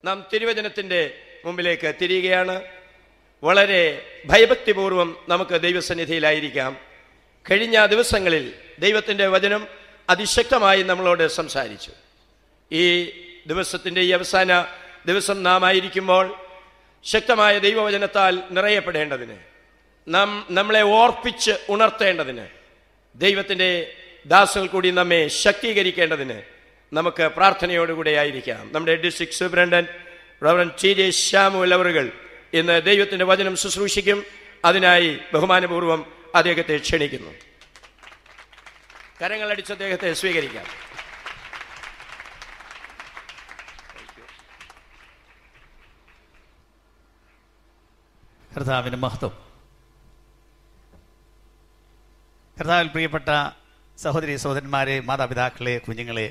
നാം തിരുവചനത്തിൻ്റെ മുമ്പിലേക്ക് തിരിയുകയാണ് വളരെ ഭയഭക്തിപൂർവം നമുക്ക് ദൈവസന്നിധിയിലായിരിക്കാം കഴിഞ്ഞ ദിവസങ്ങളിൽ ദൈവത്തിൻ്റെ വചനം അതിശക്തമായി നമ്മളോട് സംസാരിച്ചു ഈ ദിവസത്തിൻ്റെ ഈ അവസാന ദിവസം നാം ആയിരിക്കുമ്പോൾ ശക്തമായ ദൈവവചനത്താൽ നിറയപ്പെടേണ്ടതിന് നാം നമ്മളെ ഓർപ്പിച്ച് ഉണർത്തേണ്ടതിന് ദൈവത്തിൻ്റെ ദാസങ്ങൾ കൂടി നമ്മെ ശക്തീകരിക്കേണ്ടതിന് നമുക്ക് പ്രാർത്ഥനയോടുകൂടെ ആയിരിക്കാം നമ്മുടെ district superintendent reverend T J Samuel അവറുകൾ ഇന്ന് ദൈവത്തിൻ്റെ വചനം ശുശ്രൂഷിക്കും അതിനായി ബഹുമാനപൂർവ്വം അദ്ദേഹത്തെ ക്ഷണിക്കുന്നു കരങ്ങളടിച്ച് അദ്ദേഹത്തെ സ്വീകരിക്കാം കർത്താവിന് മഹത്വം കർത്താവിൽ പ്രിയപ്പെട്ട സഹോദരി സഹോദരന്മാരെ മാതാപിതാക്കളെ കുഞ്ഞുങ്ങളെ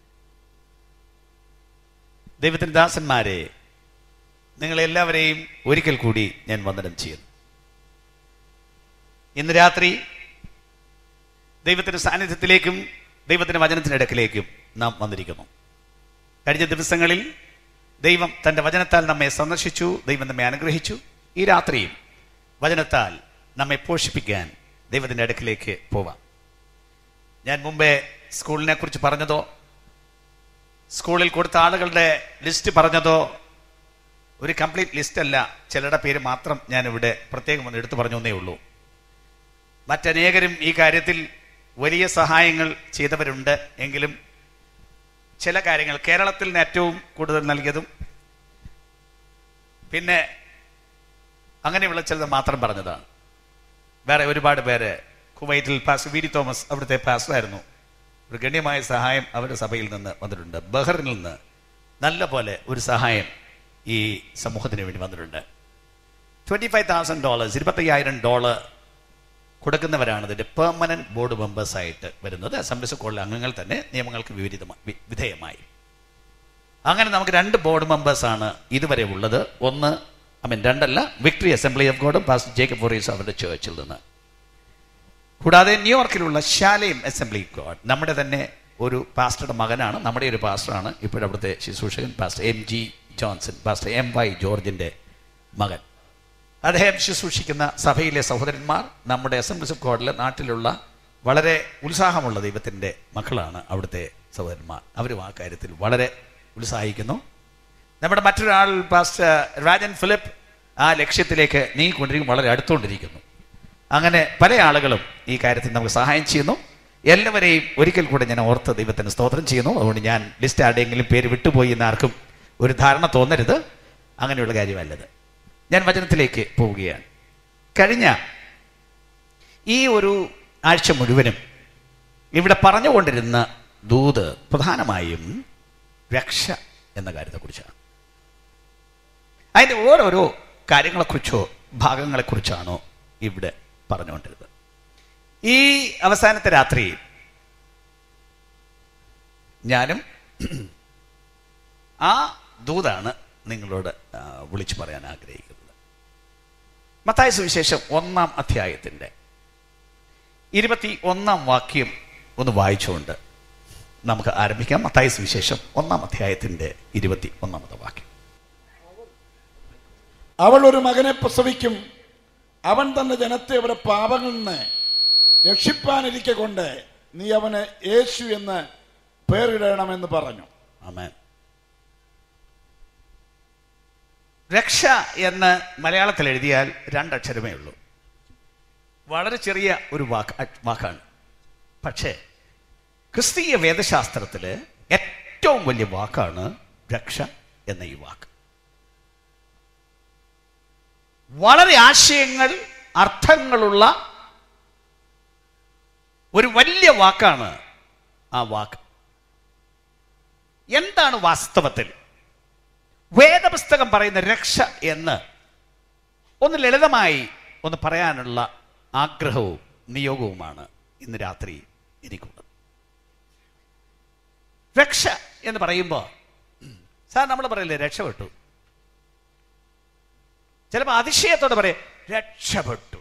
ദൈവത്തിൻ്റെ ദാസന്മാരെ നിങ്ങളെല്ലാവരെയും ഒരിക്കൽ കൂടി ഞാൻ വന്ദനം ചെയ്യുന്നു ഇന്ന് രാത്രി ദൈവത്തിൻ്റെ സാന്നിധ്യത്തിലേക്കും ദൈവത്തിൻ്റെ വചനത്തിൻ്റെ ഇടക്കിലേക്കും നാം വന്നിരിക്കുന്നു കഴിഞ്ഞ ദിവസങ്ങളിൽ ദൈവം തൻ്റെ വചനത്താൽ നമ്മെ സന്ദർശിച്ചു ദൈവം നമ്മെ അനുഗ്രഹിച്ചു ഈ രാത്രിയും വചനത്താൽ നമ്മെ പോഷിപ്പിക്കാൻ ദൈവത്തിൻ്റെ അടുക്കിലേക്ക് പോവാം ഞാൻ മുമ്പേ സ്കൂളിനെ കുറിച്ച് പറഞ്ഞതോ സ്കൂളിൽ കൊടുത്ത ആളുകളുടെ ലിസ്റ്റ് പറഞ്ഞതോ ഒരു കംപ്ലീറ്റ് ലിസ്റ്റ് അല്ല ചിലരുടെ പേര് മാത്രം ഞാൻ ഇവിടെ പ്രത്യേകം ഒന്ന് എടുത്തു പറഞ്ഞു എന്നേ ഉള്ളൂ മറ്റനേകരും ഈ കാര്യത്തിൽ വലിയ സഹായങ്ങൾ ചെയ്തവരുണ്ട് എങ്കിലും ചില കാര്യങ്ങൾ കേരളത്തിൽ നിന്ന് ഏറ്റവും കൂടുതൽ നൽകിയതും പിന്നെ അങ്ങനെയുള്ള ചിലത് മാത്രം പറഞ്ഞതാണ് വേറെ ഒരുപാട് പേര് കുവൈറ്റിൽ പാസ് വി ഡി തോമസ് അവിടുത്തെ പാസ്റ്ററായിരുന്നു ഒരു ഗണ്യമായ സഹായം അവരുടെ സഭയിൽ നിന്ന് വന്നിട്ടുണ്ട് ബഹറിനിൽ നിന്ന് നല്ല പോലെ ഒരു സഹായം ഈ സമൂഹത്തിന് വേണ്ടി വന്നിട്ടുണ്ട് ട്വൻറ്റി ഫൈവ് തൗസൻഡ് ഡോളേഴ്സ് ഇരുപത്തയ്യായിരം ഡോളർ കൊടുക്കുന്നവരാണ് ഇതിന്റെ പെർമനന്റ് ബോർഡ് മെമ്പേഴ്സ് ആയിട്ട് വരുന്നത് അസംബ്ലി സ്കൂളിലെ അംഗങ്ങൾ തന്നെ നിയമങ്ങൾക്ക് വിപരീതമായി വി- വിധേയമായി അങ്ങനെ നമുക്ക് രണ്ട് ബോർഡ് മെമ്പേഴ്സ് ആണ് ഇതുവരെ ഉള്ളത് ഒന്ന് ഐ മീൻ രണ്ടല്ല വിക്ടറി അസംബ്ലി ഓഫ് ഗോഡും പാസ്റ്റർ ജേക്കബ് ഫോറീസ് അവരുടെ ചേർച്ചിൽ നിന്ന് കൂടാതെ ന്യൂയോർക്കിലുള്ള ശാലയും അസംബ്ലി ഓഫ് ഗോഡ് നമ്മുടെ തന്നെ ഒരു പാസ്റ്ററുടെ മകനാണ് നമ്മുടെ ഒരു പാസ്റ്ററാണ് ഇപ്പോഴവിടുത്തെ ശുശ്രൂഷകൻ pastor M G Johnson pastor M Y ജോർജിന്റെ മകൻ അദ്ദേഹം ശുശ്രൂഷിക്കുന്ന സഭയിലെ സഹോദരന്മാർ നമ്മുടെ അസംബ്ലീസ് ഓഫ് ഗോഡിലെ നാട്ടിലുള്ള വളരെ ഉത്സാഹമുള്ള ദൈവത്തിൻ്റെ മക്കളാണ് അവിടുത്തെ സഹോദരന്മാർ അവരും ആ കാര്യത്തിൽ വളരെ ഉത്സാഹിക്കുന്നു നമ്മുടെ മറ്റൊരാൾ പാസ്റ്റർ രാജൻ ഫിലിപ്പ് ആ ലക്ഷ്യത്തിലേക്ക് നീങ്ങിക്കൊണ്ടിരിക്കും വളരെ അടുത്തുകൊണ്ടിരിക്കുന്നു അങ്ങനെ പല ആളുകളും ഈ കാര്യത്തിൽ നമുക്ക് സഹായം ചെയ്യുന്നു എല്ലാവരെയും ഒരിക്കൽ കൂടെ ഞാൻ ഓർത്ത് ദൈവത്തിന് സ്തോത്രം ചെയ്യുന്നു അതുകൊണ്ട് ഞാൻ ലിസ്റ്റ് ആരുടെയെങ്കിലും പേര് വിട്ടുപോയി എന്ന് ആർക്കും ഒരു ധാരണ തോന്നരുത് അങ്ങനെയുള്ള കാര്യമല്ലത് ഞാൻ വചനത്തിലേക്ക് പോവുകയാണ് കഴിഞ്ഞ ഈ ഒരു ആഴ്ച മുഴുവനും ഇവിടെ പറഞ്ഞുകൊണ്ടിരുന്ന ദൂത് പ്രധാനമായും രക്ഷ എന്ന കാര്യത്തെക്കുറിച്ചാണ് അതിൻ്റെ ഓരോരോ കാര്യങ്ങളെക്കുറിച്ചോ ഭാഗങ്ങളെക്കുറിച്ചാണോ ഇവിടെ പറഞ്ഞുകൊണ്ടിരുന്നത് ഈ അവസാനത്തെ രാത്രി ഞാനും ആ ദൂതാണ് നിങ്ങളോട് ആ, വിളിച്ചു പറയാൻ ആഗ്രഹിക്കുന്നത് മത്തായ സുവിശേഷം ഒന്നാം അധ്യായത്തിൻ്റെ ഇരുപത്തി ഒന്നാം വാക്യം ഒന്ന് വായിച്ചുകൊണ്ട് നമുക്ക് ആരംഭിക്കാം മത്തായ സുവിശേഷം ഒന്നാം അധ്യായത്തിൻ്റെ ഇരുപത്തി ഒന്നാമത്തെ വാക്യം അവൾ ഒരു മകനെ പ്രസവിക്കും അവൻ തന്റെ ജനത്തെ അവരുടെ പാപങ്ങളിൽ നിന്ന് രക്ഷിപ്പാനിരിക്കെ കൊണ്ട് നീ അവന് യേശു എന്ന് പേരിടണമെന്ന് പറഞ്ഞു ആമേൻ രക്ഷ എന്ന് മലയാളത്തിൽ എഴുതിയാൽ രണ്ടക്ഷരമേ ഉള്ളൂ വളരെ ചെറിയ ഒരു വാക്ക് വാക്കാണ് പക്ഷേ ക്രിസ്തീയ വേദശാസ്ത്രത്തിൽ ഏറ്റവും വലിയ വാക്കാണ് രക്ഷ എന്ന ഈ വാക്ക് വളരെ ആശയങ്ങൾ അർത്ഥങ്ങളുള്ള ഒരു വലിയ വാക്കാണ് ആ വാക്ക് എന്താണ് വാസ്തവത്തിൽ വേദപുസ്തകം പറയുന്ന രക്ഷ എന്ന് ഒന്ന് ലളിതമായി ഒന്ന് പറയാനുള്ള ആഗ്രഹവും നിയോഗവുമാണ് ഇന്ന് രാത്രി എനിക്കുള്ളത് രക്ഷ എന്ന് പറയുമ്പോൾ സാർ നമ്മൾ പറയില്ലേ രക്ഷപ്പെട്ടു ചിലപ്പോൾ അതിശയത്തോടെ പറയും രക്ഷപ്പെട്ടു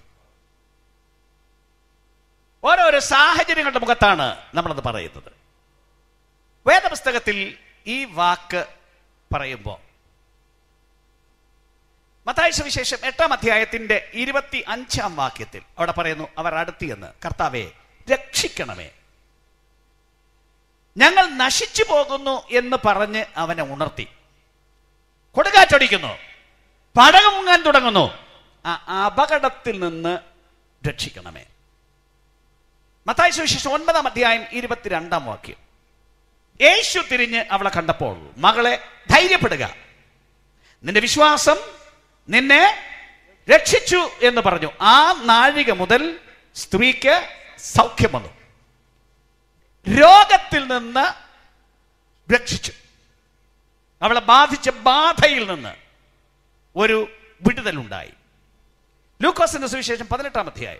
ഓരോരോ സാഹചര്യങ്ങളുടെ മുഖത്താണ് നമ്മളത് പറയുന്നത് വേദപുസ്തകത്തിൽ ഈ വാക്ക് പറയുമ്പോൾ മത്തായ സുവിശേഷം എട്ടാം അധ്യായത്തിന്റെ ഇരുപത്തി അഞ്ചാം വാക്യത്തിൽ അവിടെ പറയുന്നു അവർ അടുത്തിയെന്ന് കർത്താവെ രക്ഷിക്കണമേ ഞങ്ങൾ നശിച്ചു പോകുന്നു എന്ന് പറഞ്ഞ് അവനെ ഉണർത്തി കൊടുകാറ്റടിക്കുന്നു പടകം മുങ്ങാൻ തുടങ്ങുന്നു ആ അപകടത്തിൽ നിന്ന് രക്ഷിക്കണമേ മത്തായ സുവിശേഷം ഒൻപതാം അധ്യായം ഇരുപത്തിരണ്ടാം വാക്യം യേശു തിരിഞ്ഞ് അവളെ കണ്ടപ്പോൾ മകളെ ധൈര്യപ്പെടുക നിന്റെ വിശ്വാസം നിന്നെ രക്ഷിച്ചു എന്ന് പറഞ്ഞു ആ നാഴിക മുതൽ സ്ത്രീക്ക് സൗഖ്യം വന്നു രോഗത്തിൽ നിന്ന് രക്ഷിച്ചു അവളെ ബാധിച്ച ബാധയിൽ നിന്ന് ഒരു വിടുതലുണ്ടായി ലൂക്കോസിന്റെ സുവിശേഷം പതിനെട്ടാം അധ്യായം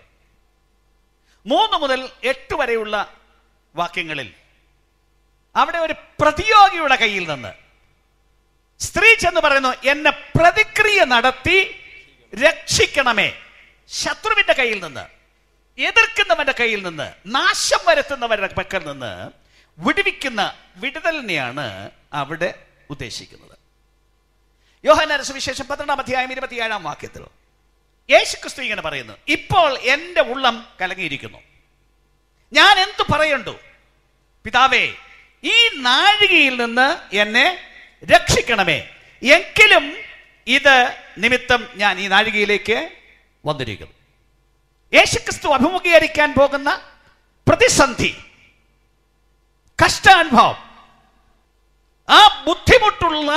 മൂന്ന് മുതൽ എട്ട് വരെയുള്ള വാക്യങ്ങളിൽ അവിടെ ഒരു പ്രതിയോഗിയുടെ കയ്യിൽ നിന്ന് സ്ത്രീ ചെന്ന് പറയുന്നു എന്നെ പ്രതിക്രിയ നടത്തി രക്ഷിക്കണമേ ശത്രുവിന്റെ കയ്യിൽ നിന്ന് എതിർക്കുന്നവന്റെ കയ്യിൽ നിന്ന് നാശം വരുത്തുന്നവരുടെ പക്കൽ നിന്ന് വിടുവിക്കുന്ന വിടുതലിനെയാണ് അവിടെ ഉദ്ദേശിക്കുന്നത് യോഹന്നാന സുവിശേഷം പന്ത്രണ്ടാം അധ്യായം ഇരുപത്തിയേഴാം വാക്യത്തിൽ യേശു ക്രിസ്തു ഇങ്ങനെ പറയുന്നു ഇപ്പോൾ എൻ്റെ ഉള്ളം കലങ്ങിയിരിക്കുന്നു ഞാൻ എന്തു പറയണ്ടു പിതാവേ ഈ നാഴികയിൽ നിന്ന് എന്നെ രക്ഷിക്കണമേ എങ്കിലും ഇത് നിമിത്തം ഞാൻ ഈ നാഴികയിലേക്ക് വന്നിരിക്കുന്നു യേശുക്രിസ്തു അഭിമുഖീകരിക്കാൻ പോകുന്ന പ്രതിസന്ധി കഷ്ടാനുഭവം ആ ബുദ്ധിമുട്ടുള്ള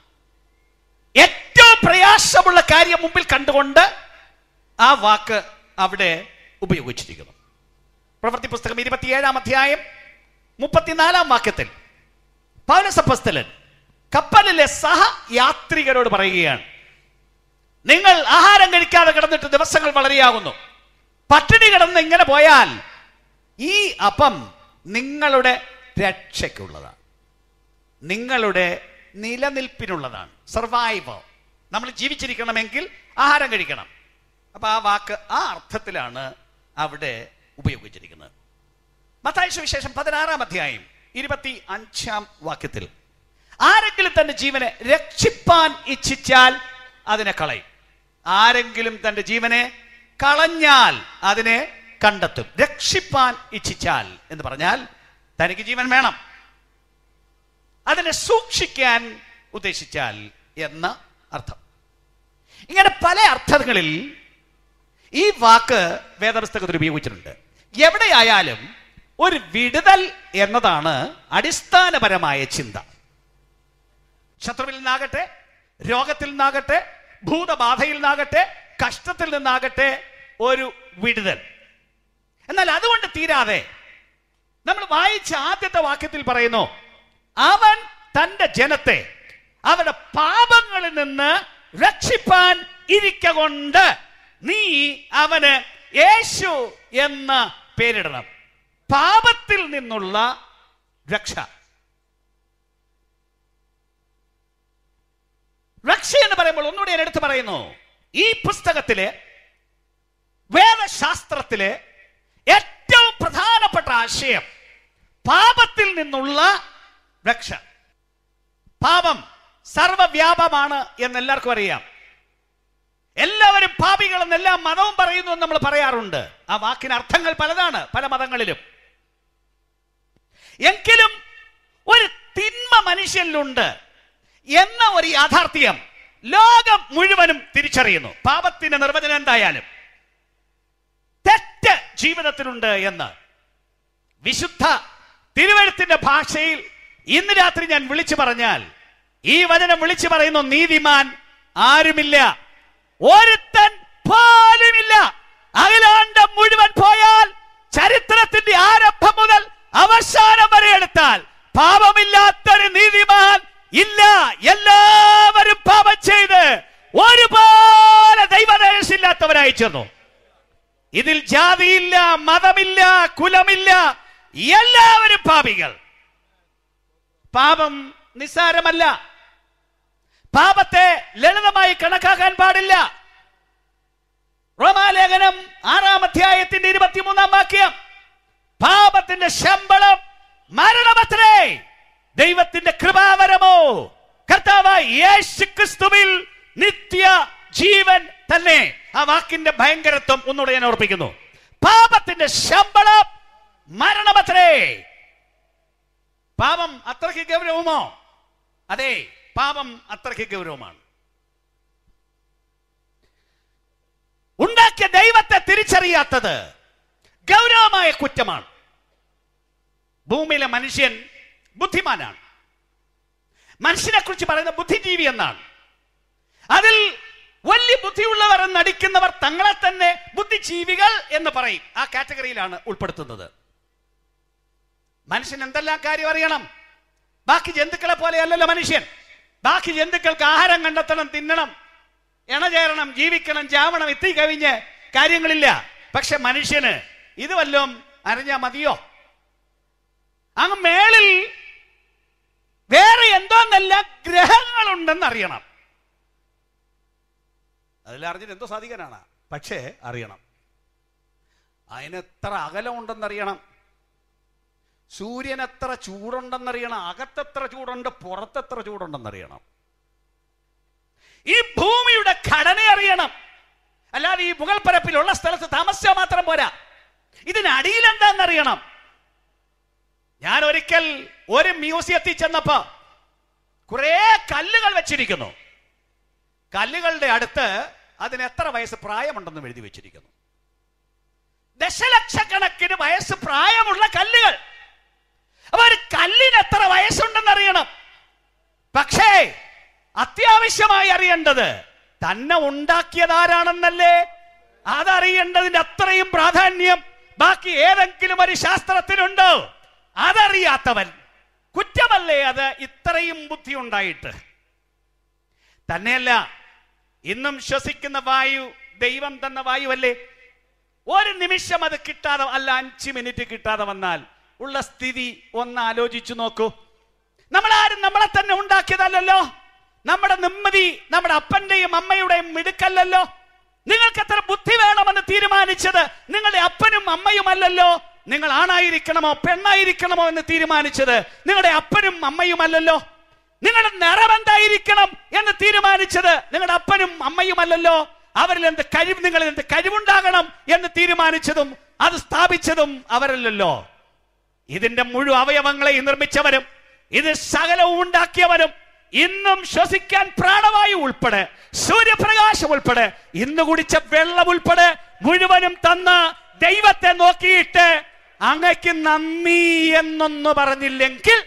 ഏറ്റവും പ്രയാസമുള്ള കാര്യം മുമ്പിൽ കണ്ടുകൊണ്ട് ആ വാക്ക് അവിടെ ഉപയോഗിച്ചിരിക്കുന്നു പ്രവൃത്തി പുസ്തകം ഇരുപത്തിയേഴാം അധ്യായം മുപ്പത്തിനാലാം വാക്യത്തിൽ പൗരസപ്പസ്തലൻ കപ്പലിലെ സഹയാത്രികരോട് പറയുകയാണ് നിങ്ങൾ ആഹാരം കഴിക്കാതെ കിടന്നിട്ട് ദിവസങ്ങൾ വളരെയാകുന്നു പട്ടിണി കിടന്ന് ഇങ്ങനെ പോയാൽ ഈ അപ്പം നിങ്ങളുടെ രക്ഷയ്ക്കുള്ളതാണ് നിങ്ങളുടെ നിലനിൽപ്പിനുള്ളതാണ് സർവൈവ് നമ്മൾ ജീവിച്ചിരിക്കണമെങ്കിൽ ആഹാരം കഴിക്കണം അപ്പൊ ആ വാക്ക് ആ അർത്ഥത്തിലാണ് അവിടെ ഉപയോഗിച്ചിരിക്കുന്നത് മത്തായ സുവിശേഷം പതിനാറാം അധ്യായം ഇരുപത്തി അഞ്ചാം വാക്യത്തിൽ ആരെങ്കിലും തന്റെ ജീവനെ രക്ഷിപ്പാൻ ഇച്ഛിച്ചാൽ അതിനെ കളയും ആരെങ്കിലും തന്റെ ജീവനെ കളഞ്ഞാൽ അതിനെ കണ്ടെത്തും രക്ഷിപ്പാൻ ഇച്ഛിച്ചാൽ എന്ന് പറഞ്ഞാൽ തനിക്ക് ജീവൻ വേണം അതിനെ സൂക്ഷിക്കാൻ ഉദ്ദേശിച്ചാൽ എന്ന അർത്ഥം ഇങ്ങനെ പല അർത്ഥങ്ങളിൽ ഈ വാക്ക് വേദപുസ്തകത്തിൽ ഉപയോഗിച്ചിട്ടുണ്ട് എവിടെയായാലും ഒരു വിടുതൽ എന്നതാണ് അടിസ്ഥാനപരമായ ചിന്ത ശത്രുവിൽ നിന്നാകട്ടെ രോഗത്തിൽ നിന്നാകട്ടെ ഭൂതബാധയിൽ നിന്നാകട്ടെ കഷ്ടത്തിൽ നിന്നാകട്ടെ ഒരു വിടുതൽ എന്നാൽ അതുകൊണ്ട് തീരാതെ നമ്മൾ വായിച്ച ആദ്യത്തെ വാക്യത്തിൽ പറയുന്നു അവൻ തന്റെ ജനത്തെ അവരുടെ പാപങ്ങളിൽ നിന്ന് രക്ഷിപ്പാൻ ഇരിക്കൊണ്ട് നീ അവന് യേശു എന്ന പേരിടണം പാപത്തിൽ നിന്നുള്ള രക്ഷ രക്ഷ എന്ന് പറയുമ്പോൾ ഒന്നുകൂടി ഞാൻ എടുത്തു പറയുന്നു ഈ പുസ്തകത്തിലെ വേദശാസ്ത്രത്തിലെ ഏറ്റവും പ്രധാനപ്പെട്ട ആശയം പാപത്തിൽ നിന്നുള്ള രക്ഷ പാപം സർവവ്യാപമാണ് എന്ന് എല്ലാവർക്കും അറിയാം എല്ലാവരും പാപികളെന്ന് എല്ലാ മതവും പറയുന്നു എന്ന് നമ്മൾ പറയാറുണ്ട് ആ വാക്കിന് അർത്ഥങ്ങൾ പലതാണ് പല മതങ്ങളിലും എങ്കിലും ഒരു തിന്മ മനുഷ്യനിലുണ്ട് എന്ന ഒരു യാഥാർത്ഥ്യം ലോകം മുഴുവനും തിരിച്ചറിയുന്നു പാപത്തിന്റെ നിർവചനം എന്തായാലും തെറ്റ് ജീവിതത്തിലുണ്ട് എന്ന് വിശുദ്ധ തിരുവഴുത്തിന്റെ ഭാഷയിൽ ഇന്ന് രാത്രി ഞാൻ വിളിച്ചു പറഞ്ഞാൽ ഈ വചനം വിളിച്ചു പറയുന്നു നീതിമാൻ ആരുമില്ല ഒരുത്തൻ പോലുമില്ല അഖിലാണ്ടം മുഴുവൻ പോയാൽ ചരിത്രത്തിന്റെ ആരംഭം മുതൽ അവസാനം വരെ എടുത്താൽ പാപമില്ലാത്തൊരു നീതിമാൻ ഇല്ല എല്ലാവരും പാപം ചെയ്ത് ഒരുപോലെ ദൈവദേശില്ലാത്തവരായി ചേർന്നു ഇതിൽ ജാതിയില്ല മതമില്ല കുലമില്ല എല്ലാവരും പാപികൾ പാപം നിസ്സാരമല്ല പാപത്തെ ലളിതമായി കണക്കാക്കാൻ പാടില്ല റോമാലേഖനം ആറാം അധ്യായത്തിന്റെ ഇരുപത്തിമൂന്നാം വാക്യം പാപത്തിന്റെ ശമ്പളം മരണമത്രേ ദൈവത്തിന്റെ കൃപാവരമോ കർത്താവായ യേശു ക്രിസ്തുവിൽ നിത്യ ജീവൻ തന്നെ ആ വാക്കിന്റെ ഭയങ്കരത്വം ഒന്നുകൂടെ ഞാൻ ഓർപ്പിക്കുന്നു പാപത്തിന്റെ ശമ്പളം മരണമത്രേ പാപം അത്രയ്ക്ക് ഗൗരവമോ അതെ പാപം അത്രയ്ക്ക് ഗൗരവമാണ് ഉണ്ടാക്കിയ ദൈവത്തെ തിരിച്ചറിയാത്തത് ഗൗരവമായ കുറ്റമാണ് ഭൂമിയിലെ മനുഷ്യൻ ബുദ്ധിമാനാണ് മനുഷ്യനെ കുറിച്ച് പറയുന്ന ബുദ്ധിജീവി എന്നാണ് അതിൽ വലിയ ബുദ്ധിയുള്ളവർ എന്ന് നടിക്കുന്നവർ തങ്ങളെ തന്നെ ബുദ്ധിജീവികൾ എന്ന് പറയും ആ കാറ്റഗറിയിലാണ് ഉൾപ്പെടുത്തുന്നത് മനുഷ്യൻ എന്തെല്ലാം കാര്യം അറിയണം ബാക്കി ജന്തുക്കളെ പോലെയല്ലല്ലോ മനുഷ്യൻ ബാക്കി ജന്തുക്കൾക്ക് ആഹാരം കണ്ടെത്തണം തിന്നണം ഇണചേരണം ജീവിക്കണം ചാവണം എത്തി കവിഞ്ഞ് കാര്യങ്ങളില്ല പക്ഷെ മനുഷ്യന് ഇത് വല്ലതും അറിഞ്ഞാ മതിയോ അങ്ങ് മേളിൽ വേറെ എന്തോന്നല്ല ഗ്രഹങ്ങളുണ്ടെന്ന് അറിയണം അതിൽ അറിഞ്ഞിട്ട് എന്തോ സാധിക്കാനാണ് പക്ഷേ അറിയണം അതിനെത്ര അകലമുണ്ടെന്നറിയണം സൂര്യൻ എത്ര ചൂടുണ്ടെന്നറിയണം അകത്തെത്ര ചൂടുണ്ട് പുറത്തെത്ര ചൂടുണ്ടെന്നറിയണം ഈ ഭൂമിയുടെ ഘടന അറിയണം അല്ലാതെ ഈ മുകൾ പരപ്പിലുള്ള സ്ഥലത്ത് താമസിച്ചാൽ മാത്രം പോരാ ഇതിനടിയിൽ എന്താണെന്നറിയണം ഞാൻ ഒരിക്കൽ ഒരു മ്യൂസിയത്തിൽ ചെന്നപ്പോ കുറെ കല്ലുകൾ വെച്ചിരിക്കുന്നു കല്ലുകളുടെ അടുത്ത് അതിന് എത്ര വയസ്സ് പ്രായമുണ്ടെന്നും എഴുതി വെച്ചിരിക്കുന്നു ദശലക്ഷക്കണക്കിന് വയസ്സ് പ്രായമുള്ള കല്ലുകൾ അപ്പൊ ഒരു കല്ലിന് എത്ര വയസ്സുണ്ടെന്ന് അറിയണം പക്ഷേ അത്യാവശ്യമായി അറിയേണ്ടത് തന്നെ ഉണ്ടാക്കിയതാരാണെന്നല്ലേ അതറിയേണ്ടതിന്റെ അത്രയും പ്രാധാന്യം ബാക്കി ഏതെങ്കിലും ഒരു ശാസ്ത്രത്തിനുണ്ടോ അതറിയാത്തവൻ കുറ്റമല്ലേ അത് ഇത്രയും ബുദ്ധി ഉണ്ടായിട്ട് തന്നെയല്ല ഇന്നും ശ്വസിക്കുന്ന വായു ദൈവം തന്ന വായുവല്ലേ ഒരു നിമിഷം അത് കിട്ടാതെ അല്ല അഞ്ച് മിനിറ്റ് കിട്ടാതെ വന്നാൽ ഉള്ള സ്ഥിതി ഒന്ന് ആലോചിച്ചു നോക്കൂ നമ്മളാരും നമ്മളെ തന്നെ ഉണ്ടാക്കിയതല്ലല്ലോ നമ്മുടെ നിമ്മതി നമ്മുടെ അപ്പന്റെയും അമ്മയുടെയും മിടുക്കല്ലല്ലോ നിങ്ങൾക്ക് എത്ര ബുദ്ധി വേണമെന്ന് തീരുമാനിച്ചത് നിങ്ങളുടെ അപ്പനും അമ്മയുമല്ലല്ലോ നിങ്ങൾ ആണായിരിക്കണമോ പെണ്ണായിരിക്കണമോ എന്ന് തീരുമാനിച്ചത് നിങ്ങളുടെ അപ്പനും അമ്മയുമല്ലല്ലോ നിങ്ങളുടെ നിറം എന്തായിരിക്കണം എന്ന് തീരുമാനിച്ചത് നിങ്ങളുടെ അപ്പനും അമ്മയുമല്ലല്ലോ അവരിൽ എന്ത് കഴിവ് നിങ്ങളിൽ എന്ത് കഴിവുണ്ടാകണം എന്ന് തീരുമാനിച്ചതും അത് സ്ഥാപിച്ചതും അവരല്ലല്ലോ ഇതിന്റെ മുഴുവൻ അവയവങ്ങളെ നിർമ്മിച്ചവരും ഇത് സകലവും ഉണ്ടാക്കിയവരും ഇന്നും ശ്വസിക്കാൻ പ്രാണവായു ഉൾപ്പെടെ സൂര്യപ്രകാശം ഉൾപ്പെടെ ഇന്ന് കുടിച്ച വെള്ളം ഉൾപ്പെടെ മുഴുവനും തന്ന ദൈവത്തെ നോക്കിയിട്ട് അങ്ങക്ക് നന്ദി എന്നൊന്നു പറഞ്ഞില്ലെങ്കിൽ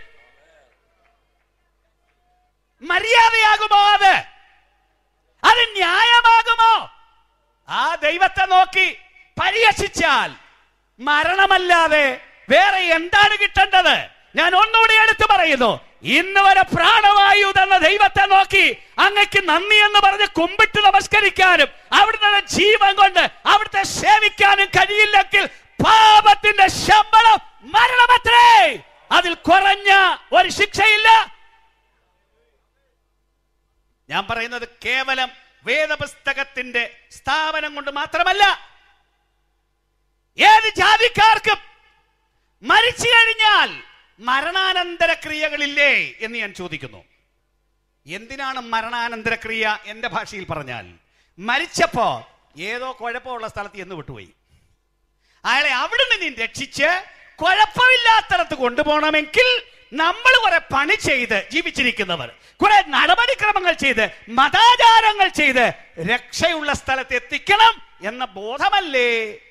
മര്യാദയാകുമോ അത് അത് ന്യായമാകുമോ ആ ദൈവത്തെ നോക്കി പരിഹസിച്ചാൽ മരണമല്ലാതെ വേറെ എന്താണ് കിട്ടേണ്ടത് ഞാൻ ഒന്നുകൂടി എടുത്തു പറയുന്നു ഇന്ന് വരെ പ്രാണവായു തന്ന ദൈവത്തെ നോക്കി അങ്ങക്ക് നന്ദി എന്ന് പറഞ്ഞ് കുമ്പിട്ട് നമസ്കരിക്കാനും അവിടുത്തെ ജീവൻ കൊണ്ട് അവിടുത്തെ സേവിക്കാനും കഴിയില്ലെങ്കിൽ പാപത്തിന്റെ ശമ്പളം മരണമത്രേ അതിൽ കുറഞ്ഞ ഒരു ശിക്ഷയില്ല ഞാൻ പറയുന്നത് കേവലം വേദപുസ്തകത്തിന്റെ സ്ഥാപനം കൊണ്ട് മാത്രമല്ല ഏത് ജാതിക്കാർക്കും മരിച്ചു കഴിഞ്ഞാൽ മരണാനന്തര ക്രിയകളില്ലേ എന്ന് ഞാൻ ചോദിക്കുന്നു എന്തിനാണ് മരണാനന്തര ക്രിയ എന്റെ ഭാഷയിൽ പറഞ്ഞാൽ മരിച്ചപ്പോ ഏതോ കുഴപ്പമുള്ള സ്ഥലത്ത് എന്ന് വിട്ടുപോയി അയാളെ അവിടുന്ന് നീ രക്ഷിച്ച് കുഴപ്പമില്ലാത്തടത്ത് കൊണ്ടുപോകണമെങ്കിൽ നമ്മൾ കുറെ പണി ചെയ്ത് ജീവിച്ചിരിക്കുന്നവർ കുറെ നടപടിക്രമങ്ങൾ ചെയ്ത് മതാചാരങ്ങൾ ചെയ്ത് രക്ഷയുള്ള സ്ഥലത്ത് എത്തിക്കണം എന്ന ബോധമല്ലേ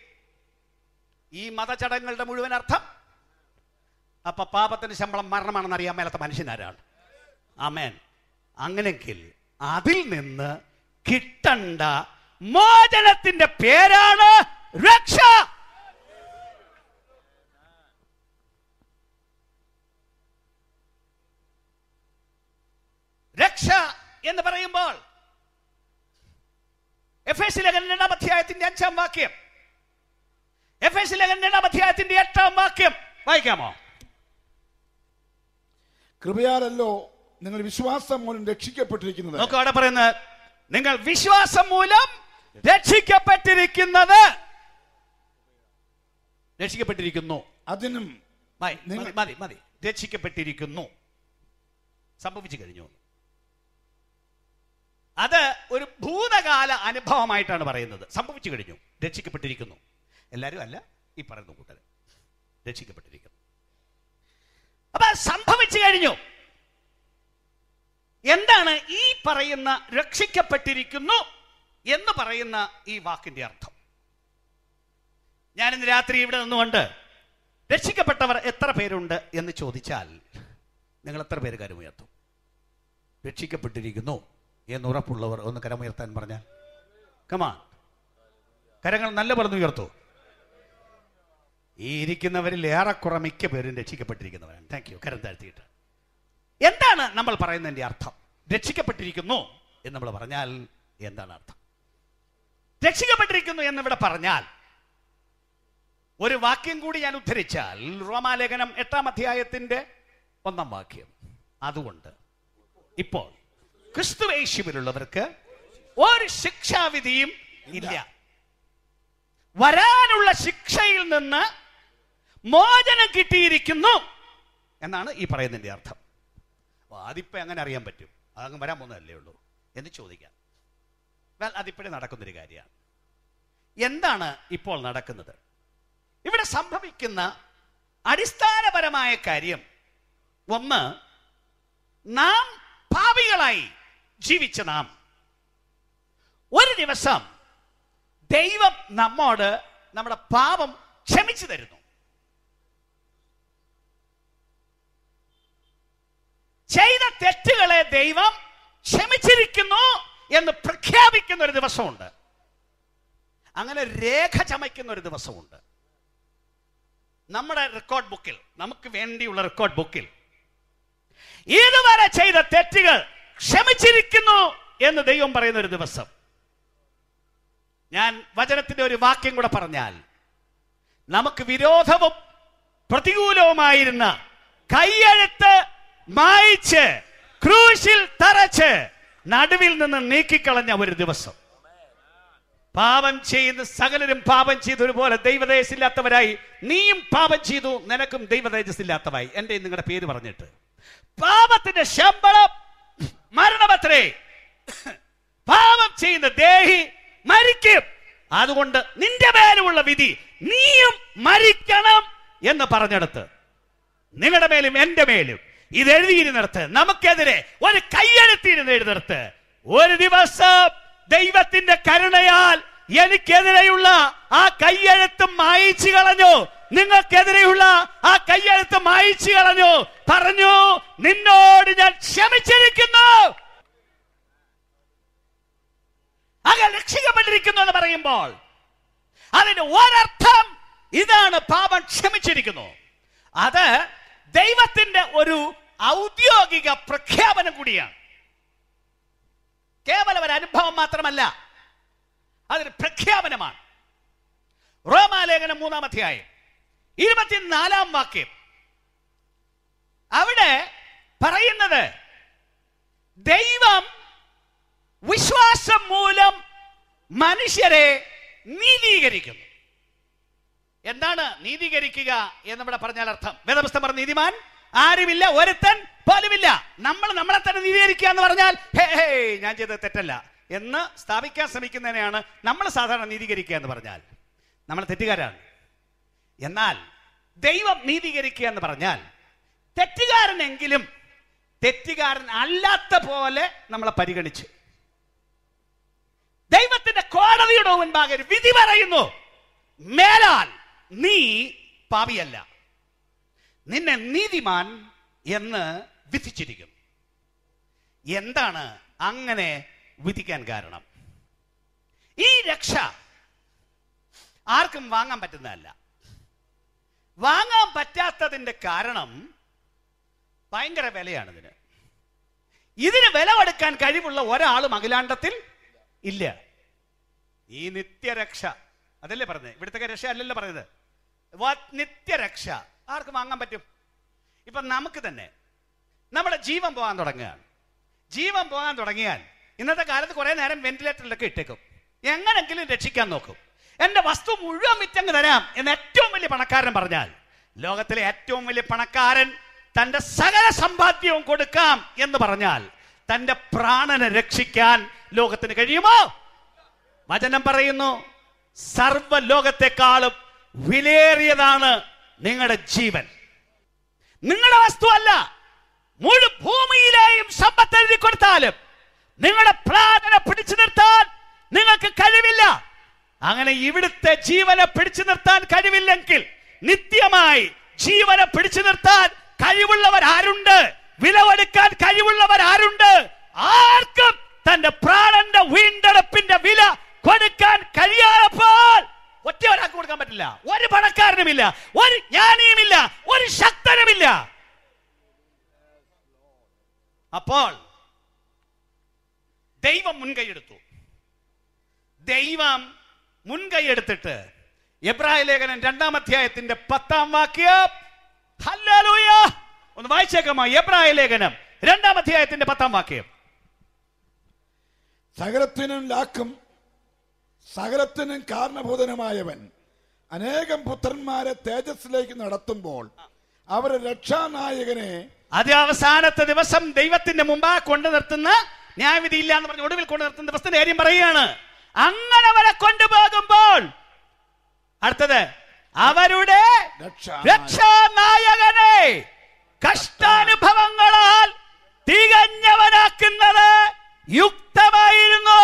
ഈ മതചടങ്ങുകളുടെ മുഴുവൻ അർത്ഥം അപ്പൊ പാപത്തിന് ശമ്പളം മരണമാണെന്ന് അറിയാൻ മേലാത്ത മനുഷ്യനാരാണ് ആമേൻ അങ്ങനെങ്കിൽ അതിൽ നിന്ന് കിട്ടണ്ട മോചനത്തിന്റെ പേരാണ് രക്ഷ രക്ഷ എന്ന് പറയുമ്പോൾ എഫ് എസ് ലേഖനം രണ്ടാം അധ്യായത്തിന്റെ അഞ്ചാം വാക്യം എഫ് എസ് ലേഖനം രണ്ടാം അധ്യായത്തിന്റെ എട്ടാം വാക്യം വായിക്കാമോ കൃപയാലല്ലോ നിങ്ങൾ വിശ്വാസം മൂലം രക്ഷിക്കപ്പെട്ടിരിക്കുന്നത് നോക്കൂ അവിടെ പറയുന്നത് നിങ്ങൾ വിശ്വാസം മൂലം രക്ഷിക്കപ്പെട്ടിരിക്കുന്നത് രക്ഷിക്കപ്പെട്ടിരിക്കുന്നു അതിനും മതി, നിങ്ങൾ- മതി, മതി മതി രക്ഷിക്കപ്പെട്ടിരിക്കുന്നു സംഭവിച്ചു കഴിഞ്ഞു അത് ഒരു ഭൂതകാല അനുഭവമായിട്ടാണ് പറയുന്നത് സംഭവിച്ചു കഴിഞ്ഞു രക്ഷിക്കപ്പെട്ടിരിക്കുന്നു എല്ലാവരും അല്ല ഈ പറയുന്ന കൂട്ടർ രക്ഷിക്കപ്പെട്ടിരിക്കുന്നു അപ്പൊ സംഭവിച്ചു കഴിഞ്ഞു എന്താണ് ഈ പറയുന്ന രക്ഷിക്കപ്പെട്ടിരിക്കുന്നു എന്ന് പറയുന്ന ഈ വാക്കിന്റെ അർത്ഥം ഞാനിന്ന് രാത്രി ഇവിടെ നിന്നുകൊണ്ട് രക്ഷിക്കപ്പെട്ടവർ എത്ര പേരുണ്ട് എന്ന് ചോദിച്ചാൽ നിങ്ങൾ എത്ര പേര് കരമുയർത്തും രക്ഷിക്കപ്പെട്ടിരിക്കുന്നു എന്ന് ഉറപ്പുള്ളവർ ഒന്ന് കരമുയർത്താൻ പറഞ്ഞാൽ കമാ കരങ്ങൾ നല്ല പറഞ്ഞു ഉയർത്തു ഈ ഇരിക്കുന്നവരിൽ ഏറെക്കുറെ മിക്ക പേരും രക്ഷിക്കപ്പെട്ടിരിക്കുന്നവരാണ് താങ്ക് യു കരം താഴ്ത്തിയിട്ട് എന്താണ് നമ്മൾ പറയുന്നതിന്റെ അർത്ഥം രക്ഷിക്കപ്പെട്ടിരിക്കുന്നു എന്ന് നമ്മൾ പറഞ്ഞാൽ എന്താണ് അർത്ഥം രക്ഷിക്കപ്പെട്ടിരിക്കുന്നു എന്നിവിടെ പറഞ്ഞാൽ ഒരു വാക്യം കൂടി ഞാൻ ഉദ്ധരിച്ചാൽ റോമാലേഖനം എട്ടാം അധ്യായത്തിന്റെ ഒന്നാം വാക്യം അതുകൊണ്ട് ഇപ്പോൾ ക്രിസ്തുവേശുവിലുള്ളവർക്ക് ഒരു ശിക്ഷാവിധിയും ഇല്ല വരാനുള്ള ശിക്ഷയിൽ നിന്ന് മോചനം കിട്ടിയിരിക്കുന്നു എന്നാണ് ഈ പറയുന്നതിന്റെ അർത്ഥം അപ്പൊ അതിപ്പോ എങ്ങനെ അറിയാൻ പറ്റും അതങ്ങ് വരാൻ പോകുന്നതല്ലേ ഉള്ളൂ എന്ന് ചോദിക്കാം വെൽ അതിപ്പോഴേ നടക്കുന്നൊരു കാര്യമാണ് എന്താണ് ഇപ്പോൾ നടക്കുന്നത് ഇവിടെ സംഭവിക്കുന്ന അടിസ്ഥാനപരമായ കാര്യം ഒന്ന് നാം പാപികളായി ജീവിച്ച നാം ഒരു ദിവസം ദൈവം നമ്മോട് നമ്മുടെ പാപം ക്ഷമിച്ചു തരുന്നു ചെയ്ത തെറ്റുകളെ ദൈവം ക്ഷമിച്ചിരിക്കുന്നു എന്ന് പ്രഖ്യാപിക്കുന്ന ഒരു ദിവസമുണ്ട് അങ്ങനെ രേഖ ചമയ്ക്കുന്ന ഒരു ദിവസമുണ്ട് നമ്മുടെ റെക്കോർഡ് ബുക്കിൽ നമുക്ക് വേണ്ടിയുള്ള റെക്കോർഡ് ബുക്കിൽ ഇതുവരെ ചെയ്ത തെറ്റുകൾ ക്ഷമിച്ചിരിക്കുന്നു എന്ന് ദൈവം പറയുന്ന ഒരു ദിവസം ഞാൻ വചനത്തിന്റെ ഒരു വാക്യം കൂടെ പറഞ്ഞാൽ നമുക്ക് വിരോധവും പ്രതികൂലവുമായിരുന്ന കൈയെഴുത്ത് മായിച്ച് ക്രൂശിൽ തറച്ച് നടുവിൽ നിന്ന് നീക്കിക്കളഞ്ഞ ഒരു ദിവസം പാപം ചെയ്യുന്ന സകലരും പാപം ചെയ്തതുപോലെ ദൈവതേജസ്സില്ലാത്തവരായി നീയും പാപം ചെയ്തു നിനക്കും ദൈവതേജസ്സില്ലാത്തവായി എന്റെ നിങ്ങളുടെ പേര് പറഞ്ഞിട്ട് പാപത്തിന്റെ ശമ്പളം മരണമത്രേ പാപം ചെയ്യുന്ന ദേഹി മരിക്കും അതുകൊണ്ട് നിന്റെ മേലുമുള്ള വിധി നീയും മരിക്കണം എന്ന് പറഞ്ഞെടുത്ത് നിങ്ങളുടെ മേലും എന്റെ മേലും ഇത് എഴുതിയിരുന്നിടത്ത് നമുക്കെതിരെ ഒരു കയ്യെഴുത്തിരുന്ന് എഴുതിടത്ത് ഒരു ദിവസം ദൈവത്തിന്റെ കരുണയാൽ എനിക്കെതിരെയുള്ള ആ കയ്യെഴുത്ത് മായിച്ചു കളഞ്ഞു നിങ്ങൾക്കെതിരെയുള്ള ആ കയ്യെഴുത്ത് മായിച്ചു കളഞ്ഞു പറഞ്ഞു നിന്നോട് ഞാൻ ക്ഷമിച്ചിരിക്കുന്നു അങ്ങനെ രക്ഷിക്കപ്പെട്ടിരിക്കുന്നു എന്ന് പറയുമ്പോൾ അതിന് ഒരർത്ഥം ഇതാണ് പാപം ക്ഷമിച്ചിരിക്കുന്നു അത് ദൈവത്തിന്റെ ഒരു ഔദ്യോഗിക പ്രഖ്യാപനം കൂടിയാണ് കേവലം ഒരു അനുഭവം മാത്രമല്ല അതൊരു പ്രഖ്യാപനമാണ് റോമാലേഖനം മൂന്നാം അധ്യായം ഇരുപത്തിനാലാം വാക്യം അവിടെ പറയുന്നത് ദൈവം വിശ്വാസം മൂലം മനുഷ്യരെ നീതീകരിക്കുന്നു എന്താണ് നീതീകരിക്കുക എന്നിവിടെ പറഞ്ഞാൽ അർത്ഥം വേദപുസ്തകം പറഞ്ഞ നീതിമാൻ ആരുമില്ല ഒരുത്തൻ പോലുമില്ല നമ്മൾ നമ്മളെ തന്നെ നീതീകരിക്കുക എന്ന് പറഞ്ഞാൽ ഹേ ഹേ ഞാൻ ചെയ്തത് തെറ്റല്ല എന്ന് സ്ഥാപിക്കാൻ ശ്രമിക്കുന്നതിനെയാണ് നമ്മൾ സാധാരണ നീതീകരിക്കുക എന്ന് പറഞ്ഞാൽ നമ്മൾ തെറ്റുകാരാണ് എന്നാൽ ദൈവം നീതീകരിക്കുക എന്ന് പറഞ്ഞാൽ തെറ്റുകാരനെങ്കിലും തെറ്റുകാരൻ അല്ലാത്ത പോലെ നമ്മളെ പരിഗണിച്ച് ദൈവത്തിന്റെ കോടതിയുടെ മുൻപാകെ ഒരു വിധി പറയുന്നു മേലാൽ നീ പാപിയല്ല നിന്നെ നീതിമാൻ എന്ന് വിധിച്ചിരിക്കുന്നു എന്താണ് അങ്ങനെ വിധിക്കാൻ കാരണം ഈ രക്ഷ ആർക്കും വാങ്ങാൻ പറ്റുന്നതല്ല വാങ്ങാൻ പറ്റാത്തതിന്റെ കാരണം ഭയങ്കര വിലയാണ് ഇതിന് ഇതിന് വില കൊടുക്കാൻ കഴിവുള്ള ഒരാളും അഖിലാണ്ടത്തിൽ ഇല്ല ഈ നിത്യരക്ഷ അതല്ലേ പറഞ്ഞത് ഇവിടുത്തെ രക്ഷ അല്ലല്ലോ പറഞ്ഞത് വ- നിത്യരക്ഷ ആർക്ക് വാങ്ങാൻ പറ്റും ഇപ്പൊ നമുക്ക് തന്നെ നമ്മുടെ ജീവൻ പോകാൻ തുടങ്ങുകയാണ് ജീവൻ പോകാൻ തുടങ്ങിയാൽ ഇന്നത്തെ കാലത്ത് കുറെ നേരം വെന്റിലേറ്ററിലൊക്കെ ഇട്ടേക്കും എങ്ങനെങ്കിലും രക്ഷിക്കാൻ നോക്കും എന്റെ വസ്തു മുഴുവൻ വിറ്റങ്ങ് തരാം എന്ന് ഏറ്റവും വലിയ പണക്കാരൻ പറഞ്ഞാൽ ലോകത്തിലെ ഏറ്റവും വലിയ പണക്കാരൻ തന്റെ സകല സമ്പാദ്യവും കൊടുക്കാം എന്ന് പറഞ്ഞാൽ തന്റെ പ്രാണനെ രക്ഷിക്കാൻ ലോകത്തിന് കഴിയുമോ വചനം പറയുന്നു സർവ ലോകത്തെക്കാളും വിലയേറിയതാണ് നിങ്ങളുടെ ജീവൻ നിങ്ങളുടെ വസ്തു അല്ല മുഴു ഭൂമിയിലെയും സമ്പത്ത് എഴുതി കൊടുത്താലും നിങ്ങളുടെ പ്രാണനെ പിടിച്ചു നിർത്താൻ നിങ്ങൾക്ക് കഴിവില്ല അങ്ങനെ ഇവിടുത്തെ ജീവനെ പിടിച്ചു നിർത്താൻ കഴിവില്ലെങ്കിൽ നിത്യമായി ജീവനെ പിടിച്ചു നിർത്താൻ കഴിവുള്ളവർ ആരുണ്ട് വിലവെടുക്കാൻ കഴിവുള്ളവർ ആരുണ്ട് ആർക്കും തന്റെ പ്രാണന്റെ വീണ്ടെടുപ്പിന്റെ വില കൊടുക്കാൻ കഴിയാതപ്പോൾ ഒറ്റ ഒരാൾക്ക് കൊടുക്കാൻ പറ്റില്ല ഒരു പണക്കാരനുമില്ല ഒരു ജ്ഞാനിയുമില്ല ഒരു ശക്തനുമില്ല അപ്പോൾ ദൈവം മുൻകൈയെടുത്തു ദൈവം മുൻകൈയെടുത്തിട്ട് എബ്രായ ലേഖനം രണ്ടാം അധ്യായത്തിന്റെ പത്താം വാക്യം ഹല്ലേലൂയ ഒന്ന് വായിച്ചേക്കാമോ എബ്രായ ലേഖനം രണ്ടാം അധ്യായത്തിന്റെ പത്താം വാക്യം സകലത്തിനും ലാക്കും സകലത്തിനും കാരണഭൂതനുമായവൻ അനേകം പുത്രന്മാരെ തേജസ്സിലേക്ക് നടത്തുമ്പോൾ അവരെ രക്ഷാനായകനെ അത് അവസാനത്തെ ദിവസം ദൈവത്തിന്റെ മുമ്പാ കൊണ്ടു നിർത്തുന്ന ന്യായവിധി ഇല്ല എന്ന് പറഞ്ഞ് ഒടുവിൽ കൊണ്ടു നിർത്തുന്ന ദിവസത്തിന്റെ കാര്യം പറയുകയാണ് അങ്ങനെ അവരെ കൊണ്ടുപോകുമ്പോൾ അടുത്തത് അവരുടെ രക്ഷാ- രക്ഷാനായകനെ കഷ്ടാനുഭവങ്ങളാൽ തികഞ്ഞവനാക്കുന്നത് യുക്തമായിരുന്നു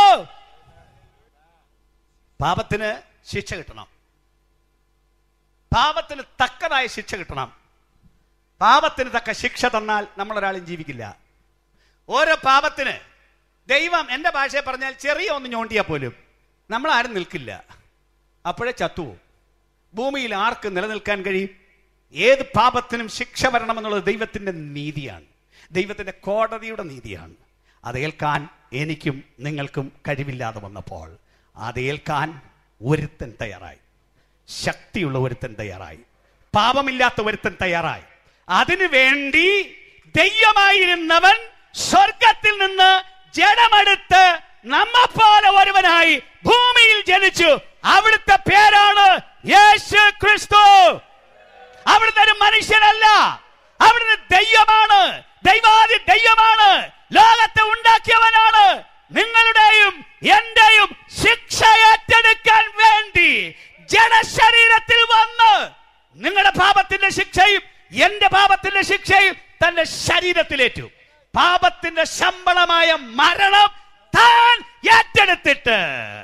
പാപത്തിന് ശിക്ഷ കിട്ടണം പാപത്തിന് തക്കതായ ശിക്ഷ കിട്ടണം പാപത്തിന് തക്ക ശിക്ഷ തന്നാൽ നമ്മൾ ഒരാളും ജീവിക്കില്ല ഓരോ പാപത്തിന് ദൈവം എൻ്റെ ഭാഷയെ പറഞ്ഞാൽ ചെറിയ ഒന്ന് ഞോണ്ടിയാൽ പോലും നമ്മൾ ആരും നിൽക്കില്ല അപ്പോഴേ ചത്തുപോകും ഭൂമിയിൽ ആർക്ക് നിലനിൽക്കാൻ കഴിയും ഏത് പാപത്തിനും ശിക്ഷ വരണമെന്നുള്ളത് ദൈവത്തിൻ്റെ നീതിയാണ് ദൈവത്തിൻ്റെ കോടതിയുടെ നീതിയാണ് അത് ഏൽക്കാൻ എനിക്കും നിങ്ങൾക്കും കഴിവില്ലാതെ വന്നപ്പോൾ അത് ഏൽക്കാൻ ഒരുത്തൻ തയ്യാറായി ശക്തിയുള്ള ഒരുത്തൻ തയ്യാറായി പാപമില്ലാത്ത ഒരുത്തൻ തയ്യാറായി അതിനു വേണ്ടി ദൈവമായിരുന്നവൻ സ്വർഗത്തിൽ നിന്ന് ജഡമെടുത്ത് നമ്മെപ്പോലെ ഒരുവനായി ഭൂമിയിൽ ജനിച്ചു അവിടുത്തെ പേരാണ് യേശു ക്രിസ്തു അവിടുത്തെ ഒരു മനുഷ്യനല്ല അവിടുന്ന് ദൈവമാണ് ദൈവാദി ദൈവമാണ് ലോകത്തെ ഉണ്ടാക്കിയവനാണ് നിങ്ങളുടെയും എന്റെയും ശിക്ഷ ഏറ്റെടുക്കാൻ വേണ്ടി ജനശരീരത്തിൽ വന്ന് നിങ്ങളുടെ പാപത്തിന്റെ ശിക്ഷയും എന്റെ പാപത്തിന്റെ ശിക്ഷയും തന്റെ ശരീരത്തിലേറ്റു പാപത്തിന്റെ ശമ്പളമായ മരണം താൻ ഏറ്റെടുത്തിട്ട്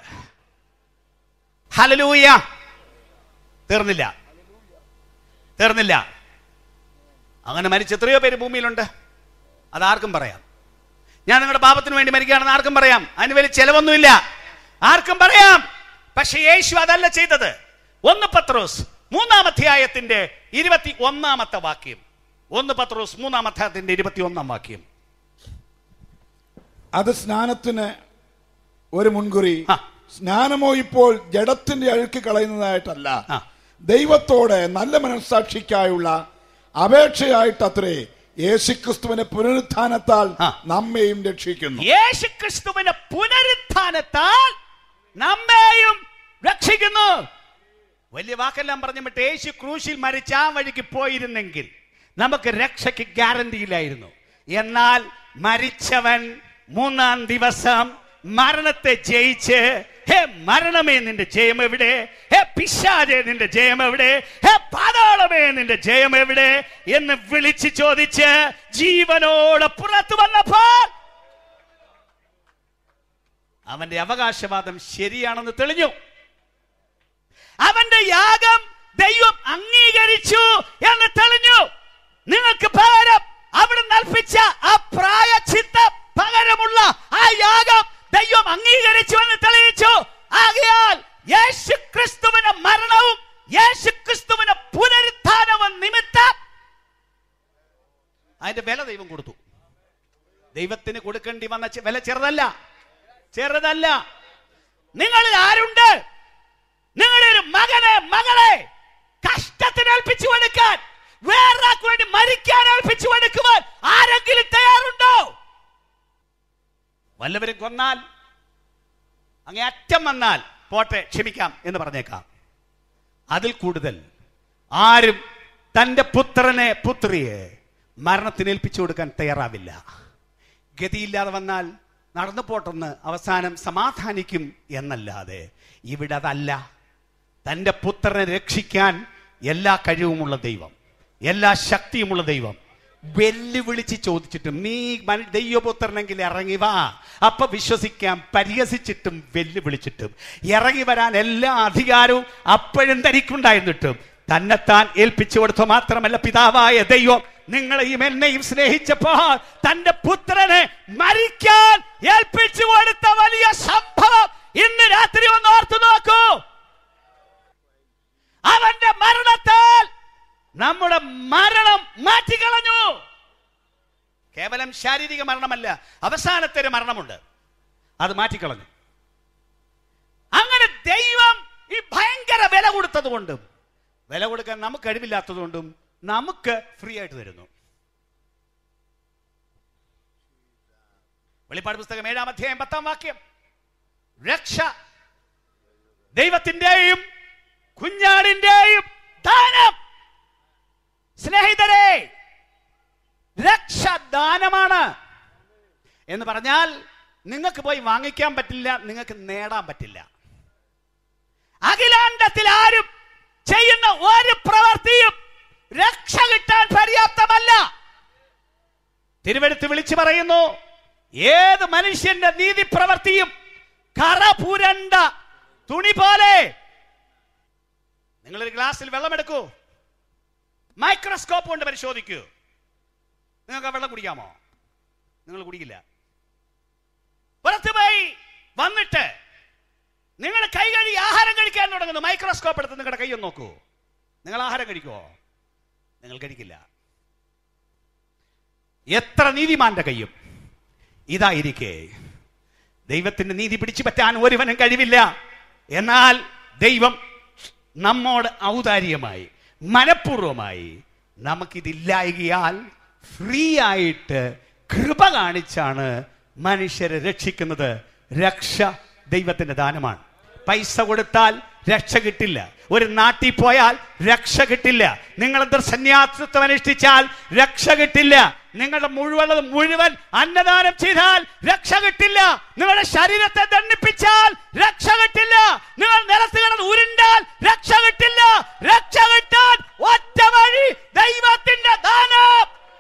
ഹലലൂയ തീർന്നില്ല തീർന്നില്ല അങ്ങനെ മരിച്ച എത്രയോ പേര് ഭൂമിയിലുണ്ട് അതാർക്കും പറയാം ഞാൻ നിങ്ങളുടെ പാപത്തിന് വേണ്ടി മരിക്കുകയാണെന്ന് ആർക്കും പറയാം അതിന് വലിയ ചെലവൊന്നുമില്ല ആർക്കും പറയാം പക്ഷെ യേശു അതല്ല ചെയ്തത് ഒന്ന് പത്രോസ് മൂന്നാം അധ്യായത്തിന്റെ ഇരുപത്തി ഒന്നാമത്തെ വാക്യം ഒന്ന് പത്രോസ് മൂന്നാം അധ്യായത്തിന്റെ ഇരുപത്തി ഒന്നാം വാക്യം അത് സ്നാനത്തിന് ഒരു മുൻകുറി ആ. സ്നാനമോ ഇപ്പോൾ ജഡത്തിന്റെ അഴുക്ക് കളയുന്നതായിട്ടല്ല ആ. ദൈവത്തോടെ നല്ല മനസ്സാക്ഷിക്കായുള്ള അപേക്ഷയായിട്ടത്രേ യേശുക്രിസ്തുവിന്റെ പുനരുത്ഥാനത്താൽ ആ. നമ്മെയും രക്ഷിക്കുന്നു യേശു ക്രിസ്തുവിന്റെ പുനരുത്ഥാനത്താൽ നമ്മെയും രക്ഷിക്കുന്നു വലിയ വാക്കെല്ലാം പറഞ്ഞു വിട്ട് യേശു ക്രൂശിൽ മരിച്ച ആ വഴിക്ക് പോയിരുന്നെങ്കിൽ നമുക്ക് രക്ഷയ്ക്ക് ഗ്യാരണ്ടി ഇല്ലായിരുന്നു എന്നാൽ മരിച്ചവൻ മൂന്നാം ദിവസം മരണത്തെ ജയിച്ച് ഹേ മരണമേ നിന്റെ ജയം എവിടെ ഹേ പിശാചേ നിന്റെ ജയം എവിടെ ഹേ പാതാളമേ നിന്റെ ജയം എവിടെ എന്ന് വിളിച്ച് ചോദിച്ച് ജീവനോടെ പുറത്തു വന്നപ്പോൾ അവന്റെ അവകാശവാദം ശരിയാണെന്ന് തെളിഞ്ഞു അവന്റെ യാഗം ദൈവം അംഗീകരിച്ചു എന്ന് തെളിഞ്ഞു നിങ്ങൾക്ക് പകരം അവിടെ നൽപ്പിച്ച ആ പ്രായച്ചിത്ത പകരമുള്ള ആ യാഗം ദൈവം അംഗീകരിച്ചു എന്ന് തെളിയിച്ചു ആകയാൽ യേശു ക്രിസ്തുവിന്റെ മരണവും യേശു ക്രിസ്തുവിന്റെ പുനരുത്ഥാനവും നിമിത്തം അതിന്റെ വില ദൈവം കൊടുത്തു ദൈവത്തിന് കൊടുക്കേണ്ടി വന്ന ചെ- വില ചെറുതല്ല ചെറുതല്ല നിങ്ങളിൽ ആരുണ്ട് നിങ്ങളുടെ ഒരു മകനെ മകളെ കഷ്ടത്തിന് ഏൽപ്പിച്ചു കൊടുക്കാൻ വേറൊരാൾക്ക് വേണ്ടി മരിക്കാൻ ഏൽപ്പിച്ചു കൊടുക്കുവാൻ ആരെങ്കിലും തയ്യാറുണ്ടോ വല്ലവരും കൊന്നാൽ അങ്ങേ അറ്റം വന്നാൽ പോട്ടെ ക്ഷമിക്കാം എന്ന് പറഞ്ഞേക്കാം അതിൽ കൂടുതൽ ആരും തന്റെ പുത്രനെ പുത്രിയെ മരണത്തിന് ഏൽപ്പിച്ചു കൊടുക്കാൻ തയ്യാറാവില്ല ഗതിയില്ലാതെ വന്നാൽ നടന്നു പോട്ടെന്ന് അവസാനം സമാധാനിക്കും എന്നല്ലാതെ ഇവിടെ അതല്ല തൻ്റെ പുത്രനെ രക്ഷിക്കാൻ എല്ലാ കഴിവുമുള്ള ദൈവം എല്ലാ ശക്തിയുമുള്ള ദൈവം വെല്ലുവിളിച്ച് ചോദിച്ചിട്ടും നീ മന- ദൈവപുത്രനെങ്കിൽ ഇറങ്ങി വാ അപ്പൊ വിശ്വസിക്കാം പരിഹസിച്ചിട്ടും വെല്ലുവിളിച്ചിട്ടും ഇറങ്ങി വരാൻ എല്ലാ അധികാരവും അപ്പോഴും തനിക്കുണ്ടായിരുന്നിട്ടും തന്നെത്താൻ ഏൽപ്പിച്ചു കൊടുത്തു മാത്രമല്ല പിതാവായ ദൈവം നിങ്ങളെയും എന്നെയും സ്നേഹിച്ചപ്പോൾ തന്റെ പുത്രനെ മരിക്കാൻ ഏൽപ്പിച്ചു കൊടുത്ത വലിയ സംഭവം ഇന്ന് രാത്രി ഒന്ന് ഓർത്തു നോക്കൂ അവന്റെ മരണത്താൽ നമ്മുടെ മരണം മാറ്റിക്കളഞ്ഞു കേവലം ശാരീരിക മരണമല്ല അവസാനത്തെ ഒരു മരണമുണ്ട് അത് മാറ്റിക്കളഞ്ഞു അങ്ങനെ ദൈവം ഈ ഭയങ്കര വില കൊടുത്തത് കൊണ്ടും വില കൊടുക്കാൻ നമുക്ക് കഴിവില്ലാത്തത് കൊണ്ടും നമുക്ക് ഫ്രീ ആയിട്ട് തരുന്നു വെളിപ്പാട് പുസ്തകം ഏഴാം അധ്യായം പത്താം വാക്യം രക്ഷ ദൈവത്തിന്റെയും കുഞ്ഞാടിന്റെയും ദാനം സ്നേഹിതരെ രക്ഷ ദാനമാണ് എന്ന് പറഞ്ഞാൽ നിങ്ങൾക്ക് പോയി വാങ്ങിക്കാൻ പറ്റില്ല നിങ്ങൾക്ക് നേടാൻ പറ്റില്ല അഖിലാണ്ടത്തിൽ ആരും ചെയ്യുന്ന ഒരു പ്രവൃത്തിയും രക്ഷ കിട്ടാൻ പര്യാപ്തമല്ല തിരുവെടുത്ത് വിളിച്ചു പറയുന്നു ഏത് മനുഷ്യന്റെ നീതി പ്രവൃത്തിയും കറ പുരണ്ട തുണി പോലെ നിങ്ങളൊരു ഗ്ലാസ്സിൽ വെള്ളമെടുക്കൂ മൈക്രോസ്കോപ്പ് കൊണ്ട് പരിശോധിക്കൂ നിങ്ങൾക്ക് ആ വെള്ളം കുടിക്കാമോ നിങ്ങൾ കുടിക്കില്ല പുറത്ത് പോയി വന്നിട്ട് നിങ്ങൾ കൈ കഴുകി ആഹാരം കഴിക്കാൻ തുടങ്ങുന്നു മൈക്രോസ്കോപ്പ് എടുത്ത് നിങ്ങളുടെ കൈ ഒന്ന് നോക്കൂ നിങ്ങൾ ആഹാരം കഴിക്കുമോ നിങ്ങൾ കഴിക്കില്ല എത്ര നീതിമാന്റെ കയ്യും ഇതായിരിക്കെ ദൈവത്തിന്റെ നീതി പിടിച്ചു പറ്റാൻ ഒരുവനും കഴിവില്ല എന്നാൽ ദൈവം നമ്മോട് ഔദാര്യമായി മനഃപൂർവമായി നമുക്കിതില്ലായകിയാൽ ഫ്രീ ആയിട്ട് കൃപ കാണിച്ചാണ് മനുഷ്യരെ രക്ഷിക്കുന്നത് രക്ഷ ദൈവത്തിന്റെ ദാനമാണ് പൈസ കൊടുത്താൽ രക്ഷ കിട്ടില്ല ഒരു നാട്ടിൽ പോയാൽ രക്ഷ കിട്ടില്ല നിങ്ങൾ എന്തർ സന്യാസത്വം അനുഷ്ഠിച്ചാൽ രക്ഷ കിട്ടില്ല നിങ്ങളുടെ മുഴുവൻ മുഴുവൻ അന്നദാനം ചെയ്താൽ രക്ഷ കിട്ടില്ല നിങ്ങളുടെ ശരീരത്തെ ദണ്ഡിപ്പിച്ചാൽ രക്ഷ കിട്ടില്ല നിങ്ങൾ നിലത്ത് കിടന്ന് ഉരുണ്ടാൽ രക്ഷ കിട്ടില്ല രക്ഷ കിട്ടാൻ ഒറ്റ വഴി ദൈവത്തിന്റെ ദാനം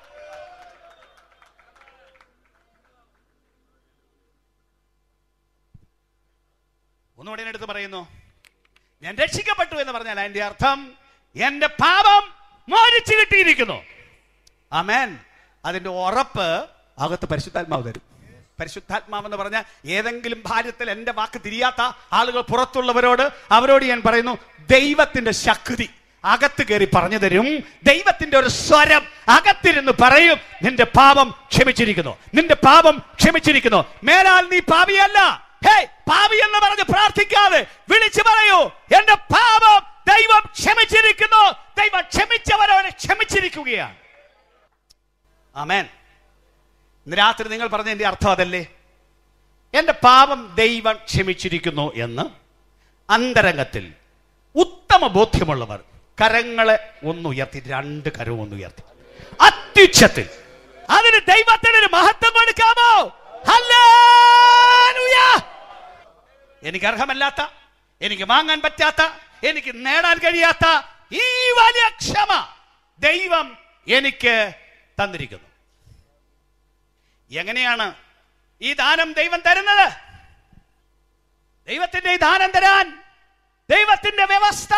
ഒന്നുകൂടെ ഞാൻ എടുത്ത് പറയുന്നു ഞാൻ രക്ഷിക്കപ്പെട്ടു എന്ന് പറഞ്ഞാൽ അതിന്റെ അർത്ഥം എന്റെ പാപം മോചിച്ചു കിട്ടിയിരിക്കുന്നു ആമേൻ അതിന്റെ ഉറപ്പ് അകത്ത് പരിശുദ്ധാത്മാവ് തരും പരിശുദ്ധാത്മാവ് എന്ന് പറഞ്ഞാൽ ഏതെങ്കിലും ഭാര്യത്തിൽ എന്റെ വാക്ക് തിരിയാത്ത ആളുകൾ പുറത്തുള്ളവരോട് അവരോട് ഞാൻ പറയുന്നു ദൈവത്തിന്റെ ശക്തി അകത്ത് കയറി പറഞ്ഞു തരും ദൈവത്തിന്റെ ഒരു സ്വരം അകത്തിരുന്ന് പറയും നിന്റെ പാപം ക്ഷമിച്ചിരിക്കുന്നു നിന്റെ പാപം ക്ഷമിച്ചിരിക്കുന്നു മേലാൽ നീ പാപിയല്ല ഹേ പാപി എന്ന് പറഞ്ഞ് പ്രാർത്ഥിക്കാതെ വിളിച്ചു പറയൂ എന്റെ പാപം ദൈവം ക്ഷമിച്ചിരിക്കുന്നു ദൈവം ക്ഷമിച്ചവരവനെ ക്ഷമിച്ചിരിക്കുകയാണ് ആമേൻ ഇന്ന് രാത്രി നിങ്ങൾ പറഞ്ഞതിന്റെ അർത്ഥം അതല്ലേ എന്റെ പാപം ദൈവം ക്ഷമിച്ചിരിക്കുന്നു എന്ന് അന്തരംഗത്തിൽ ഉത്തമ ബോധ്യമുള്ളവർ കരങ്ങളെ ഒന്നുയർത്തി രണ്ട് കരവും ഒന്നുയർത്തി അത്യുച്ഛത്തിൽ അതിന് ദൈവത്തിന് ഒരു മഹത്വം കൊടുക്കാമോ ഹല്ലേലൂയ എനിക്ക് അർഹമല്ലാത്ത എനിക്ക് വാങ്ങാൻ പറ്റാത്ത എനിക്ക് നേടാൻ കഴിയാത്ത ഈ വലിയ ക്ഷമ ദൈവം എനിക്ക് തന്നിരിക്കുന്നു എങ്ങനെയാണ് ഈ ദാനം ദൈവം തരുന്നത് ദൈവത്തിന്റെ ഈ ദാനം തരാൻ ദൈവത്തിന്റെ വ്യവസ്ഥ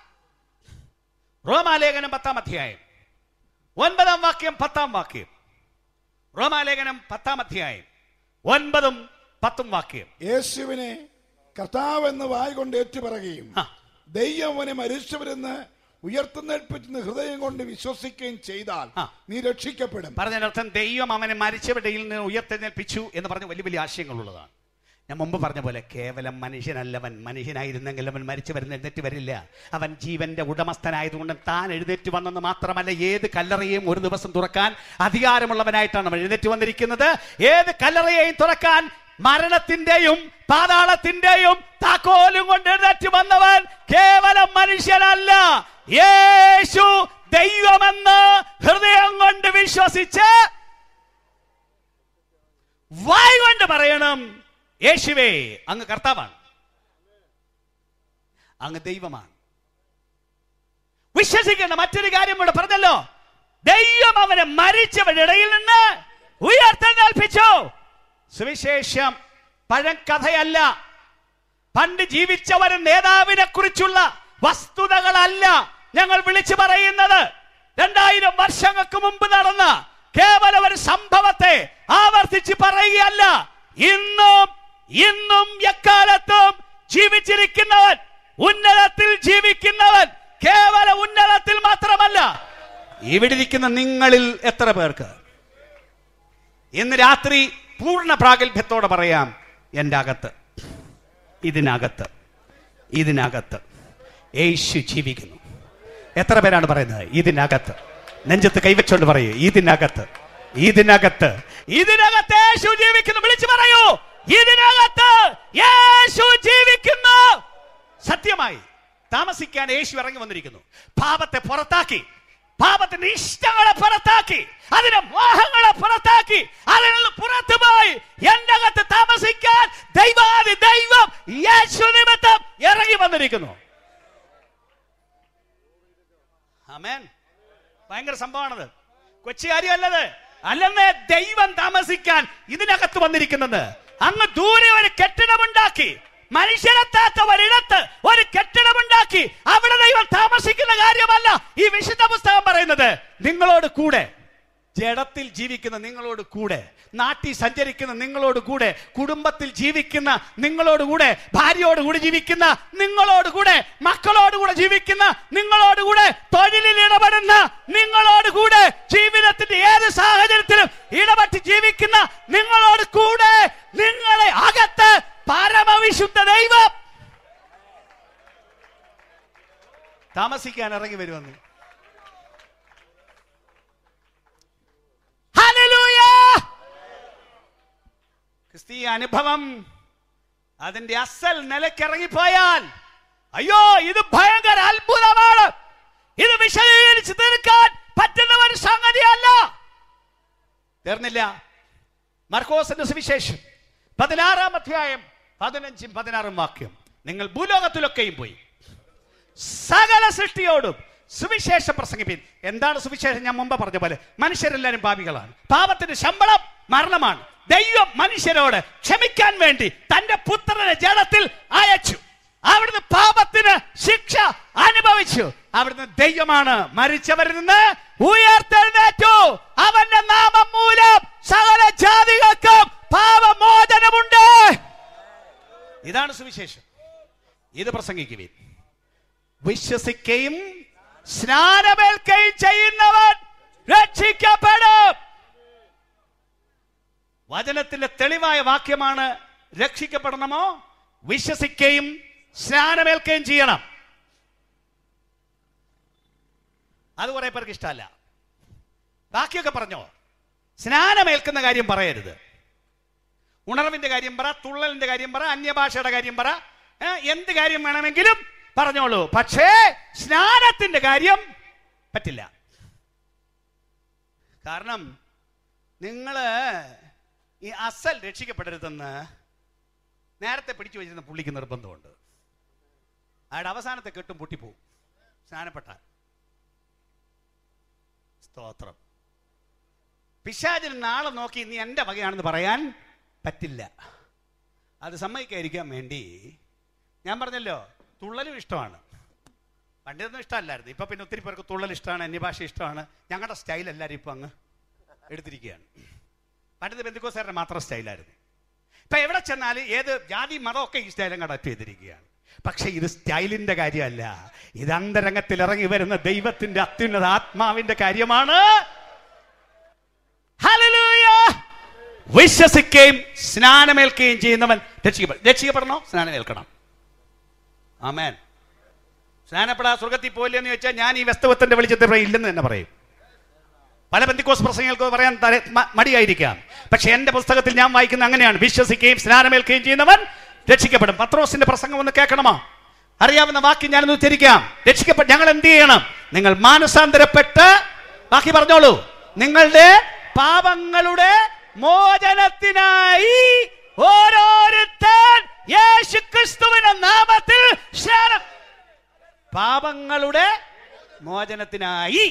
റോമാലേഖനം പത്താം അധ്യായം ഒൻപതാം വാക്യം പത്താം വാക്യം റോമാലേഖനം പത്താം അധ്യായം ഒൻപതും പത്തും വാക്യം യേശുവിനെ കർത്താവ് എന്ന് വായി കൊണ്ട് ഏറ്റുപറയുകയും ആ. ദൈവം അവനെ മരിച്ചവരെന്ന് ഉയർത്തുന്നേൽപ്പിച്ചെന്ന് ഹൃദയം കൊണ്ട് വിശ്വസിക്കുകയും ചെയ്താൽ ആ. നീ രക്ഷിക്കപ്പെടും പറഞ്ഞതിനർത്ഥം ദൈവം അവനെ മരിച്ചവരുടെ നിന്ന് ഉയർത്തെഴുന്നേൽപ്പിച്ചു എന്ന് പറഞ്ഞ വലിയ വലിയ ആശയങ്ങളുള്ളതാണ് ഞാൻ മുമ്പ് പറഞ്ഞ പോലെ കേവലം മനുഷ്യനല്ലവൻ മനുഷ്യനായിരുന്നെങ്കിൽ അവൻ മരിച്ചു വരുന്ന എഴുന്നേറ്റ് വരില്ല അവൻ ജീവന്റെ ഉടമസ്ഥനായതുകൊണ്ട് താൻ എഴുന്നേറ്റ് വന്നെന്ന് മാത്രമല്ല ഏത് കല്ലറയെയും ഒരു ദിവസം തുറക്കാൻ അധികാരമുള്ളവനായിട്ടാണ് അവൻ എഴുന്നേറ്റ് വന്നിരിക്കുന്നത് ഏത് കല്ലറയെയും തുറക്കാൻ മരണത്തിന്റെയും പാതാളത്തിന്റെയും താക്കോലും കൊണ്ട് എഴുന്നേറ്റ് വന്നവൻ കേവലം മനുഷ്യനല്ല യേശു ദൈവമെന്ന് ഹൃദയം കൊണ്ട് വിശ്വസിച്ച് വായ് കൊണ്ട് പറയണം യേശുവേ അങ്ങ് കർത്താവാണ് അങ്ങ് ദൈവമാണ് വിശ്വസിക്കേണ്ട മറ്റൊരു കാര്യം കൂടെ പറഞ്ഞല്ലോ ദൈവം അവനെ മരിച്ചവരുടെ ഇടയിൽ നിന്ന് ഉയർത്തെഴുന്നേൽപ്പിച്ചു സുവിശേഷം പഴങ്കഥയല്ല പണ്ട് ജീവിച്ചവരും നേതാവിനെ കുറിച്ചുള്ള വസ്തുതകളല്ല ഞങ്ങൾ വിളിച്ചു പറയുന്നത് രണ്ടായിരം വർഷങ്ങൾക്ക് മുമ്പ് നടന്ന കേവലം ഒരു സംഭവത്തെ ആവർത്തിച്ച് പറയുകയല്ല ഇന്നും ഇന്നും എക്കാലത്തും ജീവിച്ചിരിക്കുന്നവൻ ഉന്നതത്തിൽ ജീവിക്കുന്നവൻ കേവല ഉന്നതത്തിൽ മാത്രമല്ല ഇവിടെ ഇരിക്കുന്ന നിങ്ങളിൽ എത്ര പേർക്ക് ഇന്ന് രാത്രി പൂർണ്ണ പ്രാഗൽഭ്യത്തോടെ പറയാം എൻ്റെ അകത്ത് ഇതിനകത്ത് ഇതിനകത്ത് യേശു ജീവിക്കുന്നു എത്ര പേരാണ് പറയുന്നത് ഇതിനകത്ത് നെഞ്ചത്ത് കൈവച്ചോണ്ട് പറയൂ ഇതിനകത്ത് ഇതിനകത്ത് ഇതിനകത്ത് യേശു ജീവിക്കുന്നു വിളിച്ചു പറയൂ ഇതിനകത്ത് യേശു ജീവിക്കുന്നു സത്യമായി താമസിക്കാൻ യേശു ഇറങ്ങി വന്നിരിക്കുന്നു പാപത്തെ പുറത്താക്കി പാപത്തിന്റെ ഇഷ്ടങ്ങളെ പുറത്താക്കി അതിന്റെ മോഹങ്ങളെ പുറത്താക്കി അതിൽ നിന്ന് പുറത്തു പോയി എന്റെ അകത്ത് താമസിക്കാൻ ദൈവാദി ദൈവം യേശു നിമിത്തം ഇറങ്ങി വന്നിരിക്കുന്നു ആമേൻ ഭയങ്കര സംഭവമാണത് കൊച്ചി കാര്യമല്ലത് അല്ലെന്നേ ദൈവം താമസിക്കാൻ ഇതിനകത്ത് വന്നിരിക്കുന്നത് അങ്ങ് ദൂരെ ഒരു കെട്ടിടമുണ്ടാക്കി മനുഷ്യരെത്താത്ത ഒരിടത്ത് ഒരു കെട്ടിടമുണ്ടാക്കി അവിടെ ദൈവം താമസിക്കുന്ന കാര്യമല്ല ഈ വിശുദ്ധ പുസ്തകം പറയുന്നത് നിങ്ങളോട് കൂടെ ജഡത്തിൽ ജീവിക്കുന്ന നിങ്ങളോട് കൂടെ നാട്ടിൽ സഞ്ചരിക്കുന്ന നിങ്ങളോട് കൂടെ കുടുംബത്തിൽ ജീവിക്കുന്ന നിങ്ങളോട് കൂടെ ഭാര്യയോട് കൂടി ജീവിക്കുന്ന നിങ്ങളോട് കൂടെ മക്കളോട് കൂടെ ജീവിക്കുന്ന നിങ്ങളോട് കൂടെ തൊഴിലിൽ ഇടപെടുന്ന നിങ്ങളോട് കൂടെ ജീവിതത്തിന്റെ ഏത് സാഹചര്യത്തിലും ഇടപെട്ട് ജീവിക്കുന്ന നിങ്ങളോട് കൂടെ നിങ്ങളെ അകത്ത് പരമവിശുദ്ധ ദൈവം താമസിക്കാൻ ഇറങ്ങി വരുമെന്ന് ഹല്ലേലൂയ! ക്രിസ്തീയ അനുഭവം അതിന്റെ അസൽ നിലക്കിറങ്ങിപ്പോയാൽ അയ്യോ ഇത് ഭയങ്കര അത്ഭുതമാണ് ഇത് വിശദീകരിച്ച് തീർക്കാൻ പറ്റുന്ന ഒരു സംഗതിയല്ല തീർന്നില്ല മർക്കോസിന്റെ സുവിശേഷം പതിനാറാം അധ്യായം പതിനഞ്ചും പതിനാറും വാക്യം നിങ്ങൾ ഭൂലോകത്തിലൊക്കെയും പോയി സകല സൃഷ്ടിയോടും സുവിശേഷം പ്രസംഗിപ്പിൻ എന്താണ് സുവിശേഷം ഞാൻ മുമ്പ് പറഞ്ഞ പോലെ മനുഷ്യരെല്ലാരും പാപികളാണ് പാപത്തിന്റെ ശമ്പളം മരണമാണ് ദൈവം മനുഷ്യരോട് ക്ഷമിക്കാൻ വേണ്ടി തന്റെ പുത്രനെ ജഡത്തിൽ അയച്ചു അവിടുന്ന് പാപത്തിന് ശിക്ഷ അനുഭവിച്ചു അവിടുന്ന് ദൈവമാണ് മരിച്ചവരിൽ നിന്ന് ഉയർത്തെഴുന്നേറ്റു അവന്റെ നാമം മൂലം സകല ജാതികൾക്കും പാപമോചനമുണ്ട് ഇതാണ് സുവിശേഷം ഇത് പ്രസംഗിക്കുവിൻ വിശ്വസിക്കുകയും സ്നാനമേൽക്കുകയും ചെയ്യുന്നവൻ രക്ഷിക്കപ്പെടും വചനത്തിലെ തെളിവായ വാക്യമാണ് രക്ഷിക്കപ്പെടണമോ വിശ്വസിക്കുകയും സ്നാനമേൽക്കുകയും ചെയ്യണം അത് കുറെ പേർക്ക് ഇഷ്ടമല്ല ബാക്കിയൊക്കെ പറഞ്ഞോ സ്നാനമേൽക്കുന്ന കാര്യം പറയരുത് ഉണർവിന്റെ കാര്യം പറ തുള്ളലിന്റെ കാര്യം പറ അന്യഭാഷയുടെ കാര്യം പറ ഏ, എന്ത് കാര്യം വേണമെങ്കിലും പറഞ്ഞോളൂ പക്ഷേ സ്നാനത്തിന്റെ കാര്യം പറ്റില്ല കാരണം നിങ്ങൾ ഈ അസൽ രക്ഷിക്കപ്പെടരുതെന്ന് നേരത്തെ പിടിച്ചു വെച്ചിരുന്ന പുള്ളിക്ക് നിർബന്ധമുണ്ട് അയാളുടെ അവസാനത്തെ കെട്ടും പൊട്ടിപ്പോവും സ്നാനപ്പെട്ടാൽ സ്തോത്രം പിശാചിൽ നാളെ നോക്കി നീ എൻ്റെ വകയാണെന്ന് പറയാൻ പറ്റില്ല അത് സമ്മതിക്കാതിരിക്കാൻ വേണ്ടി ഞാൻ പറഞ്ഞല്ലോ തുള്ളലും ഇഷ്ടമാണ് പണ്ടിതൊന്നും ഇഷ്ടമല്ലായിരുന്നു ഇപ്പൊ പിന്നെ ഒത്തിരി പേർക്ക് തുള്ളൽ ഇഷ്ടമാണ് അന്യഭാഷ ഇഷ്ടമാണ് ഞങ്ങളുടെ സ്റ്റൈൽ എല്ലാവരും ഇപ്പൊ അങ്ങ് എടുത്തിരിക്കുകയാണ് പണ്ടത് ബന്ധുക്കോസാരുടെ മാത്രം സ്റ്റൈലായിരുന്നു ഇപ്പൊ എവിടെ ചെന്നാൽ ഏത് ജാതി മതമൊക്കെ ഈ സ്റ്റൈലും അഡപ്റ്റ് ചെയ്തിരിക്കുകയാണ് പക്ഷെ ഇത് സ്റ്റൈലിന്റെ കാര്യമല്ല ഇത് അന്തരംഗത്തിൽ ഇറങ്ങി വരുന്ന ദൈവത്തിന്റെ അത്യുന്നത ആത്മാവിന്റെ കാര്യമാണ് ഹല്ലേലൂയ! വിശ്വസിക്കുകയും സ്നാനമേൽക്കുകയും ചെയ്യുന്നവൻ രക്ഷിക്കപ്പെടും രക്ഷിക്കപ്പെടണോ സ്നാനമേൽക്കണം ആമേൻ സ്നാനപ്പെടാ സ്വർഗത്തിൽ പോയില്ല എന്ന് ചോദിച്ചാൽ ഞാൻ ഈ വസ്തുവത്തിന്റെ വെളിച്ചത്തിൽ പറയും ഇല്ലെന്ന് തന്നെ പറയും പല ബന്ധിക്കോസ് പ്രസംഗങ്ങൾക്ക് പറയാൻ തല- മ- മടിയായിരിക്കാം പക്ഷെ എന്റെ പുസ്തകത്തിൽ ഞാൻ വായിക്കുന്ന അങ്ങനെയാണ് വിശ്വസിക്കുകയും സ്നാനമേൽക്കുകയും ചെയ്യുന്നവൻ രക്ഷിക്കപ്പെടും പത്രോസിന്റെ പ്രസംഗം ഒന്ന് കേൾക്കണമോ അറിയാവുന്ന വാക്യം ഞാനൊന്ന് ഉദ്ധരിക്കാം രക്ഷിക്കപ്പെട്ട ഞങ്ങൾ എന്ത് ചെയ്യണം നിങ്ങൾ മാനസാന്തരപ്പെട്ട് ബാക്കി പറഞ്ഞോളൂ നിങ്ങളുടെ പാപങ്ങളുടെ മോചനത്തിനായി ഓരോരുത്തൻ യേശു ക്രിസ്തുവിന്റെ നാമത്തിൽ സ്നാനം പാപങ്ങളുടെ മോചനത്തിനായി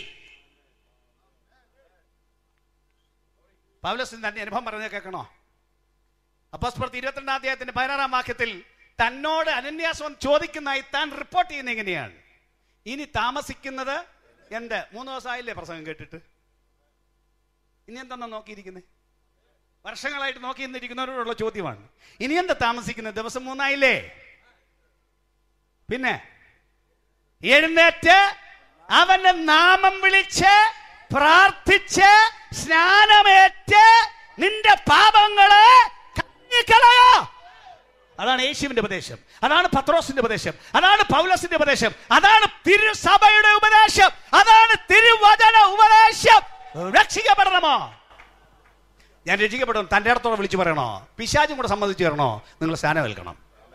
പൗലസിന് തന്നെ അനുഭവം പറഞ്ഞ കേൾക്കണോ അപ്പോസ്പുറത്ത് ഇരുപത്തിരണ്ടാം അധ്യായത്തിന്റെ പതിനാറാം വാക്യത്തിൽ തന്നോട് അനന്യാസം ചോദിക്കുന്നതായി താൻ റിപ്പോർട്ട് ചെയ്യുന്ന എങ്ങനെയാണ് ഇനി താമസിക്കുന്നത് എന്ത് മൂന്ന് ദിവസമായില്ലേ പ്രസംഗം കേട്ടിട്ട് ഇനി എന്താ നോക്കിയിരിക്കുന്നത് വർഷങ്ങളായിട്ട് നോക്കി നിന്നിരിക്കുന്നവരോടുള്ള ചോദ്യമാണ് ഇനി എന്താ താമസിക്കുന്നത് ദിവസം മൂന്നായില്ലേ പിന്നെ എഴുന്നേറ്റ് അവന്റെ നാമം വിളിച്ച് പ്രാർത്ഥിച്ച് സ്നാനമേറ്റ് നിന്റെ പാപങ്ങളെ കഴുകിക്കളയോ അതാണ് യേശുവിന്റെ ഉപദേശം അതാണ് പത്രോസിന്റെ ഉപദേശം അതാണ് പൗലസിന്റെ ഉപദേശം അതാണ് തിരുസഭയുടെ ഉപദേശം അതാണ് തിരുവചന ഉപദേശം രക്ഷിക്കപ്പെടണമോ ഞാൻ രക്ഷിക്കപ്പെടും തന്റെ അടുത്തോടെ വിളിച്ചു പറയണോ പിശാചും കൂടെ സമ്മതിച്ചു തരണോ നിങ്ങൾ സ്ഥാനം ഏൽക്കണം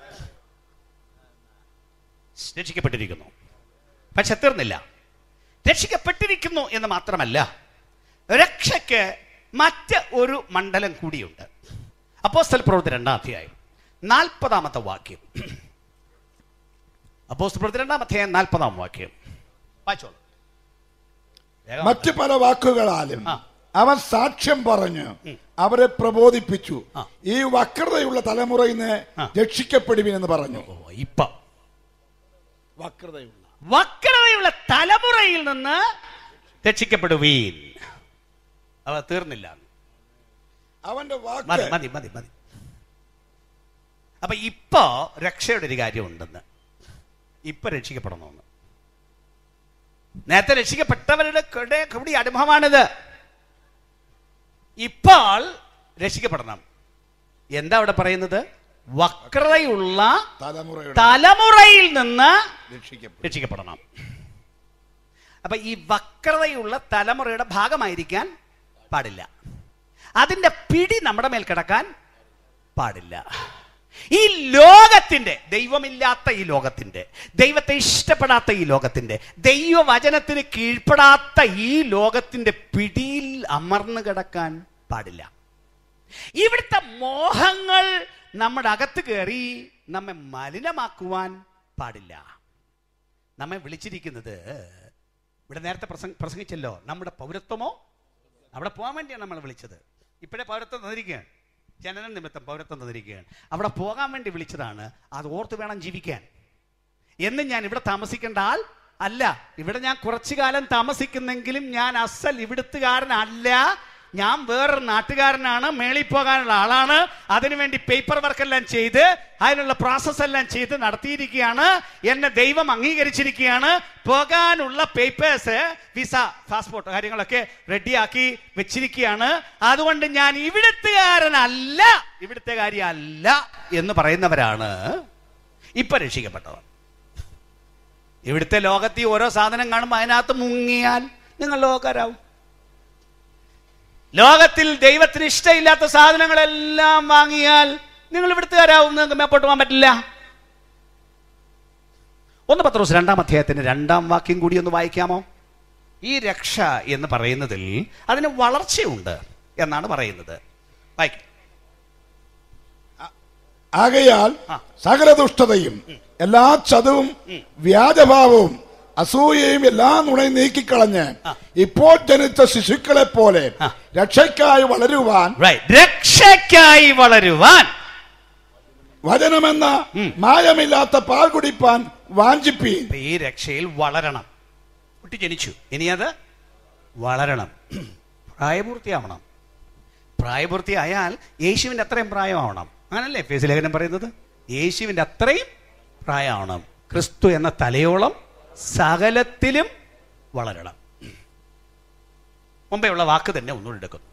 രക്ഷിക്കപ്പെട്ടിരിക്കുന്നു പക്ഷെ തീർന്നില്ല രക്ഷിക്കപ്പെട്ടിരിക്കുന്നു എന്ന് മാത്രമല്ല രക്ഷയ്ക്ക് മറ്റ് ഒരു മണ്ഡലം കൂടിയുണ്ട് അപ്പോസ്തല പ്രവൃത്തി രണ്ടാം അധ്യായം നാൽപ്പതാമത്തെ വാക്യം അപ്പോസ്തല പ്രവൃത്തി രണ്ടാം അധ്യായം നാൽപ്പതാം വാക്യം വായിച്ചോളൂ വേഗം മറ്റു പല വാക്കുകളാലും ആ. അവൻ സാക്ഷ്യം പറഞ്ഞു അവരെ പ്രബോധിപ്പിച്ചു ആ. ഈ വക്രതയുള്ള തലമുറയിൽ നിന്ന് ആ. രക്ഷിക്കപ്പെടുവിനെന്ന് പറഞ്ഞു ഓ, ഇപ്പം വക്രതയുള്ള വക്രതയുള്ള തലമുറയിൽ നിന്ന് രക്ഷിക്കപ്പെടുവീൻ അവ തീർന്നില്ല അവന്റെ മതി വാക്ക് മതി മതി മതി അപ്പൊ ഇപ്പോ രക്ഷയുടെ ഒരു കാര്യമുണ്ടെന്ന് ഇപ്പൊ രക്ഷിക്കപ്പെടണമെന്ന് നേരത്തെ രക്ഷിക്കപ്പെട്ടവരുടെ കൂടെ കൂടി അനുഭവമാണിത് ഇപ്പോൾ രക്ഷിക്കപ്പെടണം എന്താ അവിടെ പറയുന്നത് വക്രതയുള്ള തലമുറയുടെ തലമുറയിൽ നിന്ന് രക്ഷിക്കപ്പെടും രക്ഷിക്കപ്പെടണം അപ്പൊ ഈ വക്രതയുള്ള തലമുറയുടെ ഭാഗമായിരിക്കാൻ പാടില്ല അതിന്റെ പിടി നമ്മുടെ മേൽ കിടക്കാൻ പാടില്ല ഈ ലോകത്തിന്റെ ദൈവമില്ലാത്ത ഈ ലോകത്തിന്റെ ദൈവത്തെ ഇഷ്ടപ്പെടാത്ത ഈ ലോകത്തിന്റെ ദൈവവചനത്തിന് കീഴ്പ്പെടാത്ത ഈ ലോകത്തിന്റെ പിടിയിൽ അമർന്നു കിടക്കാൻ പാടില്ല ഇവിടുത്തെ മോഹങ്ങൾ നമ്മുടെ അകത്ത് കയറി നമ്മെ മലിനമാക്കുവാൻ പാടില്ല നമ്മെ വിളിച്ചിരിക്കുന്നത് ഇവിടെ നേരത്തെ പ്രസംഗ പ്രസംഗിച്ചല്ലോ നമ്മുടെ പൗരത്വമോ അവിടെ പോകാൻ വേണ്ടിയാണ് നമ്മൾ വിളിച്ചത് ഇപ്പോഴേ പൗരത്വം തന്നിരിക്കുകയാണ് ജനന നിമിത്തം പൗരത്വം തന്നിരിക്കുകയാണ് അവിടെ പോകാൻ വേണ്ടി വിളിച്ചതാണ് അത് ഓർത്ത് വേണം ജീവിക്കാൻ എന്ന് ഞാൻ ഇവിടെ താമസിക്കേണ്ട ആൾ അല്ല ഇവിടെ ഞാൻ കുറച്ചു കാലം താമസിക്കുന്നെങ്കിലും ഞാൻ അസൽ ഇവിടുത്തുകാരനല്ല ഞാൻ വേറൊരു നാട്ടുകാരനാണ് മേളിൽ പോകാനുള്ള ആളാണ് അതിനുവേണ്ടി പേപ്പർ വർക്ക് എല്ലാം ചെയ്ത് അതിനുള്ള പ്രോസസ് എല്ലാം ചെയ്ത് നടത്തിയിരിക്കുകയാണ് എന്നെ ദൈവം അംഗീകരിച്ചിരിക്കുകയാണ് പോകാനുള്ള പേപ്പേഴ്സ് വിസ പാസ്പോർട്ട് കാര്യങ്ങളൊക്കെ റെഡിയാക്കി വെച്ചിരിക്കുകയാണ് അതുകൊണ്ട് ഞാൻ ഇവിടുത്തുകാരനല്ല ഇവിടുത്തെ കാര്യമല്ല എന്ന് പറയുന്നവരാണ് ഇപ്പൊ രക്ഷിക്കപ്പെട്ടവർ ഇവിടുത്തെ ലോകത്തിൽ ഓരോ സാധനം കാണുമ്പോൾ അതിനകത്ത് മുങ്ങിയാൽ നിങ്ങൾ ലോകരാവും ലോകത്തിൽ ദൈവത്തിന് ഇഷ്ടമില്ലാത്ത സാധനങ്ങളെല്ലാം വാങ്ങിയാൽ നിങ്ങൾ ഇവിടുത്തുകാരാവും നിങ്ങൾക്ക് മേപ്പോട്ട് പോകാൻ പറ്റില്ല ഒന്ന് പത്രോസ് രണ്ടാം അധ്യായത്തിന്റെ രണ്ടാം വാക്യം കൂടി ഒന്ന് വായിക്കാമോ ഈ രക്ഷ എന്ന് പറയുന്നതിൽ അതിന് വളർച്ചയുണ്ട് എന്നാണ് പറയുന്നത് വായിക്കാം ആകയാൽ ആ. സകല ദുഷ്ടതയും എല്ലാ ചതവും വ്യാജഭാവവും അസൂയയും എല്ലാ നുണയും നീക്കിക്കളഞ്ഞ് ആ. ഇപ്പോൾ ജനിച്ച ശിശുക്കളെ പോലെ ആ. രക്ഷയ്ക്കായി വളരുവാൻ റൈറ്റ് രക്ഷയ്ക്കായി വളരുവാൻ വചനമെന്ന മായമില്ലാത്ത പാൽ കുടിപ്പാൻ വാഞ്ചിപ്പീൻ അപ്പൊ ഈ രക്ഷയിൽ വളരണം കുട്ടി ജനിച്ചു ഇനി അത് വളരണം പ്രായപൂർത്തിയാവണം പ്രായപൂർത്തിയായാൽ യേശുവിന്റെ അത്രയും പ്രായമാവണം അങ്ങനല്ലേ ഫേസ് ലേഖനം പറയുന്നത് യേശുവിന്റെ അത്രയും പ്രായമാവണം ക്രിസ്തു എന്ന തലയോളം സകലത്തിലും വളരണം മുമ്പേ ഉള്ള വാക്ക് തന്നെ ഒന്നുകൂടി എടുക്കുന്നു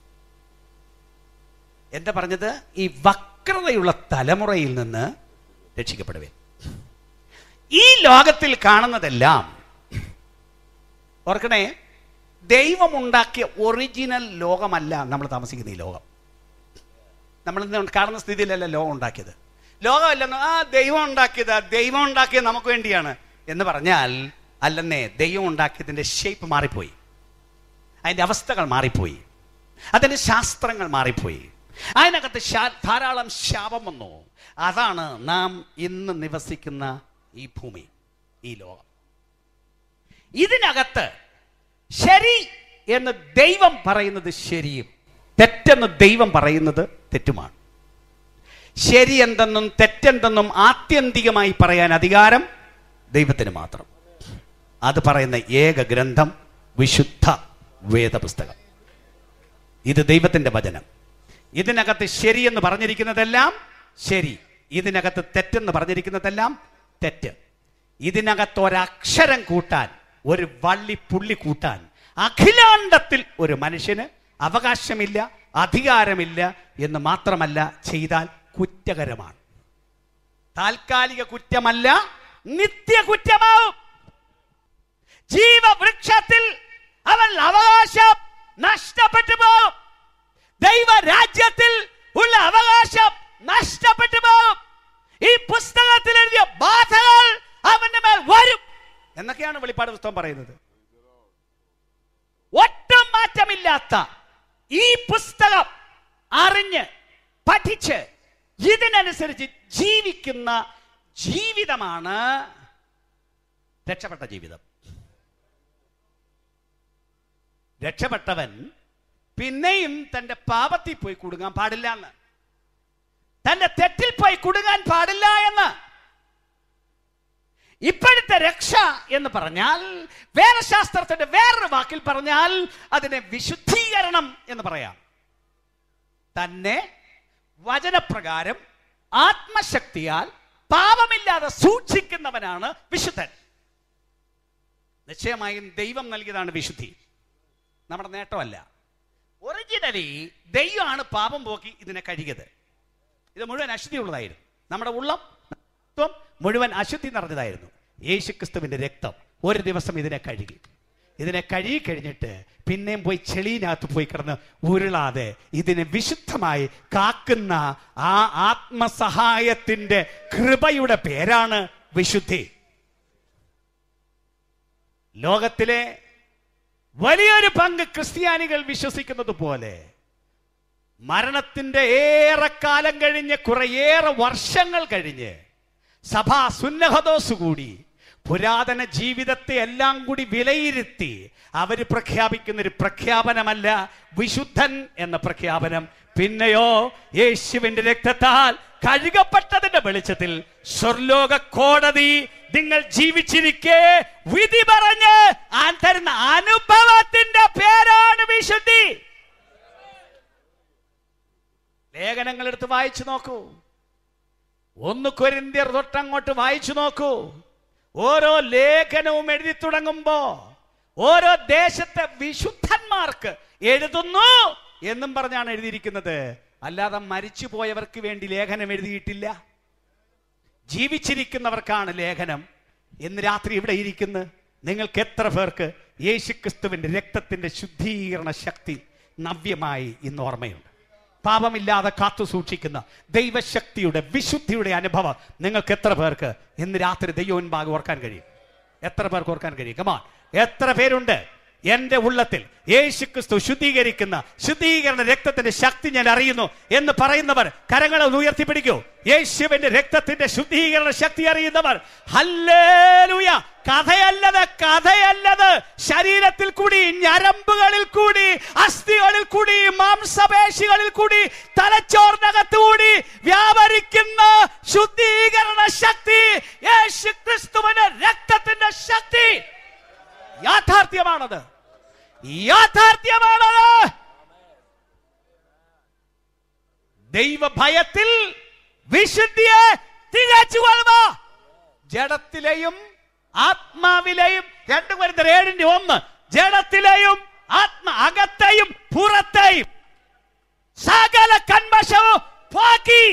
എന്താ പറഞ്ഞത് ഈ വക്രതയുള്ള തലമുറയിൽ നിന്ന് രക്ഷിക്കപ്പെടുവേ ഈ ലോകത്തിൽ കാണുന്നതെല്ലാം ഓർക്കണേ ദൈവമുണ്ടാക്കിയ ഒറിജിനൽ ലോകമല്ല നമ്മൾ താമസിക്കുന്ന ഈ ലോകം നമ്മൾ ഇന്ന് കാണുന്ന സ്ഥിതിയിലല്ല ലോകം ഉണ്ടാക്കിയത് ലോകമല്ലെന്ന് ആ ദൈവം ഉണ്ടാക്കിയത് ദൈവം ഉണ്ടാക്കിയത് നമുക്ക് വേണ്ടിയാണ് എന്ന് പറഞ്ഞാൽ അല്ലെന്നേ ദൈവം ഉണ്ടാക്കിയതിന്റെ ഷേപ്പ് മാറിപ്പോയി അതിന്റെ അവസ്ഥകൾ മാറിപ്പോയി അതിൻ്റെ ശാസ്ത്രങ്ങൾ മാറിപ്പോയി അതിനകത്ത് ശാ- ധാരാളം ശാപം വന്നു അതാണ് നാം ഇന്ന് നിവസിക്കുന്ന ഈ ഭൂമി ഈ ലോകം ഇതിനകത്ത് ശരി എന്ന് ദൈവം പറയുന്നത് ശരിയും തെറ്റെന്ന് ദൈവം പറയുന്നത് തെറ്റുമാണ് ശരി എന്തെന്നും തെറ്റെന്തെന്നും ആത്യന്തികമായി പറയാൻ അധികാരം ദൈവത്തിന് മാത്രം അത് പറയുന്ന ഏക ഗ്രന്ഥം വിശുദ്ധ വേദപുസ്തകം ഇത് ദൈവത്തിന്റെ വചനം ഇതിനകത്ത് ശരിയെന്ന് പറഞ്ഞിരിക്കുന്നതെല്ലാം ശരി ഇതിനകത്ത് തെറ്റെന്ന് പറഞ്ഞിരിക്കുന്നതെല്ലാം തെറ്റ് ഇതിനകത്ത് ഒരക്ഷരം കൂട്ടാൻ ഒരു വള്ളി പുള്ളി കൂട്ടാൻ അഖിലാണ്ടത്തിൽ ഒരു മനുഷ്യന് അവകാശമില്ല അധികാരമില്ല എന്ന് മാത്രമല്ല ചെയ്താൽ കുറ്റകരമാണ് താൽക്കാലിക കുറ്റമല്ല നിത്യ കുറ്റമാവും ജീവവൃക്ഷത്തിൽ അവൻ അവകാശം നഷ്ടപ്പെട്ടു പോകും ദൈവരാജ്യത്തിൽ ഉള്ള അവകാശം നഷ്ടപ്പെട്ടു പോകും ഈ പുസ്തകത്തിൽ എഴുതിയ ബാധകൾ അവന്റെ മേൽ വരും എന്നൊക്കെയാണ് വെളിപ്പാട് പുസ്തകം പറയുന്നത് ഒട്ടും മാറ്റമില്ലാത്ത ഈ പുസ്തകം അറിഞ്ഞ് പഠിച്ച് ഇതിനനുസരിച്ച് ജീവിക്കുന്ന ജീവിതമാണ് രക്ഷപ്പെട്ട ജീവിതം രക്ഷപ്പെട്ടവൻ പിന്നെയും തന്റെ പാപത്തിൽ പോയി കുടുങ്ങാൻ പാടില്ല എന്ന് തന്റെ തെറ്റിൽ പോയി കുടുങ്ങാൻ പാടില്ല എന്ന് ഇപ്പോഴത്തെ രക്ഷ എന്ന് പറഞ്ഞാൽ വേദശാസ്ത്രത്തിന്റെ വേറൊരു വാക്കിൽ പറഞ്ഞാൽ അതിനെ വിശുദ്ധീകരണം എന്ന് പറയാം തന്നെ വചനപ്രകാരം ആത്മശക്തിയാൽ പാപമില്ലാതെ സൂക്ഷിക്കുന്നവനാണ് വിശുദ്ധൻ നിശ്ചയമായും ദൈവം നൽകിയതാണ് വിശുദ്ധി നമ്മുടെ നേട്ടമല്ല ഒറിജിനലി ദൈവമാണ് പാപം പോക്കി ഇതിനെ കഴുകിയത് ഇത് മുഴുവൻ അശുദ്ധിയുള്ളതായിരുന്നു നമ്മുടെ ഉള്ളം ത്വം മുഴുവൻ അശുദ്ധി നിറഞ്ഞതായിരുന്നു യേശുക്രിസ്തുവിന്റെ രക്തം ഒരു ദിവസം ഇതിനെ കഴുകി ഇതിനെ കഴുകി കഴിഞ്ഞിട്ട് പിന്നെയും പോയി ചെളിയിനകത്ത് പോയി കിടന്ന് ഉരുളാതെ ഇതിനെ വിശുദ്ധമായി കാക്കുന്ന ആ ആത്മസഹായത്തിന്റെ കൃപയുടെ പേരാണ് വിശുദ്ധി ലോകത്തിലെ വലിയൊരു പങ്ക് ക്രിസ്ത്യാനികൾ വിശ്വസിക്കുന്നത് പോലെ മരണത്തിന്റെ ഏറെ കാലം കഴിഞ്ഞ് കുറേയേറെ വർഷങ്ങൾ കഴിഞ്ഞ് സഭാ സുന്നഹദോസ് കൂടി പുരാതന ജീവിതത്തെ എല്ലാം കൂടി വിലയിരുത്തി അവര് പ്രഖ്യാപിക്കുന്ന ഒരു പ്രഖ്യാപനമല്ല വിശുദ്ധൻ എന്ന പ്രഖ്യാപനം പിന്നെയോ യേശുവിന്റെ രക്തത്താൽ കഴുകപ്പെട്ടതിന്റെ വെളിച്ചത്തിൽ സ്വർലോക കോടതി നിങ്ങൾ ജീവിച്ചിരിക്കെ വിധി പറഞ്ഞ് ആ തരുന്ന അനുഭവത്തിന്റെ പേരാണ് വിശുദ്ധി ലേഖനങ്ങൾ എടുത്ത് വായിച്ചു നോക്കൂ ഒന്ന് കൊരിന്ത്യർ തൊട്ടങ്ങോട്ട് വായിച്ചു നോക്കൂ ഓരോ ലേഖനവും എഴുതി തുടങ്ങുമ്പോ ഓരോ ദേശത്തെ വിശുദ്ധന്മാർക്ക് എഴുതുന്നു എന്നും പറഞ്ഞാണ് എഴുതിയിരിക്കുന്നത് അല്ലാതെ മരിച്ചു പോയവർക്ക് വേണ്ടി ലേഖനം എഴുതിയിട്ടില്ല ജീവിച്ചിരിക്കുന്നവർക്കാണ് ലേഖനം ഇന്ന് രാത്രി ഇവിടെ ഇരിക്കുന്ന നിങ്ങൾക്ക് എത്ര പേർക്ക് യേശുക്രിസ്തുവിന്റെ രക്തത്തിന്റെ ശുദ്ധീകരണ ശക്തി നവ്യമായി ഇന്ന് ഓർമ്മയുണ്ട് പാപമില്ലാതെ കാത്തു സൂക്ഷിക്കുന്ന ദൈവശക്തിയുടെ വിശുദ്ധിയുടെ അനുഭവം നിങ്ങൾക്ക് എത്ര പേർക്ക് ഇന്ന് രാത്രി ദൈവമുൻപാകെ ഓർക്കാൻ കഴിയും എത്ര പേർക്ക് ഓർക്കാൻ കഴിയും കമാൻ എത്ര പേരുണ്ട് എന്റെ ഉള്ളത്തിൽ യേശു ക്രിസ്തു ശുദ്ധീകരിക്കുന്ന ശുദ്ധീകരണ രക്തത്തിന്റെ ശക്തി ഞാൻ അറിയുന്നു എന്ന് പറയുന്നവർ കരങ്ങളെ ഒന്ന് ഉയർത്തിപ്പിടിക്കൂ യേശുവിന്റെ രക്തത്തിന്റെ ശുദ്ധീകരണ ശക്തി അറിയുന്നവർ ഹല്ലേലൂയ കഥയല്ലത് കഥയല്ലത് ശരീരത്തിൽ കൂടി ഞരമ്പുകളിൽ കൂടി അസ്ഥികളിൽ കൂടി മാംസപേശികളിൽ കൂടി തലച്ചോറിനകത്ത് കൂടി വ്യാപരിക്കുന്ന ശുദ്ധീകരണ ശക്തി യേശു ക്രിസ്തുവിന്റെ രക്തത്തിന്റെ ശക്തി യാഥാർത്ഥ്യമാണത് യാഥാർത്ഥ്യമാണത് ദൈവഭയത്തിൽ വിശുദ്ധിയെ തികച്ചു കൊള്ളുക ജഡത്തിലെയും ആത്മാവിലെയും രണ്ടു വരുന്ന ഏഴിന്റെ ഒന്ന് ജഡത്തിലെയും ആത്മ അകത്തെയും പുറത്തെയും സകല കന്മഷവും പോക്കി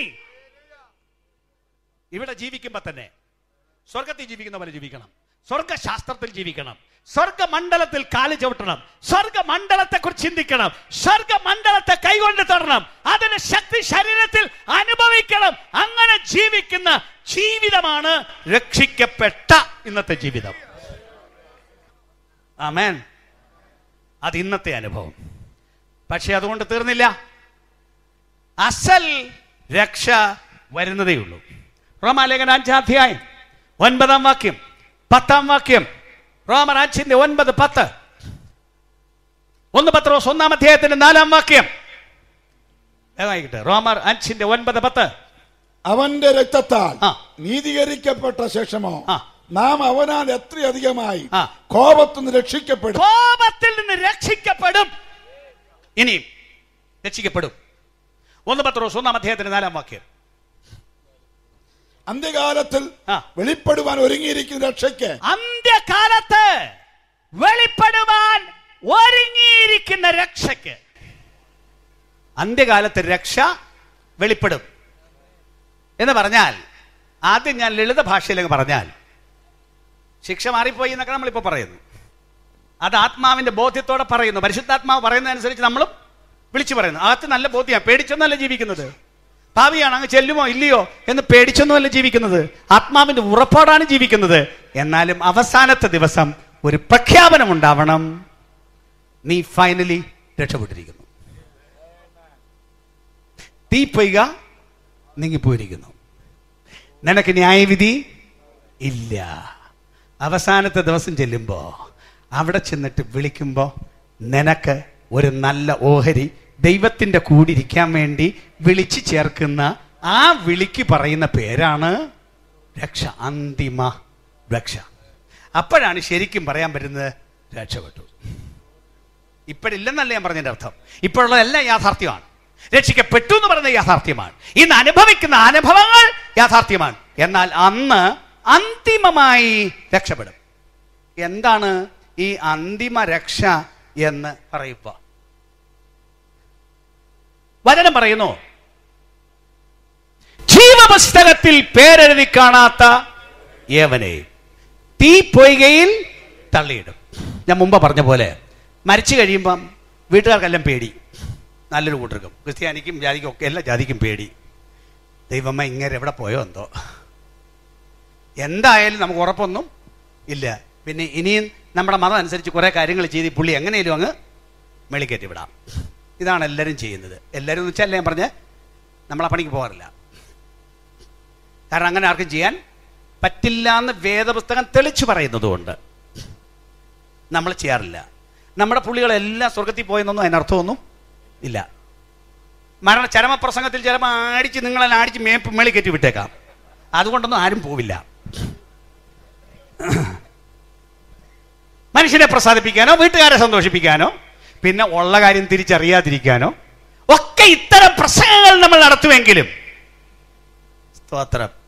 ഇവിടെ ജീവിക്കുമ്പോ തന്നെ സ്വർഗത്തിൽ ജീവിക്കുന്ന പോലെ ജീവിക്കണം സ്വർഗശാസ്ത്രത്തിൽ ജീവിക്കണം സ്വർഗമണ്ഡലത്തിൽ കാല് ചവിട്ടണം സ്വർഗമണ്ഡലത്തെ കുറിച്ച് ചിന്തിക്കണം സ്വർഗമണ്ഡലത്തെ കൈകൊണ്ട് തൊടണം അതിന് ശക്തി ശരീരത്തിൽ അനുഭവിക്കണം അങ്ങനെ ജീവിക്കുന്ന ജീവിതമാണ് രക്ഷിക്കപ്പെട്ട ഇന്നത്തെ ജീവിതം ആമേൻ അത് ഇന്നത്തെ അനുഭവം പക്ഷെ അതുകൊണ്ട് തീർന്നില്ല അസൽ രക്ഷ വരുന്നതേ ഉള്ളൂ റോമാലേഖന അഞ്ചാധ്യായം ഒൻപതാം വാക്യം പത്താം വാക്യം റോമർ അഞ്ചിന്റെ ഒൻപത് പത്ത് ഒന്ന് പത്രോസ് ഒന്നാം അധ്യായത്തിന്റെ നാലാം വാക്യം വേഗമായിക്കട്ടെ റോമർ അഞ്ചിന്റെ ഒൻപത് പത്ത് അവന്റെ രക്തത്താൽ ആ. നീതീകരിക്കപ്പെട്ട ശേഷമോ ആ. നാം അവനാൽ എത്രയധികമായി ആ. കോപത്തുനിന്ന് രക്ഷിക്കപ്പെടും കോപത്തിൽ നിന്ന് രക്ഷിക്കപ്പെടും ഇനിയും രക്ഷിക്കപ്പെടും ഒന്ന് പത്രോസ് ഒന്നാം അധ്യായത്തിന്റെ നാലാം വാക്യം അന്ത്യകാലത്തിൽ ആ. വെളിപ്പെടുവാൻ ഒരുങ്ങിയിരിക്കുന്ന രക്ഷയ്ക്ക് അന്ത്യകാലത്ത് വെളിപ്പെടുവാൻ ഒരുങ്ങിയിരിക്കുന്ന രക്ഷയ്ക്ക് അന്ത്യകാലത്ത് രക്ഷ വെളിപ്പെടും എന്ന് പറഞ്ഞാൽ ആദ്യം ഞാൻ ലളിത ഭാഷയിലേക്ക് പറഞ്ഞാൽ ശിക്ഷ മാറിപ്പോയി എന്നൊക്കെ നമ്മളിപ്പോൾ പറയുന്നു അത് ആത്മാവിന്റെ ബോധ്യത്തോടെ പറയുന്നു പരിശുദ്ധാത്മാവ് പറയുന്നതനുസരിച്ച് നമ്മളും വിളിച്ചു പറയുന്നു അകത്ത് നല്ല ബോധ്യമാണ് പേടിച്ചൊന്നല്ല ജീവിക്കുന്നത് ഭാവിയാണ് അങ്ങ് ചെല്ലുമോ ഇല്ലയോ എന്ന് പേടിച്ചൊന്നുമല്ല ജീവിക്കുന്നത് ആത്മാവിന്റെ ഉറപ്പോടാണ് ജീവിക്കുന്നത് എന്നാലും അവസാനത്തെ ദിവസം ഒരു പ്രഖ്യാപനം ഉണ്ടാവണം നീ ഫൈനലി രക്ഷപ്പെട്ടിരിക്കുന്നു തീ പൊയ്ക നീങ്ങിപ്പോയിരിക്കുന്നു നിനക്ക് ന്യായവിധി ഇല്ല അവസാനത്തെ ദിവസം ചെല്ലുമ്പോൾ അവിടെ ചെന്നിട്ട് വിളിക്കുമ്പോൾ നിനക്ക് ഒരു നല്ല ഓഹരി ദൈവത്തിൻ്റെ കൂടിരിക്കാൻ വേണ്ടി വിളിച്ചു ചേർക്കുന്ന ആ വിളിക്ക് പറയുന്ന പേരാണ് രക്ഷ അന്തിമ രക്ഷ അപ്പോഴാണ് ശരിക്കും പറയാൻ പറ്റുന്നത് രക്ഷപ്പെട്ടു ഇപ്പോഴില്ലെന്നല്ല ഞാൻ പറഞ്ഞതിന്റെ അർത്ഥം ഇപ്പോഴുള്ളതെല്ലാം യാഥാർത്ഥ്യമാണ് രക്ഷിക്കപ്പെട്ടു എന്ന് പറയുന്നത് യാഥാർത്ഥ്യമാണ് ഇന്ന് അനുഭവിക്കുന്ന അനുഭവങ്ങൾ യാഥാർത്ഥ്യമാണ് എന്നാൽ അന്ന് അന്തിമമായി രക്ഷപ്പെടും എന്താണ് ഈ അന്തിമ രക്ഷ എന്ന് പറയുക വചനം പറയുന്നു ജീവപുസ്തകത്തിൽ പേരെഴുതി കാണാത്ത ഏവനെയും തീ പൊയ്കയിൽ തള്ളിയിടും ഞാൻ മുമ്പ് പറഞ്ഞ പോലെ മരിച്ചു കഴിയുമ്പം വീട്ടുകാർക്കെല്ലാം പേടി നല്ലൊരു കൂട്ടർക്കും ക്രിസ്ത്യാനിക്കും ജാതിക്കും ഒക്കെ എല്ലാ ജാതിക്കും പേടി ദൈവമ്മ ഇങ്ങനെ എവിടെ പോയോ എന്തോ എന്തായാലും നമുക്ക് ഉറപ്പൊന്നും ഇല്ല പിന്നെ ഇനിയും നമ്മുടെ മതം അനുസരിച്ച് കുറേ കാര്യങ്ങൾ ചെയ്ത് ഈ പുള്ളി എങ്ങനെയും അങ്ങ് മെളിക്കറ്റി വിടാം ഇതാണ് എല്ലാവരും ചെയ്യുന്നത് എല്ലാവരും എന്ന് വെച്ചാൽ ഞാൻ പറഞ്ഞ് നമ്മളെ പണിക്ക് പോകാറില്ല കാരണം അങ്ങനെ ആർക്കും ചെയ്യാൻ പറ്റില്ല എന്ന് വേദപുസ്തകം തെളിച്ചു പറയുന്നതുകൊണ്ട് നമ്മൾ ചെയ്യാറില്ല നമ്മുടെ പുള്ളികളെല്ലാം സ്വർഗത്തിൽ പോയെന്നൊന്നും അതിനർത്ഥമൊന്നും ഇല്ല മരണ ചരമപ്രസംഗത്തിൽ ചിലപ്പോൾ അടിച്ച് നിങ്ങളെല്ലാം അടിച്ച് മേപ്പ് മേളി കയറ്റി വിട്ടേക്കാം അതുകൊണ്ടൊന്നും ആരും പോവില്ല മനുഷ്യനെ പ്രസാദിപ്പിക്കാനോ വീട്ടുകാരെ സന്തോഷിപ്പിക്കാനോ പിന്നെ ഉള്ള കാര്യം തിരിച്ചറിയാതിരിക്കാനോ ഒക്കെ ഇത്തരം പ്രസംഗങ്ങൾ നമ്മൾ നടത്തുമെങ്കിലും സ്തോത്രം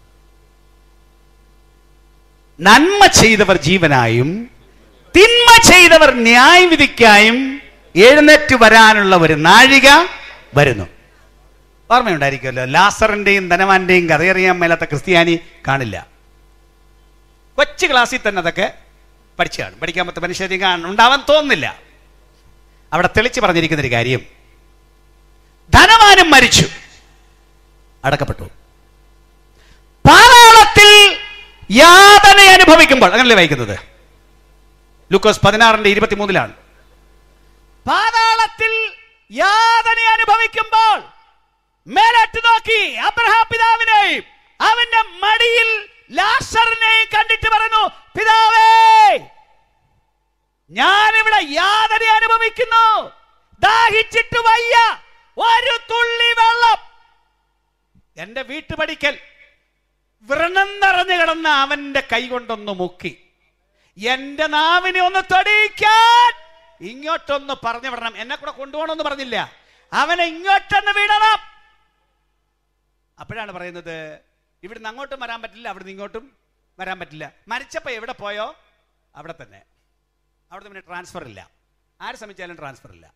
നന്മ ചെയ്തവർ ജീവനായും തിന്മ ചെയ്തവർ ന്യായവിധിക്കായും എഴുന്നേറ്റ് വരാനുള്ള ഒരു നാഴിക വരുന്നു ഓർമ്മയുണ്ടായിരിക്കുമല്ലോ ലാസറിന്റെയും ധനവാന്റെയും കഥയറിയാൻ മേലാത്ത ക്രിസ്ത്യാനി കാണില്ല കൊച്ചു ക്ലാസ്സിൽ തന്നെ അതൊക്കെ പഠിച്ചാണ് പഠിക്കാൻ പറ്റുന്ന മനുഷ്യരിക്കാൻ ഉണ്ടാവാൻ തോന്നുന്നില്ല അവിടെ തെളിച്ച് പറഞ്ഞിരിക്കുന്ന ഒരു കാര്യം ധനവാനും മരിച്ചു അടക്കപ്പെട്ടു പാതാളത്തിൽ യാതന അനുഭവിക്കുമ്പോൾ അങ്ങനല്ലേ വായിക്കുന്നത് ലൂക്കോസ് പതിനാറിന്റെ ഇരുപത്തിമൂന്നിലാണ് പാതാളത്തിൽ യാതന അനുഭവിക്കുമ്പോൾ മേലോട്ട് നോക്കി അബ്രഹാം പിതാവിനെയും അവന്റെ മടിയിൽ ലാസറിനെയും കണ്ടിട്ട് പറഞ്ഞു പിതാവേ ഞാനിവിടെ യാതന അനുഭവിക്കുന്നു ദാഹിച്ചിട്ട് വയ്യ ഒരു തുള്ളി വെള്ളം എന്റെ വീട്ടുപടിക്കൽ വ്രണം നിറഞ്ഞു കിടന്ന അവന്റെ കൈ കൊണ്ടൊന്ന് മുക്കി എന്റെ നാവിനെ ഒന്ന് തൊടിയിക്കാൻ ഇങ്ങോട്ടൊന്ന് പറഞ്ഞു വിടണം എന്നെ കൂടെ കൊണ്ടുപോകണമെന്ന് പറഞ്ഞില്ല അവനെ ഇങ്ങോട്ടൊന്ന് വിടണം അപ്പോഴാണ് പറയുന്നത് ഇവിടുന്ന് അങ്ങോട്ടും വരാൻ പറ്റില്ല അവിടുന്ന് ഇങ്ങോട്ടും വരാൻ പറ്റില്ല മരിച്ചപ്പോൾ എവിടെ പോയോ അവിടെ തന്നെ അവിടെ പിന്നെ ട്രാൻസ്ഫർ ഇല്ല ആര് ശ്രമിച്ചാലും ട്രാൻസ്ഫർ ഇല്ല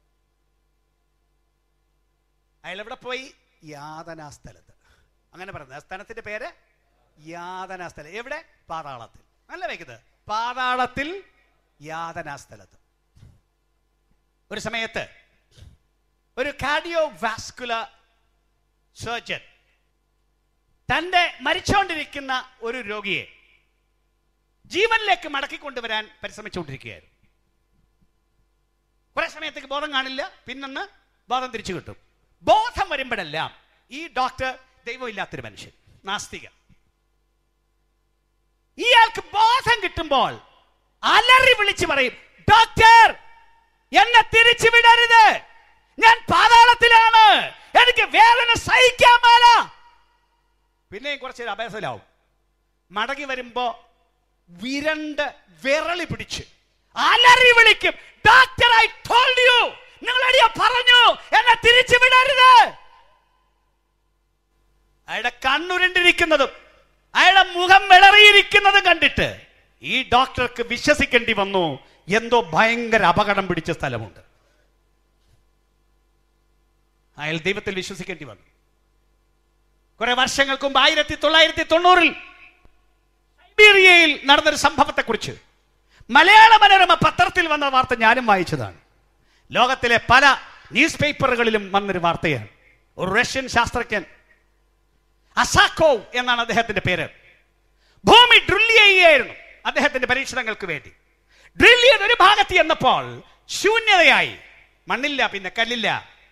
അയാൾ എവിടെ പോയി യാതനാ സ്ഥലത്ത് അങ്ങനെ പറയുന്നത് ആ സ്ഥലത്തിന്റെ പേര് യാതനാ സ്ഥലം എവിടെ പാതാളത്തിൽ നല്ല വയ്ക്കുന്നത് പാതാളത്തിൽ യാതനാ സ്ഥലത്ത് ഒരു സമയത്ത് ഒരു കാർഡിയോ വാസ്കുലർ സർജൻ തന്റെ മരിച്ചുകൊണ്ടിരിക്കുന്ന ഒരു രോഗിയെ ജീവനിലേക്ക് മടക്കിക്കൊണ്ടുവരാൻ പരിശ്രമിച്ചുകൊണ്ടിരിക്കുകയായിരുന്നു കുറെ സമയത്തേക്ക് ബോധം കാണില്ല പിന്നൊന്ന് ബോധം തിരിച്ചു കിട്ടും ബോധം വരുമ്പോഴെല്ലാം ഈ ഡോക്ടർ ദൈവമില്ലാത്തൊരു മനുഷ്യൻ നാസ്തിക ഇയാൾക്ക് ബോധം കിട്ടുമ്പോൾ അലറി വിളിച്ചു പറയും ഡോക്ടർ എന്നെ തിരിച്ചു വിടരുത് ഞാൻ പാതാളത്തിലാണ് എനിക്ക് വേദന സഹിക്കാൻ മേല പിന്നെയും കുറച്ച് അഭ്യാസത്തിലാവും മടങ്ങി വരുമ്പോ വിരണ്ട് വിരളി പിടിച്ച് അലറി വിളിക്കും ഡോക്ടർ ഐ ടോൾഡ് യു നിങ്ങളടിയ പറഞ്ഞു എന്നെ തിരിച്ചു വിടരുത് അയാളുടെ കണ്ണുരുണ്ടിരിക്കുന്നതും അയാളുടെ മുഖം വിളറിയിരിക്കുന്നതും കണ്ടിട്ട് ഈ ഡോക്ടർക്ക് വിശ്വസിക്കേണ്ടി വന്നു എന്തോ ഭയങ്കര അപകടം പിടിച്ച സ്ഥലമുണ്ട് അയാൾ ദൈവത്തിൽ വിശ്വസിക്കേണ്ടി വന്നു കുറെ വർഷങ്ങൾക്ക് മുമ്പ് ആയിരത്തി തൊള്ളായിരത്തി തൊണ്ണൂറിൽ സൈബീരിയയിൽ നടന്നൊരു സംഭവത്തെ കുറിച്ച് മലയാള മനോരമ പത്രത്തിൽ വന്ന വാർത്ത ഞാനും വായിച്ചതാണ് ലോകത്തിലെ പല ന്യൂസ് പേപ്പറുകളിലും വന്നൊരു വാർത്തയാണ് ഒരു റഷ്യൻ ശാസ്ത്രജ്ഞൻ അസാക്കോവ് എന്നാണ് അദ്ദേഹത്തിന്റെ പേര് ഭൂമി ഡ്രിൽ ചെയ്യുകയായിരുന്നു അദ്ദേഹത്തിന്റെ പരീക്ഷണങ്ങൾക്ക് വേണ്ടി ഡ്രിൽ ചെയ്ത് ഒരു ഭാഗത്ത് ചെന്നപ്പോൾ ശൂന്യതയായി മണ്ണില്ല പിന്നെ കല്ലില്ല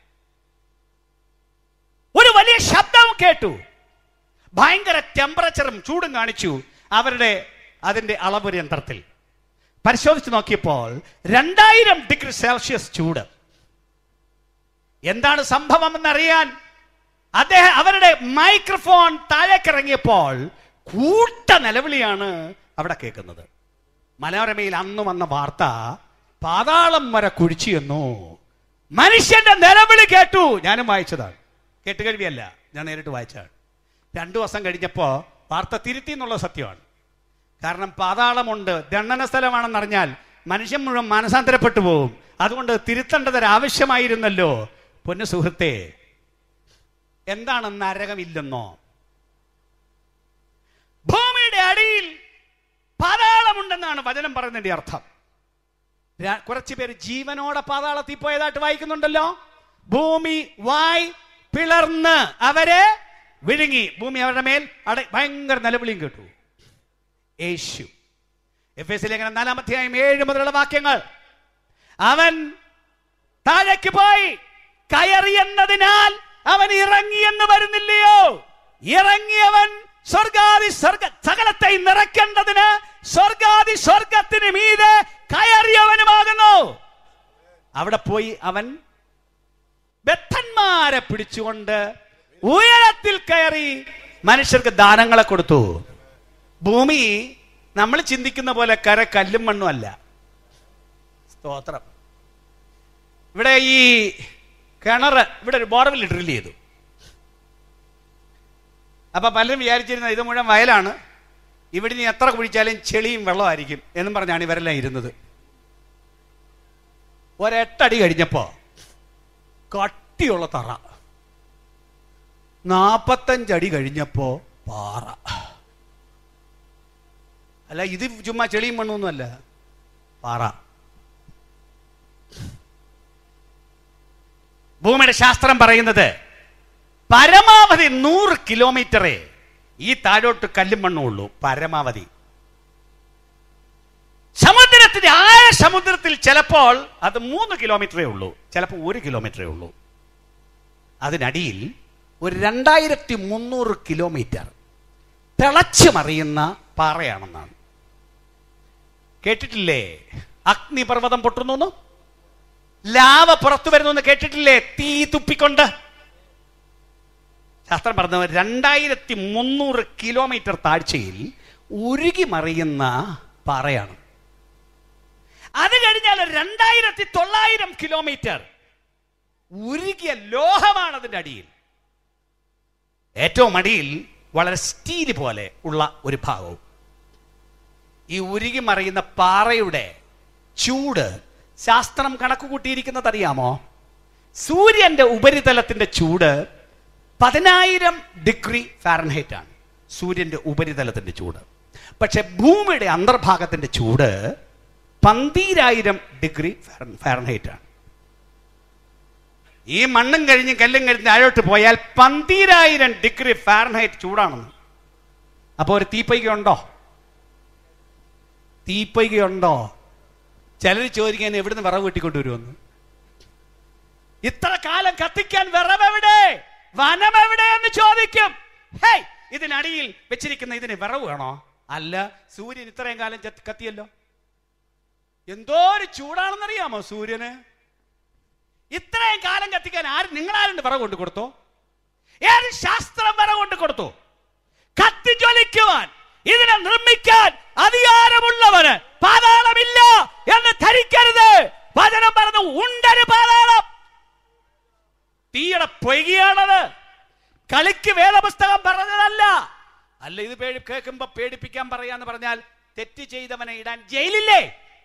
ഒരു വലിയ ശബ്ദവും കേട്ടു ഭയങ്കര ടെമ്പറേച്ചറും ചൂടും കാണിച്ചു അവരുടെ അതിന്റെ അളവ് യന്ത്രത്തിൽ പരിശോധിച്ച് നോക്കിയപ്പോൾ രണ്ടായിരം ഡിഗ്രി സെൽഷ്യസ് ചൂട് എന്താണ് സംഭവം എന്നറിയാൻ അദ്ദേഹം അവരുടെ മൈക്രോഫോൺ താഴേക്കിറങ്ങിയപ്പോൾ കൂട്ട നിലവിളിയാണ് അവിടെ കേൾക്കുന്നത് മനോരമയിൽ അന്ന് വന്ന വാർത്ത പാതാളം വരെ കുഴിച്ചു എന്നു മനുഷ്യന്റെ നിലവിളി കേട്ടു ഞാനും വായിച്ചതാണ് കേട്ടുകഴിവിയല്ല ഞാൻ നേരിട്ട് വായിച്ചതാണ് രണ്ടു ദിവസം കഴിഞ്ഞപ്പോൾ വാർത്ത തിരുത്തി എന്നുള്ള സത്യമാണ് കാരണം പാതാളമുണ്ട് ദണ്ഡന സ്ഥലമാണെന്നറിഞ്ഞാൽ മനുഷ്യൻ മുഴുവൻ മാനസാന്തരപ്പെട്ടു പോകും അതുകൊണ്ട് തിരുത്തേണ്ടത് ഒരു ആവശ്യമായിരുന്നല്ലോ പൊന്നു സുഹൃത്തെ എന്താണ് നരകമില്ലെന്നോ ഭൂമിയുടെ അടിയിൽ പാതാളമുണ്ടെന്നാണ് വചനം പറയുന്നതിന്റെ അർത്ഥം ര- കുറച്ച് പേര് ജീവനോടെ പാതാളത്തിൽ പോയതായിട്ട് വായിക്കുന്നുണ്ടല്ലോ ഭൂമി വായ് പിളർന്ന് അവരെ വിഴുങ്ങി ഭൂമി അവരുടെ മേൽ അട ഭയങ്കര നിലവിളിയും കേട്ടു യേശു എഫ് എസ് ലേഖനം നാലാം അധ്യായം ഏഴ് മുതലുള്ള വാക്യങ്ങൾ അവൻ താഴേക്ക് പോയി കയറി എന്നതിനാൽ അവൻ ഇറങ്ങി എന്ന് വരുന്നില്ലയോ ഇറങ്ങിയവൻ സ്വർഗാദി സ്വർഗ സകലത്തെ നിറയ്ക്കേണ്ടതിന് സ്വർഗാദി സ്വർഗത്തിന് മീതെ കയറിയവനുമാകുന്നു അവിടെ പോയി അവൻ ബദ്ധന്മാരെ പിടിച്ചുകൊണ്ട് ഉയരത്തിൽ കയറി മനുഷ്യർക്ക് ദാനങ്ങളെ കൊടുത്തു ഭൂമി നമ്മൾ ചിന്തിക്കുന്ന പോലെ കര കല്ലും മണ്ണും അല്ല സ്തോത്രം ഇവിടെ ഈ കിണർ ഇവിടെ ഒരു ബോർവെൽ ഡ്രിൽ ചെയ്തു അപ്പൊ പലരും വിചാരിച്ചിരുന്നത് ഇത് മുഴുവൻ വയലാണ് ഇവിടെ ഇനി എത്ര കുഴിച്ചാലും ചെളിയും വെള്ളമായിരിക്കും എന്നും പറഞ്ഞാണ് ഇവരെല്ലാം ഇരുന്നത് ഒരെട്ടടി കഴിഞ്ഞപ്പോ കട്ടിയുള്ള തറ നാപ്പത്തഞ്ചടി കഴിഞ്ഞപ്പോ പാറ അല്ല ഇത് ചുമ്മാ ചെളിയും മണ്ണൊന്നും അല്ല പാറ ഭൂമിയുടെ ശാസ്ത്രം പറയുന്നത് പരമാവധി നൂറ് കിലോമീറ്ററേ ഈ താഴോട്ട് കല്ലും മണ്ണും ഉള്ളൂ പരമാവധി സമുദ്രത്തിന്റെ ആയ സമുദ്രത്തിൽ ചിലപ്പോൾ അത് മൂന്ന് കിലോമീറ്ററേ ഉള്ളൂ ചിലപ്പോൾ ഒരു കിലോമീറ്ററേ ഉള്ളൂ അതിനടിയിൽ ഒരു രണ്ടായിരത്തി മുന്നൂറ് കിലോമീറ്റർ തിളച്ചു മറിയുന്ന പാറയാണെന്നാണ് കേട്ടിട്ടില്ലേ അഗ്നിപർവ്വതം പൊട്ടുന്നു ലാവ പുറത്തു വരുന്നു കേട്ടിട്ടില്ലേ തീ തുപ്പിക്കൊണ്ട് ശാസ്ത്രം പറഞ്ഞ രണ്ടായിരത്തി മുന്നൂറ് കിലോമീറ്റർ താഴ്ചയിൽ ഉരുകി മറിയുന്ന പാറയാണ് അത് കഴിഞ്ഞാൽ രണ്ടായിരത്തി തൊള്ളായിരം കിലോമീറ്റർ ഉരുകിയ ലോഹമാണ് അതിന്റെ അടിയിൽ ഏറ്റവും അടിയിൽ വളരെ സ്റ്റീല് പോലെ ഉള്ള ഒരു ഭാഗവും ഈ ഉരുകി മറിയുന്ന പാറയുടെ ചൂട് ശാസ്ത്രം കണക്ക് കൂട്ടിയിരിക്കുന്നത് അറിയാമോ സൂര്യന്റെ ഉപരിതലത്തിന്റെ ചൂട് പതിനായിരം ഡിഗ്രി ഫാരൻഹൈറ്റ് ആണ് സൂര്യന്റെ ഉപരിതലത്തിന്റെ ചൂട് പക്ഷെ ഭൂമിയുടെ അന്തർഭാഗത്തിന്റെ ചൂട് പന്തീരായിരം ഡിഗ്രി ഫാരൻഹൈറ്റ് ആണ് ഈ മണ്ണും കഴിഞ്ഞ് കല്ലും കഴിഞ്ഞ് താഴോട്ട് പോയാൽ പന്തീരായിരം ഡിഗ്രി ഫാരൻഹൈറ്റ് ചൂടാണെന്ന് അപ്പോൾ ഒരു തീപ്പൊയ്ക ഉണ്ടോ തീപ്പൊയ്ക ഉണ്ടോ ചിലർ ചോദിക്കാൻ എവിടുന്ന് വിറവ് വെട്ടിക്കൊണ്ടുവരുമെന്ന് ഇത്ര കാലം കത്തിക്കാൻ വിറവെവിടെ വനം എവിടെ എന്ന് ചോദിക്കും ഹേയ് ഇതിനടിയിൽ വെച്ചിരിക്കുന്ന ഇതിന് വിറവ് വേണോ അല്ല സൂര്യൻ ഇത്രയും കാലം ചത്ത് കത്തിയല്ലോ എന്തോ ഒരു ചൂടാണെന്നറിയാമോ സൂര്യന് ഇത്രയും കാലം കത്തിക്കാൻ ആര് നിങ്ങളാരുണ്ട് വിറവ് കൊണ്ട് കൊടുത്തോ ഏത് ശാസ്ത്രം വിറവ് കൊണ്ട് കൊടുത്തു കത്തിജ്വലിക്കുവാൻ ഇതിനെ നിർമ്മിക്കാൻ അധികാരമുള്ളവന് പാതാളമില്ല എന്ന് ധരിക്കരുത് വചനം പറഞ്ഞു ഉണ്ടൊരു പാതാളം തീയുടെ പൊയ്കയാണത് കളിക്ക് വേദപുസ്തകം പറഞ്ഞതല്ല അല്ല ഇത് പേടി കേൾക്കുമ്പോ പേടിപ്പിക്കാൻ പറയാന്ന് പറഞ്ഞാൽ തെറ്റ് ചെയ്തവനെ ഇടാൻ ജയിലില്ലേ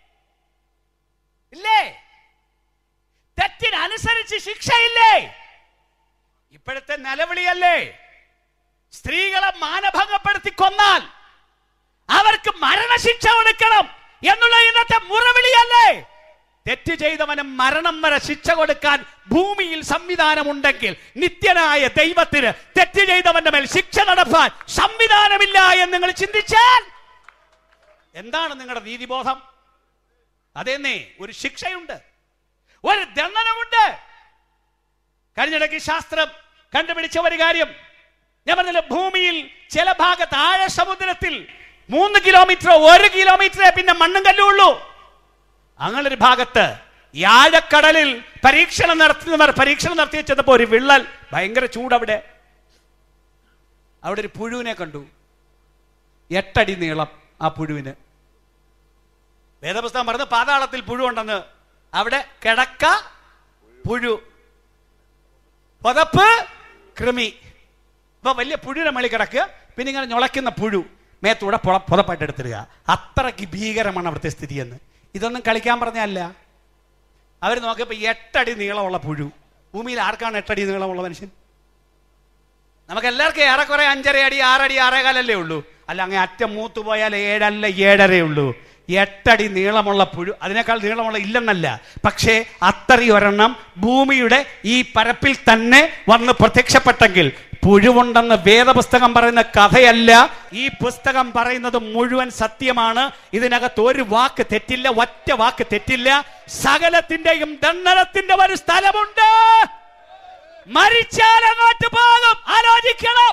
ഇല്ലേ തെറ്റിനനുസരിച്ച് ശിക്ഷയില്ലേ ഇപ്പോഴത്തെ നിലവിളിയല്ലേ സ്ത്രീകളെ മാനഭംഗപ്പെടുത്തി കൊന്നാൽ അവർക്ക് മരണശിക്ഷ കൊടുക്കണം എന്നുള്ള ഇന്നത്തെ മുറവിളിയല്ലേ തെറ്റ് ചെയ്തവന് മരണം വരെ ശിക്ഷ കൊടുക്കാൻ ഭൂമിയിൽ സംവിധാനമുണ്ടെങ്കിൽ നിത്യനായ ദൈവത്തിന് തെറ്റ് ചെയ്തവന്റെ മേൽ ശിക്ഷ നടപ്പാൻ സംവിധാനമില്ല എന്ന് നിങ്ങൾ ചിന്തിച്ചാൽ എന്താണ് നിങ്ങളുടെ നീതിബോധം അതെന്നേ ഒരു ശിക്ഷയുണ്ട് ഒരു ദണ്ഡനമുണ്ട് കഴിഞ്ഞിടയ്ക്ക് ശാസ്ത്രം കണ്ടുപിടിച്ച ഒരു കാര്യം ഞാൻ പറഞ്ഞില്ല ഭൂമിയിൽ ചില ഭാഗത്ത് ആഴ സമുദ്രത്തിൽ മൂന്ന് കിലോമീറ്റർ ഒരു കിലോമീറ്ററേ പിന്നെ മണ്ണും കല്ലും ഉള്ളൂ അങ്ങനൊരു ഭാഗത്ത് ഈ ആഴക്കടലിൽ പരീക്ഷണം നടത്തുന്നവർ പരീക്ഷണം നടത്തി ചെന്നപ്പോ ഒരു വിള്ളൽ ഭയങ്കര ചൂട് അവിടെ അവിടെ ഒരു പുഴുവിനെ കണ്ടു എട്ടടി നീളം ആ പുഴുവിന് വേദപുസ്തകം പറഞ്ഞു പാതാളത്തിൽ പുഴു ഉണ്ടെന്ന് അവിടെ കിടക്ക പുഴു പുതപ്പ് കൃമി ഇപ്പൊ വലിയ പുഴുവിനെ മളി കിടക്കുക പിന്നെ ഇങ്ങനെ ഞുളയ്ക്കുന്ന പുഴു മേത്തൂടെ പുറ പുതപ്പായിട്ട് എടുത്തിടുക അത്രയ്ക്ക് ഭീകരമാണ് അവിടുത്തെ സ്ഥിതി എന്ന് ഇതൊന്നും കളിക്കാൻ പറഞ്ഞല്ല അവർ നോക്കിയപ്പോ എട്ടടി നീളമുള്ള പുഴു ഭൂമിയിൽ ആർക്കാണ് എട്ടടി നീളമുള്ള മനുഷ്യൻ നമുക്ക് എല്ലാവർക്കും ഏറെക്കുറെ അഞ്ചര അടി ആറടി ആറേകാലല്ലേ ഉള്ളൂ അല്ല അങ്ങ് അറ്റം മൂത്ത് പോയാൽ ഏഴല്ല ഏഴരേ ഉള്ളൂ എട്ടടി നീളമുള്ള പുഴു അതിനേക്കാൾ നീളമുള്ള ഇല്ലെന്നല്ല പക്ഷേ അത്രയും ഒരെണ്ണം ഭൂമിയുടെ ഈ പരപ്പിൽ തന്നെ വന്ന് പ്രത്യക്ഷപ്പെട്ടെങ്കിൽ പുഴുവുണ്ടെന്ന് വേദപുസ്തകം പറയുന്ന കഥയല്ല ഈ പുസ്തകം പറയുന്നത് മുഴുവൻ സത്യമാണ് ഇതിനകത്ത് ഒരു വാക്ക് തെറ്റില്ല ഒറ്റ വാക്ക് തെറ്റില്ല സകലത്തിന്റെയും ദണ്ഡനത്തിന്റെ ഒരു സ്ഥലമുണ്ട് മരിച്ചാൽ അങ്ങോട്ട് പോകും ആലോചിക്കണം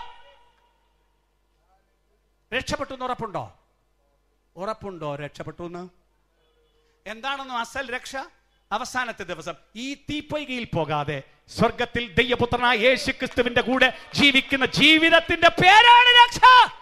രക്ഷപ്പെട്ടു എന്ന് ഉറപ്പുണ്ടോ ഉറപ്പുണ്ടോ രക്ഷപ്പെട്ടു എന്ന് എന്താണെന്ന് അസൽ രക്ഷ അവസാനത്തെ ദിവസം ഈ തീപ്പൊയ്കയിൽ പോകാതെ സ്വർഗത്തിൽ ദൈവപുത്രനായ യേശു ക്രിസ്തുവിന്റെ കൂടെ ജീവിക്കുന്ന ജീവിതത്തിന്റെ പേരാണ് രക്ഷ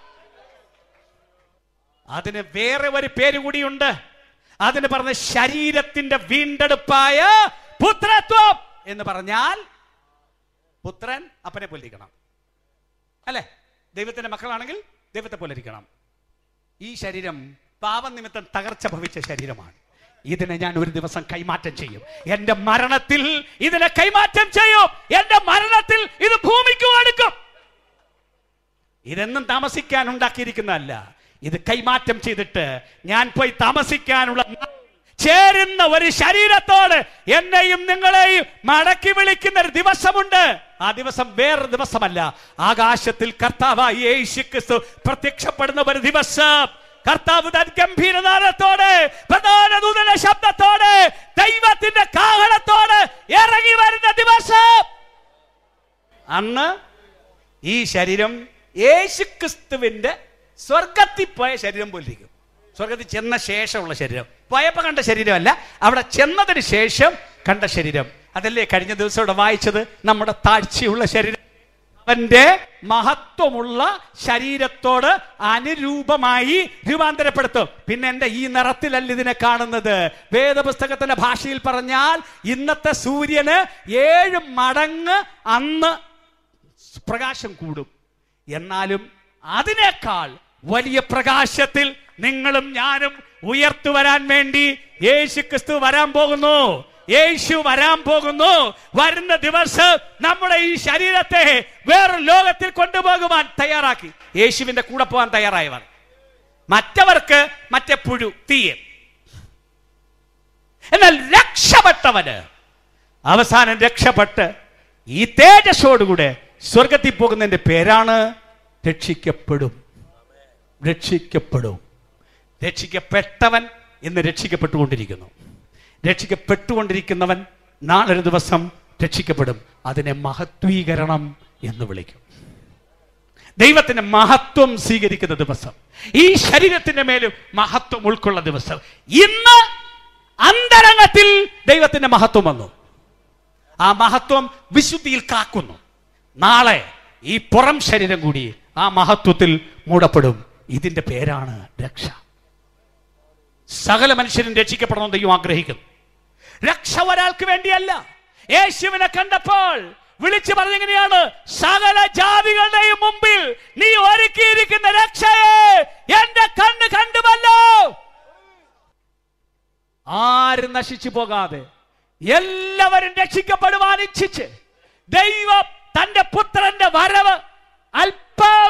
അതിന് വേറെ ഒരു പേര് കൂടിയുണ്ട് അതിന് പറഞ്ഞ ശരീരത്തിന്റെ വീണ്ടെടുപ്പായ പുത്രത്വം എന്ന് പറഞ്ഞാൽ പുത്രൻ അപ്പനെ പോലിരിക്കണം അല്ലെ ദൈവത്തിന്റെ മക്കളാണെങ്കിൽ ദൈവത്തെ പോലെ ഇരിക്കണം ഈ ശരീരം പാപനിമിത്തം തകർച്ച ഭവിച്ച ശരീരമാണ് ഇതിനെ ഞാൻ ഒരു ദിവസം കൈമാറ്റം ചെയ്യും എന്റെ മരണത്തിൽ ഇതിനെ കൈമാറ്റം ചെയ്യും എന്റെ മരണത്തിൽ ഇത് ഭൂമിക്ക് കൊടുക്കും ഇതെന്നും താമസിക്കാൻ ഉണ്ടാക്കിയിരിക്കുന്നതല്ല ഇത് കൈമാറ്റം ചെയ്തിട്ട് ഞാൻ പോയി താമസിക്കാനുള്ള ചേരുന്ന ഒരു ശരീരത്തോട് എന്നെയും നിങ്ങളെയും മടക്കി വിളിക്കുന്ന ഒരു ദിവസമുണ്ട് ആ ദിവസം വേറൊരു ദിവസമല്ല ആകാശത്തിൽ കർത്താവായി യേശു ക്രിസ്തു പ്രത്യക്ഷപ്പെടുന്ന ഒരു ദിവസം കർത്താവ് തൻ ഗംഭീരനാദത്തോടെ പ്രധാന ദൂതന ശബ്ദത്തോടെ ദൈവത്തിന്റെ കാഹളത്തോടെ ഇറങ്ങി വരുന്ന ദിവസം അന്ന് ഈ ശരീരം യേശുക്രിസ്തുവിന്റെ സ്വർഗത്തിൽ പോയ ശരീരം പോലിരിക്കും സ്വർഗത്തിൽ ചെന്ന ശേഷമുള്ള ശരീരം പോയപ്പോ കണ്ട ശരീരമല്ല അവിടെ ചെന്നതിന് ശേഷം കണ്ട ശരീരം അതല്ലേ കഴിഞ്ഞ ദിവസം ഇവിടെ വായിച്ചത് നമ്മുടെ താഴ്ചയുള്ള ശരീരം അവന്റെ മഹത്വമുള്ള ശരീരത്തോട് അനുരൂപമായി രൂപാന്തരപ്പെടുത്തും പിന്നെ എന്റെ ഈ നിറത്തിലല്ല ഇതിനെ കാണുന്നത് വേദപുസ്തകത്തിന്റെ ഭാഷയിൽ പറഞ്ഞാൽ ഇന്നത്തെ സൂര്യന് ഏഴ് മടങ്ങ് അന്ന് പ്രകാശം കൂടും എന്നാലും അതിനേക്കാൾ വലിയ പ്രകാശത്തിൽ നിങ്ങളും ഞാനും ഉയർത്തു വരാൻ വേണ്ടി യേശു ക്രിസ്തു വരാൻ പോകുന്നു യേശു വരാൻ പോകുന്നു വരുന്ന ദിവസം നമ്മുടെ ഈ ശരീരത്തെ വേറെ ലോകത്തിൽ കൊണ്ടുപോകുവാൻ തയ്യാറാക്കി യേശുവിന്റെ കൂടെ പോകാൻ തയ്യാറായവർ മറ്റവർക്ക് മറ്റേ പുഴു തീയെ എന്നാൽ രക്ഷപ്പെട്ടവന് അവസാനം രക്ഷപ്പെട്ട് ഈ തേജസ്സോടുകൂടെ സ്വർഗത്തിൽ പോകുന്നതിന്റെ പേരാണ് രക്ഷിക്കപ്പെടും രക്ഷിക്കപ്പെടും രക്ഷിക്കപ്പെട്ടവൻ ഇന്ന് രക്ഷിക്കപ്പെട്ടുകൊണ്ടിരിക്കുന്നു രക്ഷിക്കപ്പെട്ടുകൊണ്ടിരിക്കുന്നവൻ നാളൊരു ദിവസം രക്ഷിക്കപ്പെടും അതിനെ മഹത്വീകരണം എന്ന് വിളിക്കും ദൈവത്തിന്റെ മഹത്വം സ്വീകരിക്കുന്ന ദിവസം ഈ ശരീരത്തിന്റെ മേലും മഹത്വം ഉൾക്കൊള്ള ദിവസം ഇന്ന് അന്തരംഗത്തിൽ ദൈവത്തിന്റെ മഹത്വം വന്നു ആ മഹത്വം വിശുദ്ധിയിൽ കാക്കുന്നു നാളെ ഈ പുറം ശരീരം കൂടി ആ മഹത്വത്തിൽ മൂടപ്പെടും ഇതിന്റെ പേരാണ് രക്ഷ സകല മനുഷ്യരും രക്ഷിക്കപ്പെടണമെന്ന് ദൈവം ആഗ്രഹിക്കുന്നു രക്ഷ ഒരാൾക്ക് വേണ്ടിയല്ല യേശുവിനെ കണ്ടപ്പോൾ വിളിച്ചു പറഞ്ഞെങ്ങനെയാണ് സകല ജാതികളുടെയും മുമ്പിൽ നീ ഒരുക്കിയിരിക്കുന്ന രക്ഷയെ എന്റെ കണ്ണ് കണ്ടുമല്ലോ ആരും നശിച്ചു പോകാതെ എല്ലാവരും രക്ഷിക്കപ്പെടുവാൻ ഇച്ഛിച്ച് ദൈവം തന്റെ പുത്രന്റെ വരവ് അല്പം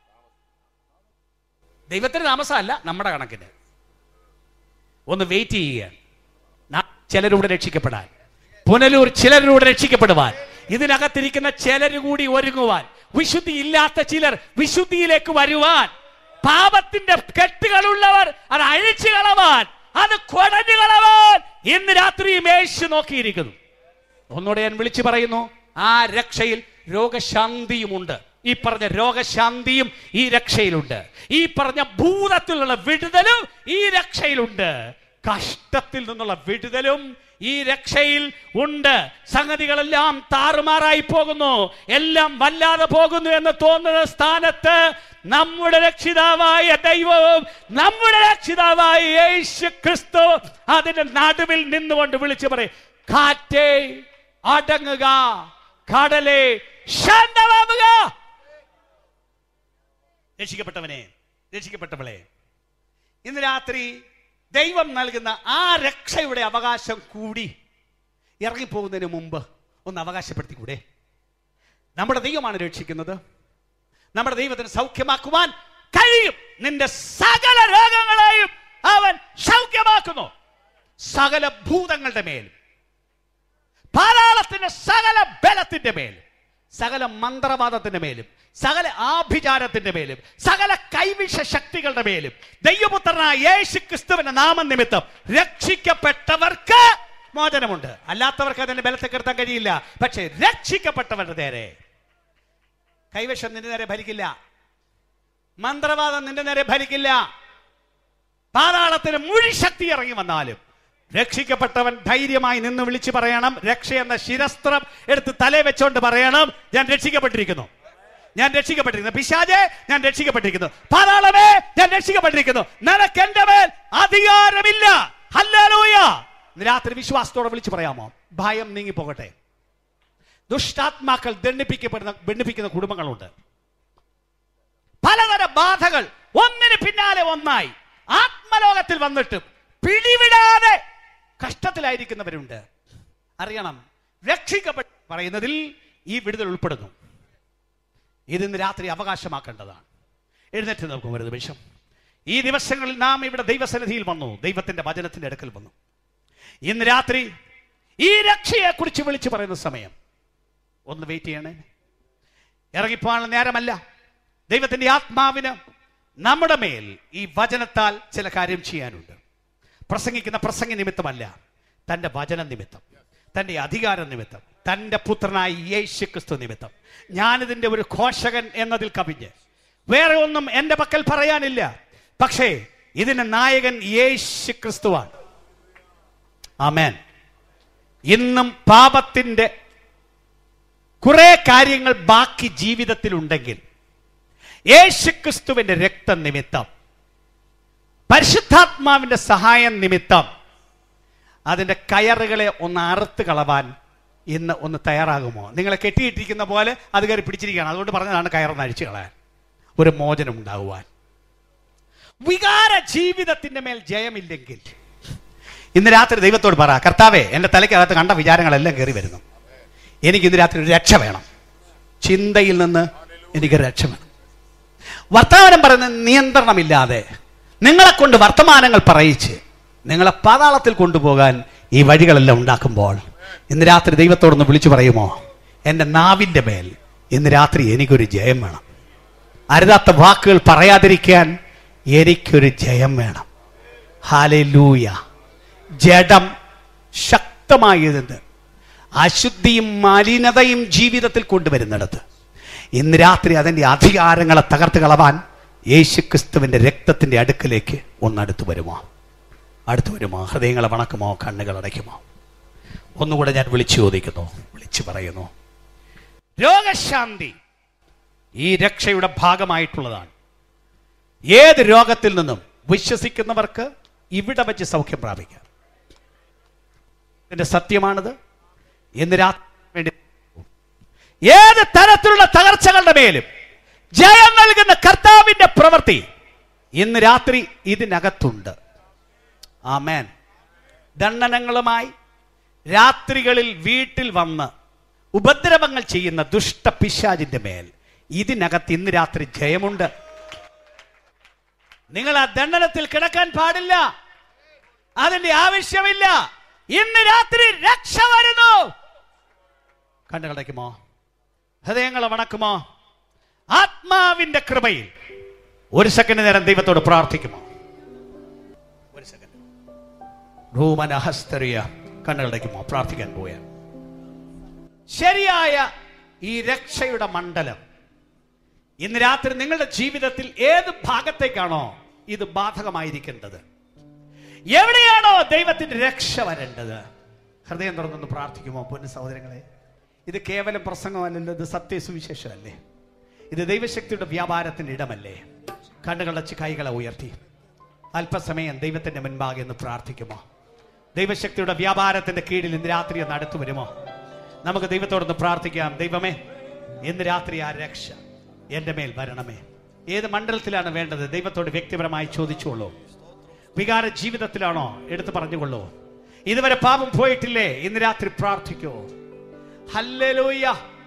ദൈവത്തിന് താമസമല്ല നമ്മുടെ കണക്കിന് ഒന്ന് വെയിറ്റ് ചെയ്യുകയാണ് ന- ചിലരൂടെ രക്ഷിക്കപ്പെടാൻ പുനലൂർ ചിലരൂടെ രക്ഷിക്കപ്പെടുവാൻ ഇതിനകത്തിരിക്കുന്ന ചിലർ കൂടി ഒരുങ്ങുവാൻ വിശുദ്ധി ഇല്ലാത്ത ചിലർ വിശുദ്ധിയിലേക്ക് വരുവാൻ പാപത്തിന്റെ കെട്ടുകളുള്ളവർ അത് അഴിച്ചു കളവാൻ അത് കൊടഞ്ഞു കളവാൻ ഇന്ന് രാത്രിയും യേശു നോക്കിയിരിക്കുന്നു ഒന്നുകൂടെ ഞാൻ വിളിച്ചു പറയുന്നു ആ രക്ഷയിൽ രോഗശാന്തിയുമുണ്ട് ഈ പറഞ്ഞ രോഗശാന്തിയും ഈ രക്ഷയിലുണ്ട് ഈ പറഞ്ഞ ഭൂതത്തിലുള്ള വിടുതലും ഈ രക്ഷയിലുണ്ട് കഷ്ടത്തിൽ നിന്നുള്ള വിടുതലും ഈ രക്ഷയിൽ ഉണ്ട് സംഗതികളെല്ലാം താറുമാറായി പോകുന്നു എല്ലാം വല്ലാതെ പോകുന്നു എന്ന് തോന്നുന്ന സ്ഥാനത്ത് നമ്മുടെ രക്ഷിതാവായ ദൈവവും നമ്മുടെ രക്ഷിതാവായ യേശു ക്രിസ്തു അതിന്റെ നടുവിൽ നിന്നുകൊണ്ട് വിളിച്ചു പറയും കാറ്റേ അടങ്ങുക കടലേ ശാന്തമാവുക രക്ഷിക്കപ്പെട്ടവനെ രക്ഷിക്കപ്പെട്ടവളെ ഇന്ന് രാത്രി ദൈവം നൽകുന്ന ആ രക്ഷയുടെ അവകാശം കൂടി ഇറങ്ങിപ്പോകുന്നതിന് മുമ്പ് ഒന്ന് അവകാശപ്പെടുത്തിക്കൂടെ നമ്മുടെ ദൈവമാണ് രക്ഷിക്കുന്നത് നമ്മുടെ ദൈവത്തിന് സൗഖ്യമാക്കുവാൻ കഴിയും നിന്റെ സകല രോഗങ്ങളെയും അവൻ സൗഖ്യമാക്കുന്നു സകല ഭൂതങ്ങളുടെ മേലും പാതാളത്തിന്റെ സകല ബലത്തിന്റെ മേലും സകല മന്ത്രവാദത്തിന്റെ മേലും സകല ആഭിചാരത്തിന്റെ മേലും സകല കൈവിഷ ശക്തികളുടെ മേലും ദൈവപുത്രനായ യേശു ക്രിസ്തുവിന്റെ നാമനിമിത്തം രക്ഷിക്കപ്പെട്ടവർക്ക് മോചനമുണ്ട് അല്ലാത്തവർക്ക് അതിന്റെ ബലത്തെ കെടുത്താൻ കഴിയില്ല പക്ഷെ രക്ഷിക്കപ്പെട്ടവരുടെ നേരെ കൈവശം നിന്റെ നേരെ ഭരിക്കില്ല മന്ത്രവാദം നിന്റെ നേരെ ഭരിക്കില്ല പാതാളത്തിന് മുഴി ശക്തി ഇറങ്ങി വന്നാലും രക്ഷിക്കപ്പെട്ടവൻ ധൈര്യമായി നിന്ന് വിളിച്ചു പറയണം രക്ഷ എന്ന ശിരസ്ത്രം എടുത്ത് തലേ വെച്ചോണ്ട് പറയണം ഞാൻ രക്ഷിക്കപ്പെട്ടിരിക്കുന്നു ഞാൻ രക്ഷിക്കപ്പെട്ടിരിക്കുന്നു പിശാജെ ഞാൻ രക്ഷിക്കപ്പെട്ടിരിക്കുന്നു പാതാളമേ ഞാൻ രക്ഷിക്കപ്പെട്ടിരിക്കുന്നു നിനക്ക് എന്റെ മേൽ അധികാരമില്ല ഹല്ലേലൂയ ഇന്ന് രാത്രി വിശ്വാസത്തോടെ വിളിച്ചു പറയാമോ ഭയം നീങ്ങി പോകട്ടെ ദുഷ്ടാത്മാക്കൾ ദണ്ഡിപ്പിക്കപ്പെടുന്ന ദണ്ഡിപ്പിക്കുന്ന കുടുംബങ്ങളുണ്ട് പലതരം ബാധകൾ ഒന്നിന് പിന്നാലെ ഒന്നായി ആത്മലോകത്തിൽ വന്നിട്ടും പിടിവിടാതെ കഷ്ടത്തിലായിരിക്കുന്നവരുണ്ട് അറിയണം രക്ഷിക്കപ്പെട്ട് പറയുന്നതിൽ ഈ വിടുതൽ ഉൾപ്പെടുന്നു ഇതിന്ന് രാത്രി അവകാശമാക്കേണ്ടതാണ് എഴുന്നേറ്റ് നോക്കും ഒരു നിമിഷം ഈ ദിവസങ്ങളിൽ നാം ഇവിടെ ദൈവസന്നിധിയിൽ വന്നു ദൈവത്തിന്റെ വചനത്തിന്റെ അടുക്കൽ വന്നു ഇന്ന് രാത്രി ഈ രക്ഷയെ കുറിച്ച് വിളിച്ചു പറയുന്ന സമയം ഒന്ന് വെയിറ്റ് ചെയ്യണേ ഇറങ്ങിപ്പോകാനുള്ള നേരമല്ല ദൈവത്തിന്റെ ആത്മാവിന് നമ്മുടെ മേൽ ഈ വചനത്താൽ ചില കാര്യം ചെയ്യാനുണ്ട് പ്രസംഗിക്കുന്ന പ്രസംഗ നിമിത്തമല്ല തന്റെ വചന നിമിത്തം തന്റെ അധികാര നിമിത്തം തന്റെ പുത്രനായ യേശു ക്രിസ്തു നിമിത്തം ഞാനിതിന്റെ ഒരു ഘോഷകൻ എന്നതിൽ കവിഞ്ഞ് വേറെ ഒന്നും എന്റെ പക്കൽ പറയാനില്ല പക്ഷേ ഇതിന് നായകൻ യേശു ക്രിസ്തുവാണ് ആമേൻ ഇന്നും പാപത്തിന്റെ കുറെ കാര്യങ്ങൾ ബാക്കി ജീവിതത്തിലുണ്ടെങ്കിൽ യേശുക്രിസ്തുവിന്റെ രക്തനിമിത്തം പരിശുദ്ധാത്മാവിന്റെ സഹായം നിമിത്തം അതിന്റെ കയറുകളെ ഒന്ന് അറുത്ത് കളവാൻ ഇന്ന് ഒന്ന് തയ്യാറാകുമോ നിങ്ങളെ കെട്ടിയിട്ടിരിക്കുന്ന പോലെ അത് കയറി പിടിച്ചിരിക്കുകയാണ് അതുകൊണ്ട് പറഞ്ഞതാണ് കയറൊന്ന് അഴിച്ചു കളയാൻ ഒരു മോചനം ഉണ്ടാകുവാൻ വികാര ജീവിതത്തിന്റെ മേൽ ജയമില്ലെങ്കിൽ ഇന്ന് രാത്രി ദൈവത്തോട് പറ കർത്താവേ എൻ്റെ തലയ്ക്കകത്ത് കണ്ട വിചാരങ്ങളെല്ലാം കയറി വരുന്നു എനിക്ക് ഇന്ന് രാത്രി ഒരു രക്ഷ വേണം ചിന്തയിൽ നിന്ന് എനിക്ക് രക്ഷ വേണം വർത്തമാനം പറയുന്ന നിയന്ത്രണമില്ലാതെ നിങ്ങളെ കൊണ്ട് വർത്തമാനങ്ങൾ പറയിച്ച് നിങ്ങളെ പാതാളത്തിൽ കൊണ്ടുപോകാൻ ഈ വഴികളെല്ലാം ഉണ്ടാക്കുമ്പോൾ ഇന്ന് രാത്രി ദൈവത്തോടൊന്ന് വിളിച്ചു പറയുമോ എൻ്റെ നാവിൻ്റെ മേൽ ഇന്ന് രാത്രി എനിക്കൊരു ജയം വേണം അരുതാത്ത വാക്കുകൾ പറയാതിരിക്കാൻ എനിക്കൊരു ജയം വേണം ഹാലൂയ ജഡം ശക്തമായതെന്ന് അശുദ്ധിയും മലിനതയും ജീവിതത്തിൽ കൊണ്ടുവരുന്നിടത്ത് ഇന്ന് രാത്രി അതിൻ്റെ അധികാരങ്ങളെ തകർത്ത് കളവാൻ യേശുക്രിസ്തുവിൻ്റെ രക്തത്തിൻ്റെ അടുക്കലേക്ക് ഒന്നടുത്ത് വരുമോ അടുത്ത് വരുമോ ഹൃദയങ്ങളെ വണക്കുമോ കണ്ണുകൾ അടയ്ക്കുമോ ഒന്നുകൂടെ ഞാൻ വിളിച്ചു ചോദിക്കുന്നു വിളിച്ചു പറയുന്നു രോഗശാന്തി ഈ രക്ഷയുടെ ഭാഗമായിട്ടുള്ളതാണ് ഏത് രോഗത്തിൽ നിന്നും വിശ്വസിക്കുന്നവർക്ക് ഇവിടെ വെച്ച് സൗഖ്യം പ്രാപിക്കാം ഇതിന്റെ സത്യമാണിത് ഇന്ന് രാത്രി വേണ്ടി ഏത് തരത്തിലുള്ള തകർച്ചകളുടെ മേലും ജയം നൽകുന്ന കർത്താവിന്റെ പ്രവൃത്തി ഇന്ന് രാത്രി ഇതിനകത്തുണ്ട് ആമേൻ ദണ്ഡനങ്ങളുമായി രാത്രികളിൽ വീട്ടിൽ വന്ന് ഉപദ്രവങ്ങൾ ചെയ്യുന്ന ദുഷ്ട പിശാചിന്റെ മേൽ ഇതിനകത്ത് ഇന്ന് രാത്രി ജയമുണ്ട് നിങ്ങൾ ആ ദണ്ഡനത്തിൽ കിടക്കാൻ പാടില്ല അതിന്റെ ആവശ്യമില്ല ഇന്ന് രാത്രി രക്ഷ വരുന്നു കണ്ണുകളടയ്ക്കുമോ ഹൃദയങ്ങളെ വണക്കുമോ ആത്മാവിന്റെ കൃപയിൽ ഒരു സെക്കൻഡ് നേരം ദൈവത്തോട് പ്രാർത്ഥിക്കുമോ ഒരു സെക്കൻഡ് റൂമനഹസ്തറിയ കണ്ണുകളടയ്ക്കുമോ പ്രാർത്ഥിക്കാൻ പോയ ശരിയായ ഈ രക്ഷയുടെ മണ്ഡലം ഇന്ന് രാത്രി നിങ്ങളുടെ ജീവിതത്തിൽ ഏത് ഭാഗത്തേക്കാണോ ഇത് ബാധകമായിരിക്കേണ്ടത് എവിടെയാണോ ദൈവത്തിന്റെ രക്ഷ വരേണ്ടത് ഹൃദയം തുറന്നൊന്ന് പ്രാർത്ഥിക്കുമോ പൊന്നു സഹോദരങ്ങളെ ഇത് കേവലം പ്രസംഗമല്ലല്ലോ ഇത് സത്യസുവിശേഷമല്ലേ ഇത് ദൈവശക്തിയുടെ വ്യാപാരത്തിന്റെ ഇടമല്ലേ കണ്ണുകളച്ച് കൈകളെ ഉയർത്തി അല്പസമയം ദൈവത്തിന്റെ മുൻപാകെ ഒന്ന് പ്രാർത്ഥിക്കുമോ ദൈവശക്തിയുടെ വ്യാപാരത്തിന്റെ കീഴിൽ ഇന്ന് രാത്രി ഒന്ന് അടുത്തു വരുമോ നമുക്ക് ദൈവത്തോടൊന്ന് പ്രാർത്ഥിക്കാം ദൈവമേ ഇന്ന് രാത്രി ആ രക്ഷ എൻ്റെ മേൽ വരണമേ ഏത് മണ്ഡലത്തിലാണ് വേണ്ടത് ദൈവത്തോട് വ്യക്തിപരമായി ചോദിച്ചോളൂ വികാര ജീവിതത്തിലാണോ എടുത്തു പറഞ്ഞുകൊള്ളൂ ഇതുവരെ പാപം പോയിട്ടില്ലേ ഇന്ന് രാത്രി പ്രാർത്ഥിക്കൂ ഹല്ലേലൂയ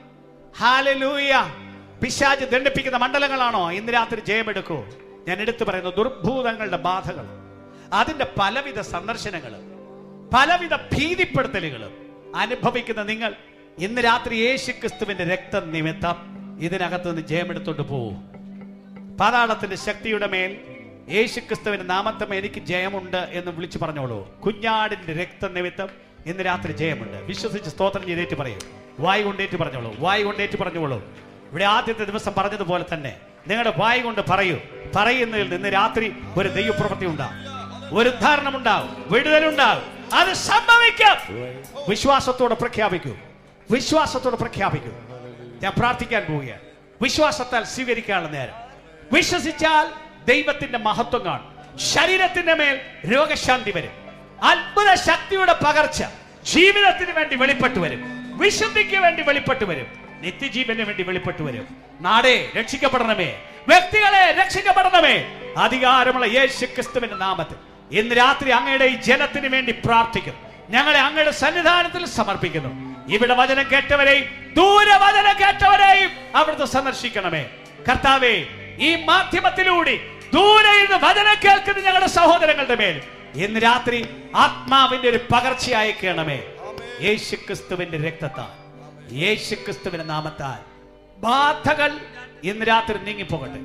ഹാലലൂയ പിശാജ് ദണ്ഡിപ്പിക്കുന്ന മണ്ഡലങ്ങളാണോ ഇന്ന് രാത്രി ജയമെടുക്കൂ ഞാൻ എടുത്തു പറയുന്നു ദുർഭൂതങ്ങളുടെ ബാധകൾ അതിന്റെ പലവിധ സന്ദർശനങ്ങളും പലവിധ ഭീതിപ്പെടുത്തലുകളും അനുഭവിക്കുന്ന നിങ്ങൾ ഇന്ന് രാത്രി യേശു ക്രിസ്തുവിന്റെ രക്തം നിമിത്തം ഇതിനകത്ത് നിന്ന് ജയമെടുത്തോണ്ട് പോവൂ പാതാളത്തിന്റെ ശക്തിയുടെ മേൽ യേശു ക്രിസ്തുവിന്റെ നാമത്തം എനിക്ക് ജയമുണ്ട് എന്ന് വിളിച്ചു പറഞ്ഞോളൂ കുഞ്ഞാടിന്റെ രക്തം നിമിത്തം ഇന്ന് രാത്രി ജയമുണ്ട് വിശ്വസിച്ച് സ്തോത്രം ചെയ്തേറ്റ് പറയും വായി കൊണ്ടേറ്റ് പറഞ്ഞോളൂ വായി കൊണ്ടേറ്റ് പറഞ്ഞോളൂ ഇവിടെ ആദ്യത്തെ ദിവസം പറഞ്ഞതുപോലെ തന്നെ നിങ്ങളുടെ വായി കൊണ്ട് പറയൂ പറയുന്നതിൽ നിന്ന് രാത്രി ഒരു ദൈവപ്രവൃത്തി ഉണ്ടാവും ഒരു ഉദ്ധാരണം ഉണ്ടാവും വിടുതലുണ്ടാവും അത് സംഭവിക്കും വിശ്വാസത്തോടെ പ്രഖ്യാപിക്കൂ വിശ്വാസത്തോടെ പ്രഖ്യാപിക്കൂ ഞാൻ പ്രാർത്ഥിക്കാൻ പോവുകയാണ് വിശ്വാസത്താൽ സ്വീകരിക്കാനുള്ള നേരം വിശ്വസിച്ചാൽ ദൈവത്തിന്റെ മഹത്വം കാണും ശരീരത്തിന്റെ മേൽ രോഗശാന്തി വരും അത്ഭുത ശക്തിയുടെ പകർച്ച ജീവിതത്തിന് വേണ്ടി വെളിപ്പെട്ടു വരും വിശുദ്ധിക്ക് വേണ്ടി വെളിപ്പെട്ടു വരും നിത്യജീവന് വേണ്ടി വെളിപ്പെട്ടു വരും നാടേ രക്ഷിക്കപ്പെടണമേ വ്യക്തികളെ രക്ഷിക്കപ്പെടണമേ അധികാരമുള്ള യേശു ക്രിസ്തുവിന്റെ നാമത്തിൽ ഇന്ന് രാത്രി അങ്ങയുടെ ഈ ജനത്തിന് വേണ്ടി പ്രാർത്ഥിക്കും ഞങ്ങളെ അങ്ങയുടെ സന്നിധാനത്തിൽ സമർപ്പിക്കുന്നു ഇവിടെ വചനം കേട്ടവരെയും ദൂരെ വചനം കേട്ടവരെയും അവിടുത്തെ സന്ദർശിക്കണമേ കർത്താവേ ഈ മാധ്യമത്തിലൂടെ ദൂരെ ഇരുന്ന് വചനം കേൾക്കുന്ന ഞങ്ങളുടെ സഹോദരങ്ങളുടെ മേൽ ഇന്ന് രാത്രി ആത്മാവിന്റെ ഒരു പകർച്ച അയക്കണമേ യേശു ക്രിസ്തുവിന്റെ രക്തത്താൽ യേശു ക്രിസ്തുവിന്റെ നാമത്താൽ ബാധകൾ ഇന്ന് രാത്രി നീങ്ങിപ്പോകട്ടെ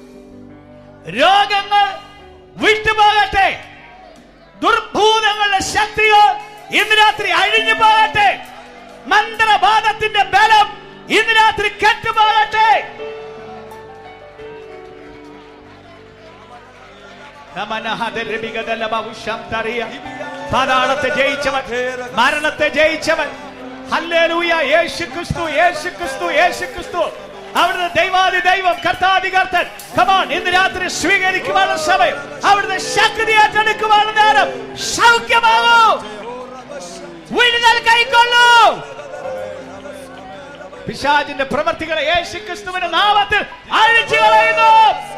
രോഗങ്ങൾ വിട്ടുപോകട്ടെ ദുർഭൂതങ്ങളുടെ ശക്തികൾ ഇന്ന് രാത്രി അഴിഞ്ഞു പോകട്ടെ മന്ത്രവാദത്തിന്റെ ബലം ഇന്ന് രാത്രി കെട്ടുപോകട്ടെ പാതാളത്തെ ജയിച്ചവൻ മരണത്തെ ജയിച്ചവൻ ഹല്ലേലൂയ യേശു ക്രിസ്തു യേശു ക്രിസ്തു യേശു ക്രിസ്തു അവിടുന്ന് ദൈവാദി ദൈവം കർത്താദി കർത്തൻ കമാൺ ഇന്ന് രാത്രി സ്വീകരിക്കുവാനുള്ള സമയം അവിടുന്ന് ശക്തി ഏറ്റെടുക്കുവാനുള്ള നേരം സൗഖ്യമാകൂ വിടുതൽ കൈക്കൊള്ളൂ പിശാചിന്റെ പ്രവർത്തികളെ യേശു ക്രിസ്തുവിന്റെ നാമത്തിൽ അഴിച്ചു കളയുന്നു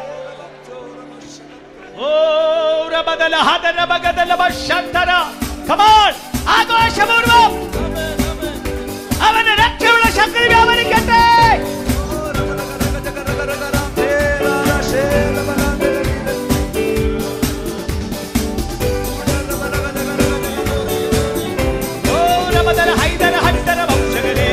ഓ രബദല ഹദന ബഗദല ബശന്തര കമാൺ ആഘോഷപൂർവം അവന്റെ രക്ഷയുള്ള ശക്തി വ്യാപരിക്കട്ടെ ഓ രബദല ഹൈദര ഹൈദര വംശകരേ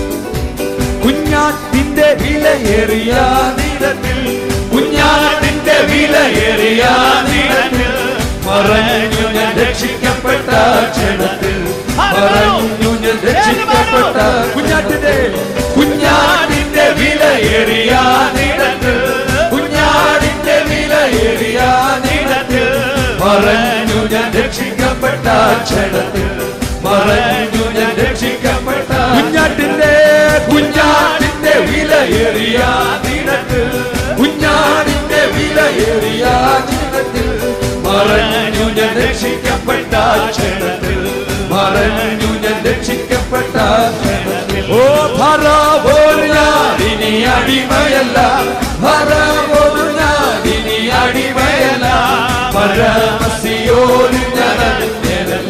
കുഞ്ഞാട്ടിന്റെ വിലയേറിയ നിരത്തിൽ കുഞ്ഞാട്ടിന്റെ വിലയേറിയ നിരക്കിൽ മറഞ്ഞു ഞാൻ രക്ഷിക്കപ്പെട്ട ക്ഷണത്തിൽ മറഞ്ഞു ഞാൻ രക്ഷിക്കപ്പെട്ട കുഞ്ഞാട്ടിന്റെ കുഞ്ഞാടിന്റെ വിലയേറിയ നിരക്കിൽ കുഞ്ഞാടിന്റെ വിലയേറിയ നിരക്കിൽ മറഞ്ഞു ഞാൻ രക്ഷിക്കപ്പെട്ട ക്ഷണത്തിൽ മറഞ്ഞു ഞാൻ രക്ഷിക്കപ്പെട്ട കുഞ്ഞാട്ടിന്റെ കുഞ്ഞാടിന്റെ വിലയേറിയ നിരക്കിൽ കുഞ്ഞാടിന്റെ വിലയേറിയ നിരക്കിൽ മറഞ്ഞു ഞാൻ രക്ഷിക്കപ്പെട്ട ക്ഷണത്തിൽ മറഞ്ഞു ഞാൻ രക്ഷിക്കപ്പെട്ട ക്ഷണത്തിൽ ഓ ഭരവോൽ ഞാനിനി അടിമയല്ല ഭരവോൽ ഞാനിനി അടിമയല്ല പരമസിയോനിൽ ഞാൻ അന്യനല്ല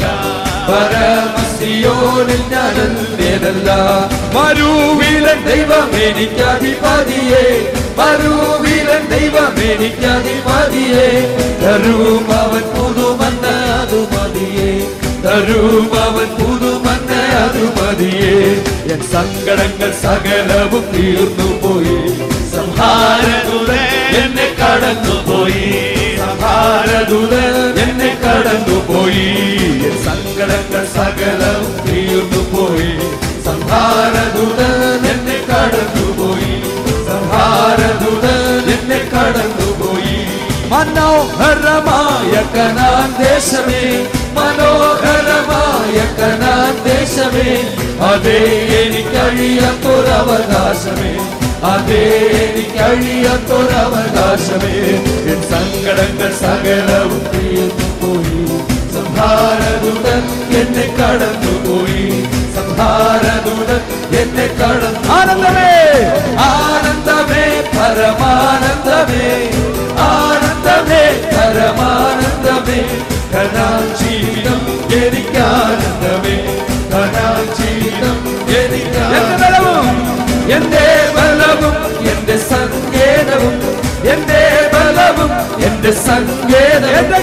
പരമസിയോനിൽ ഞാൻ അന്യനല്ല മരുവിലൻ ദൈവം എനിക്കധിപതിയെ മരുവിലൻ ദൈവം എനിക്കധിപതിയെ തരും അവൻ പുതുമന്ന അത് മതിയെ തരും അവൻ പുതുമന്ന അത് മതിയെ എൻ സങ്കടങ്ങൾ സകലവും തീർന്നു പോയി സംഹാരദൂതൻ എന്നെ കടന്നുപോയി സംഹാരദൂതൻ എന്നെ കടന്നുപോയി എൻ സങ്കടങ്ങൾ സകലവും തീർന്നു പോയി സംഹാരദൂതൻ എന്നെ കടന്നുപോയി സംഹാരദൂതൻ എന്നെ കടന്നുപോയി മനോഹരമായ കനാൻ ദേശമേ മനോഹരമായ കനാൻ ദേശമേ അതേ എനിക്കഴിയാത്തൊരവകാശമേ അതേ എനിക്കഴിയാത്തൊരവകാശമേ എൻ സങ്കടങ്ങൾ സകലവും തീർന്നു പോയി സംഹാരദൂതൻ എന്നെ കടന്നുപോയി സംഹാരദൂതൻ എന്നെ കടന്നു ആനന്ദമേ ആനന്ദമേ പരമാനന്ദമേ ആനന്ദമേ പരമാനന്ദമേ കഥാജീവിതം എനിക്കാനന്ദമേ കഥാജീവിതം എനിക്കാനന്ദവും എന്റെ ബലവും എന്റെ സങ്കേതവും എന്റെ ബലവും എന്റെ സങ്കേതം എന്റെ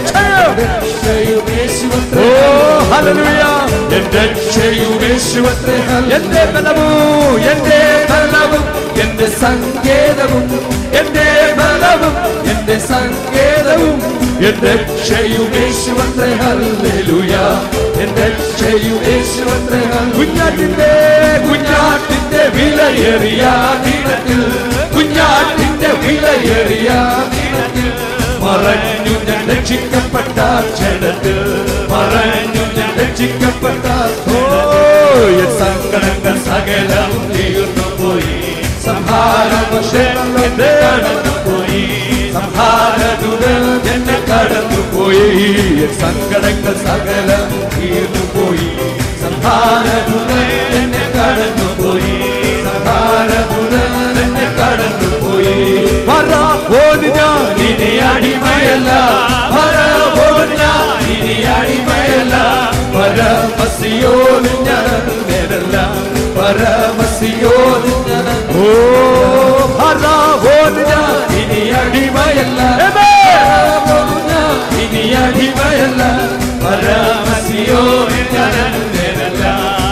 ഓ ഹല്ലേലൂയ എന്റെ രക്ഷയുമേശുവത്തെ എന്റെ ബലവും എന്റെ ബലവും എന്റെ സങ്കേതവും എന്റെ ബലവും എന്റെ സങ്കേതവും എന്റെ രക്ഷയുമേശുവത്തെ ഹല്ലേലൂയ എന്റെ രക്ഷയുമേശുവത്തെ കുഞ്ഞാട്ടിന്റെ കുഞ്ഞാട്ടിന്റെ വിലയേറിയ ദിനത്തിൽ കുഞ്ഞാട്ടിന്റെ വിലയേറിയ ദിനത്തിൽ മറഞ്ഞു ഞാൻ രക്ഷിക്കപ്പെട്ട ക്ഷണത്തിൽ മറഞ്ഞു ഞാൻ രക്ഷിക്കപ്പെട്ട ഓ എൻ സങ്കടങ്ങൾ സകലം തീർന്നു പോയി സംഹാരവശം എന്നെ കടന്നു പോയി സംഹാരദുരൻ എന്നെ കടന്നു പോയി എൻ സങ്കടങ്ങൾ സകലം തീർന്നു പോയി സംഹാരദുരൻ എന്നെ കടന്നു പോയി സംഹാരദുരൻ എന്നെ കടന്നു പോയി പറവോന് ഞാൻ ഇനി അടിമയല്ല പറവോന് ഞാൻ ഇനി അടിമയല്ല പരമസിയോന് ഞാൻ നേരല്ല പരമസിയോന് ഞാൻ ഓ പറവോന് ഞാൻ ഇനി അടിമയല്ല പറവോന് ഞാൻ ഇനി അടിമയല്ല പരമസിയോന് ഞാൻ നേരല്ല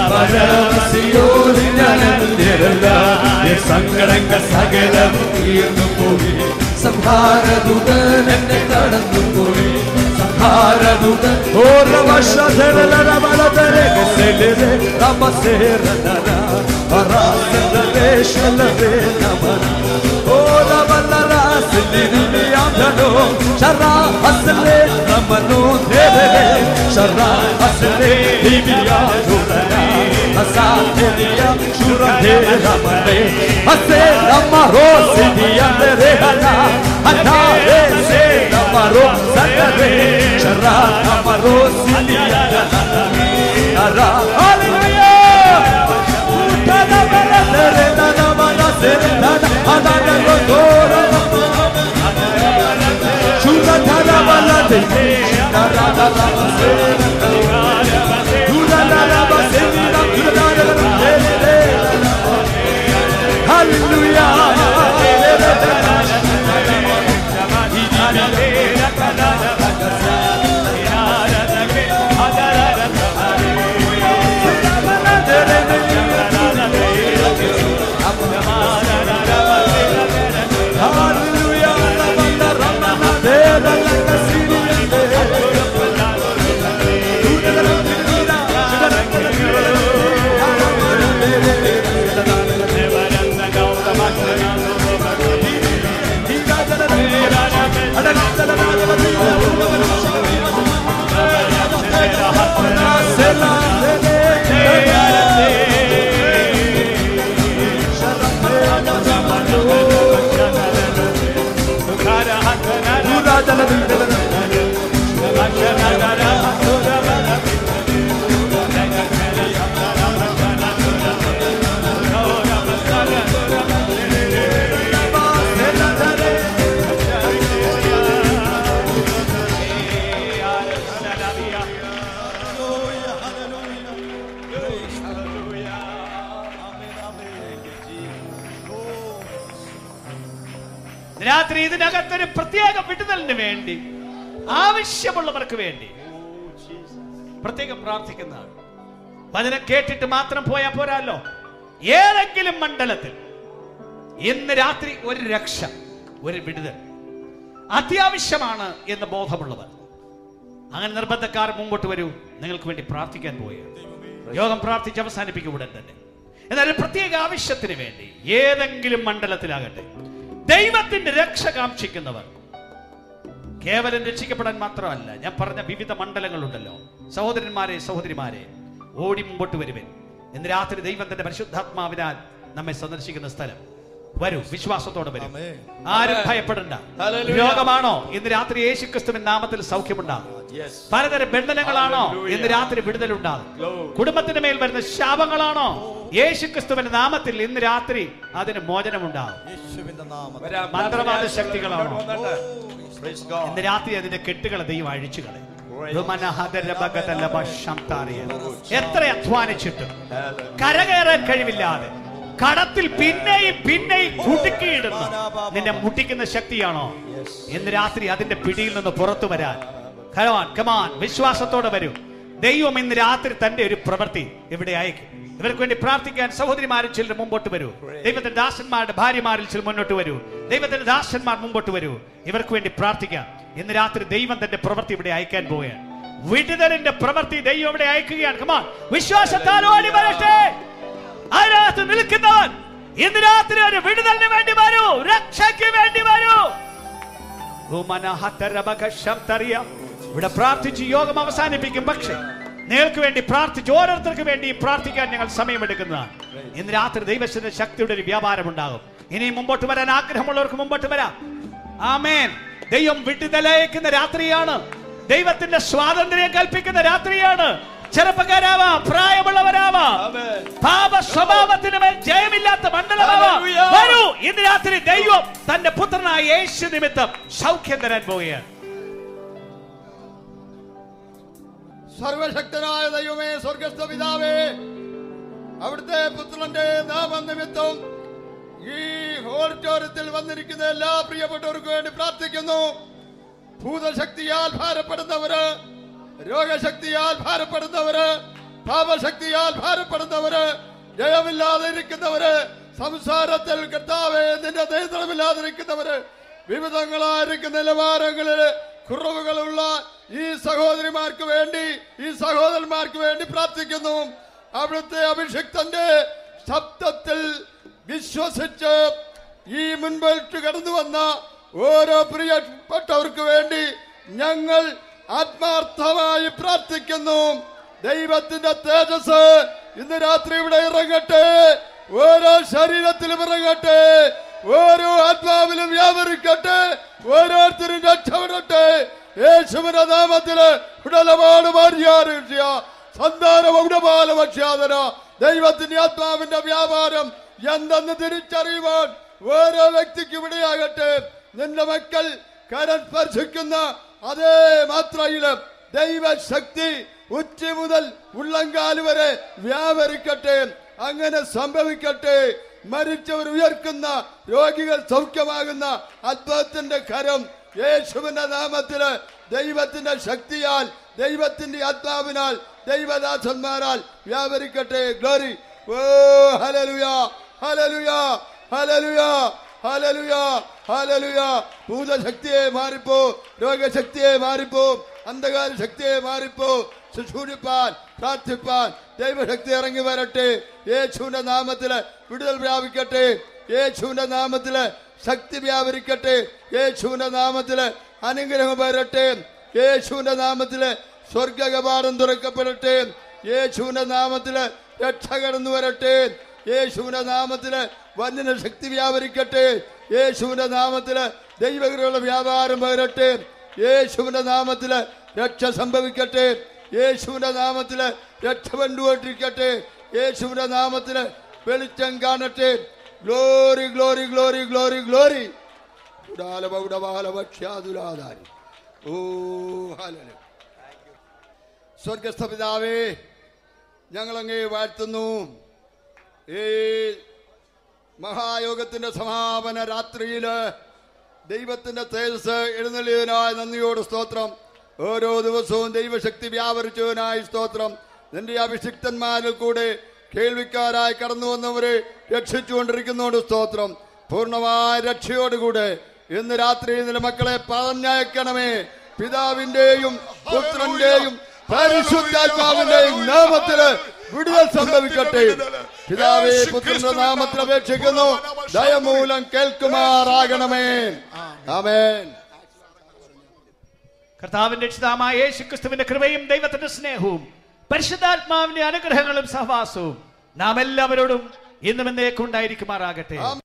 പരമസിയോന് ഞാൻ നേരല്ല എൻ സങ്കടങ്ങൾ സകലം തീർന്നു പോയി സംഹാരദൂതൻ എന്നെ കടന്നു പോയി സംഹാരദൂതൻ ഓരോ Hallelujah. രാത്രി ഇതിനകത്തൊരു പ്രത്യേക വിടുതലിന് വേണ്ടി ആവശ്യമുള്ളവർക്ക് വേണ്ടി പ്രത്യേകം പ്രാർത്ഥിക്കുന്നതാണ് വചനം കേട്ടിട്ട് മാത്രം പോയാൽ പോരാല്ലോ ഏതെങ്കിലും മണ്ഡലത്തിൽ ഇന്ന് രാത്രി ഒരു രക്ഷ ഒരു വിടുതൽ അത്യാവശ്യമാണ് എന്ന് ബോധമുള്ളവർ അങ്ങനെ നിർബന്ധക്കാർ മുമ്പോട്ട് വരൂ നിങ്ങൾക്ക് വേണ്ടി പ്രാർത്ഥിക്കാൻ പോവുകയാണ് യോഗം പ്രാർത്ഥിച്ച് അവസാനിപ്പിക്കും ഉടൻ തന്നെ എന്നാൽ ഒരു പ്രത്യേക ആവശ്യത്തിന് വേണ്ടി ഏതെങ്കിലും മണ്ഡലത്തിലാകട്ടെ ദൈവത്തിന്റെ രക്ഷ കാക്ഷിക്കുന്നവർ കേവലം രക്ഷിക്കപ്പെടാൻ മാത്രമല്ല ഞാൻ പറഞ്ഞ വിവിധ മണ്ഡലങ്ങളുണ്ടല്ലോ സഹോദരന്മാരെ സഹോദരിമാരെ ഓടി മുമ്പോട്ട് വരുവൻ ഇന്ന് രാത്രി ദൈവം തന്റെ പരിശുദ്ധാത്മാവിനാൽ നമ്മെ സന്ദർശിക്കുന്ന സ്ഥലം വരൂ വിശ്വാസത്തോടെ വരും ആരും ഭയപ്പെടണ്ട Hallelujah. രോഗമാണോ ഇന്ന് രാത്രി യേശു ക്രിസ്തുവിൻ നാമത്തിൽ സൗഖ്യമുണ്ടാകും Yes. പലതരം ബന്ധനങ്ങളാണോ Hallelujah. ഇന്ന് രാത്രി വിടുതലുണ്ടാകും Glory. കുടുംബത്തിന് മേൽ വരുന്ന ശാപങ്ങളാണോ യേശു ക്രിസ്തുവിന്റെ നാമത്തിൽ ഇന്ന് രാത്രി അതിന് മോചനമുണ്ടാകും വരാം. മന്ത്രവാദ ശക്തികളാണോ? ഇങ്ങോട്ട് വന്നിട്ട്. Praise God. ഇന്ന് രാത്രി അതിന്റെ കെട്ടുകളെ ദൈവം അഴിച്ചു കളയും എത്ര അധ്വാനിച്ചിട്ടും കരകയറാൻ കഴിവില്ലാതെ കടത്തിൽ പിന്നെയും പിന്നെയും കുടുക്കിയിടുന്നു നിന്നെ മുട്ടിക്കുന്ന ശക്തിയാണോ ഇന്ന് രാത്രി അതിന്റെ പിടിയിൽ നിന്ന് പുറത്തു വരാൻ കമാൻ കമാൻ വിശ്വാസത്തോടെ വരൂ ദൈവം ഇന്ന് രാത്രി തന്റെ ഒരു പ്രവൃത്തി ഇവിടെ അയക്കും ഇവർക്ക് വേണ്ടി പ്രാർത്ഥിക്കാൻ സഹോദരിമാരിൽ ചിലർ മുമ്പോട്ട് വരൂ ദൈവത്തിന്റെ ദാസന്മാരുടെ ഭാര്യമാരിൽ ചിലർ മുന്നോട്ട് വരൂ ദൈവത്തിന്റെ ദാസന്മാർ മുമ്പോട്ട് വരൂ ഇവർക്ക് വേണ്ടി പ്രാർത്ഥിക്കാം ഇന്ന് രാത്രി ദൈവം തന്റെ പ്രവൃത്തി ഇവിടെ അയക്കാൻ പോവുകയാണ് വിടുതലിന്റെ പ്രവൃത്തി ദൈവം ഇവിടെ അയക്കുകയാണ് കമാൻ വിശ്വാസത്താൽ ഓടി വരട്ടെ അതിനകത്ത് നിൽക്കുന്നവൻ ഇന്ന് രാത്രി ഒരു വിടുതലിന് വേണ്ടി വരൂ രക്ഷയ്ക്ക് വേണ്ടി വരൂ ഉമനഹതരബകശംതറിയ. ഇവിടെ പ്രാർത്ഥിച്ച് യോഗം അവസാനിപ്പിക്കും പക്ഷേ നിങ്ങൾക്ക് വേണ്ടി പ്രാർത്ഥിച്ച് ഓരോരുത്തർക്ക് വേണ്ടി പ്രാർത്ഥിക്കാൻ ഞങ്ങൾ സമയമെടുക്കുന്നതാണ് ഇന്ന് രാത്രി ദൈവത്തിന്റെ ശക്തിയുടെ ഒരു വ്യാപാരം ഉണ്ടാകും ഇനി മുമ്പോട്ട് വരാൻ ആഗ്രഹമുള്ളവർക്ക് മുമ്പോട്ട് വരാം ആമേൻ ദൈവം വിട്ടുതലയക്കുന്ന രാത്രിയാണ് ദൈവത്തിന്റെ സ്വാതന്ത്ര്യം കൽപ്പിക്കുന്ന രാത്രിയാണ് ചെറുപ്പക്കാരാവാം പ്രായമുള്ളവരാവാം Amen. പാപ സ്വഭാവത്തിന് മേൽ ജയമില്ലാത്ത മണ്ഡലമാവാം Hallelujah. വരൂ ഇന്ന് രാത്രി ദൈവം തന്റെ പുത്രനായ യേശു നിമിത്തം സൗഖ്യം തരാൻ പോവുകയാണ് സർവശക്തനായ ദൈവമേ സ്വർഗസ്ഥ പിതാവേ അവിടുത്തെ പുത്രന്റെ നാമനിമിത്തം ഈ ഓഡിറ്റോറിയത്തിൽ വന്നിരിക്കുന്ന എല്ലാ പ്രിയപ്പെട്ടവർക്കും വേണ്ടി പ്രാർത്ഥിക്കുന്നു ഭൂതശക്തിയാൽ ഭാരപ്പെടുന്നവര് രോഗശക്തിയാൽ ഭാരപ്പെടുന്നവര് പാപശക്തിയാൽ ഭാരപ്പെടുന്നവര് ജയമില്ലാതെ ഇരിക്കുന്നവര് സംസാരത്തിൽ കർത്താവേ നിന്റെ നിയന്ത്രണമില്ലാതിരിക്കുന്നവര് വിവിധങ്ങളായിരിക്കുന്ന നിലവാരങ്ങളില് കുറവുകളുള്ള ഈ സഹോദരിമാർക്ക് വേണ്ടി ഈ സഹോദരന്മാർക്ക് വേണ്ടി പ്രാർത്ഥിക്കുന്നു അവിടുത്തെ അഭിഷിക്തന്റെ ശബ്ദത്തിൽ വിശ്വസിച്ച് ഈ മുൻപോട്ട് കടന്നു വന്ന ഓരോ പ്രിയപ്പെട്ടവർക്ക് വേണ്ടി ഞങ്ങൾ ആത്മാർത്ഥമായി പ്രാർത്ഥിക്കുന്നു ദൈവത്തിന്റെ തേജസ് ഇന്ന് രാത്രി ഇവിടെ ഇറങ്ങട്ടെ ഓരോ ശരീരത്തിലും ഇറങ്ങട്ടെ ഓരോ ആത്മാവിലും വ്യാപരിക്കട്ടെ ഓരോരുത്തരും രക്ഷപ്പെടട്ടെ യേശുവിന്റെ നാമത്തില് ഉടലപാട് മാറിയാറിയ സന്താന ഉടപാല ഭക്ഷ്യാതന ദൈവത്തിന്റെ ആത്മാവിന്റെ വ്യാപാരം എന്തെന്ന് തിരിച്ചറിയുവാൻ ഓരോ വ്യക്തിക്കും ഇടയാകട്ടെ നിന്റെ മക്കൾ കരം സ്പർശിക്കുന്ന അതേ മാത്രയില് ദൈവശക്തി ഉച്ച മുതൽ ഉള്ളങ്കാല് വരെ വ്യാപരിക്കട്ടെ അങ്ങനെ സംഭവിക്കട്ടെ മരിച്ചവർ ഉയർക്കുന്ന രോഗികൾ സൗഖ്യമാകുന്ന അത്ഭുതത്തിന്റെ കരം യേശുവിന്റെ നാമത്തില് ദൈവത്തിന്റെ ശക്തിയാൽ ദൈവത്തിന്റെ ആത്മാവിനാൽ ദൈവദാസന്മാരാൽ വ്യാപരിക്കട്ടെ ഗ്ലോറി ഓ ഹലലുയ ഹലലുയ ഹലലുയ ഹലലുയ ഹലലുയ ഭൂതശക്തിയെ മാറിപ്പോ രോഗശക്തിയെ മാറിപ്പോ അന്ധകാര ശക്തിയെ മാറിപ്പോ ശുശ്രൂഷിപ്പാൻ പ്രാർത്ഥിപ്പാൻ ദൈവശക്തി ഇറങ്ങി വരട്ടെ യേശുവിന്റെ നാമത്തില് വിടുതൽ വ്യാപിക്കട്ടെ യേശുവിന്റെ നാമത്തില് ശക്തി വ്യാപരിക്കട്ടെ യേശുവിന്റെ നാമത്തില് അനുഗ്രഹം വരട്ടെ യേശുവിന്റെ നാമത്തില് സ്വർഗകപാടം തുറക്കപ്പെടട്ടെ യേശുവിന്റെ നാമത്തില് രക്ഷ കടന്നു വരട്ടെ യേശുവിന്റെ നാമത്തില് വന്യന ശക്തി വ്യാപരിക്കട്ടെ യേശുവിന്റെ നാമത്തില് ദൈവകൃപയുടെ വ്യാപാരം വരട്ടെ യേശുവിന്റെ നാമത്തില് രക്ഷ സംഭവിക്കട്ടെ യേശുവിന്റെ നാമത്തില് രക്ഷ കണ്ടുകൊണ്ടിരിക്കട്ടെ യേശുവിന്റെ നാമത്തില് വെളിച്ചം കാണട്ടെ glory glory glory glory glory ഉടാലപൗഡവാലഭക്ഷ്യാതുലാധാരി ഓ ഹല്ലേലൂയ സ്വർഗസ്ഥ പിതാവേ ഞങ്ങളങ്ങേ വാഴ്ത്തുന്നു ഈ മഹായോഗത്തിന്റെ സമാപന രാത്രിയില് ദൈവത്തിന്റെ തേജസ് എഴുന്നള്ളിയതിനായ നന്ദിയോട് സ്തോത്രം ഓരോ ദിവസവും ദൈവശക്തി വ്യാപരിച്ചതിനായി സ്തോത്രം നിന്റെ അഭിഷിക്തന്മാരിൽ കൂടെ കേൾവിക്കാരായി കടന്നു വന്നവരെ രക്ഷിച്ചുകൊണ്ടിരിക്കുന്നോട് സ്തോത്രം പൂർണ്ണമായ രക്ഷയോടുകൂടെ ഇന്ന് രാത്രി നിന്റെ മക്കളെ പറഞ്ഞയക്കണമേ പിതാവിന്റെയും പുത്രന്റെയും പരിശുദ്ധാത്മാവിന്റെയും നാമത്തില് വിടുതൽ സംഭവിക്കട്ടെ പിതാവേ പുത്രന്റെ നാമത്തിൽ അപേക്ഷിക്കുന്നു ദയമൂലം കേൾക്കുമാറാകണമേ ആമേൻ കർത്താവിന്റെ രക്ഷിതാമായ യേശു ക്രിസ്തുവിന്റെ കൃപയും ദൈവത്തിന്റെ സ്നേഹവും പരിശുദ്ധാത്മാവിന്റെ അനുഗ്രഹങ്ങളും സഹവാസവും നാം എല്ലാവരോടും ഇന്നും എന്നേക്കും ഉണ്ടായിരിക്കുമാറാകട്ടെ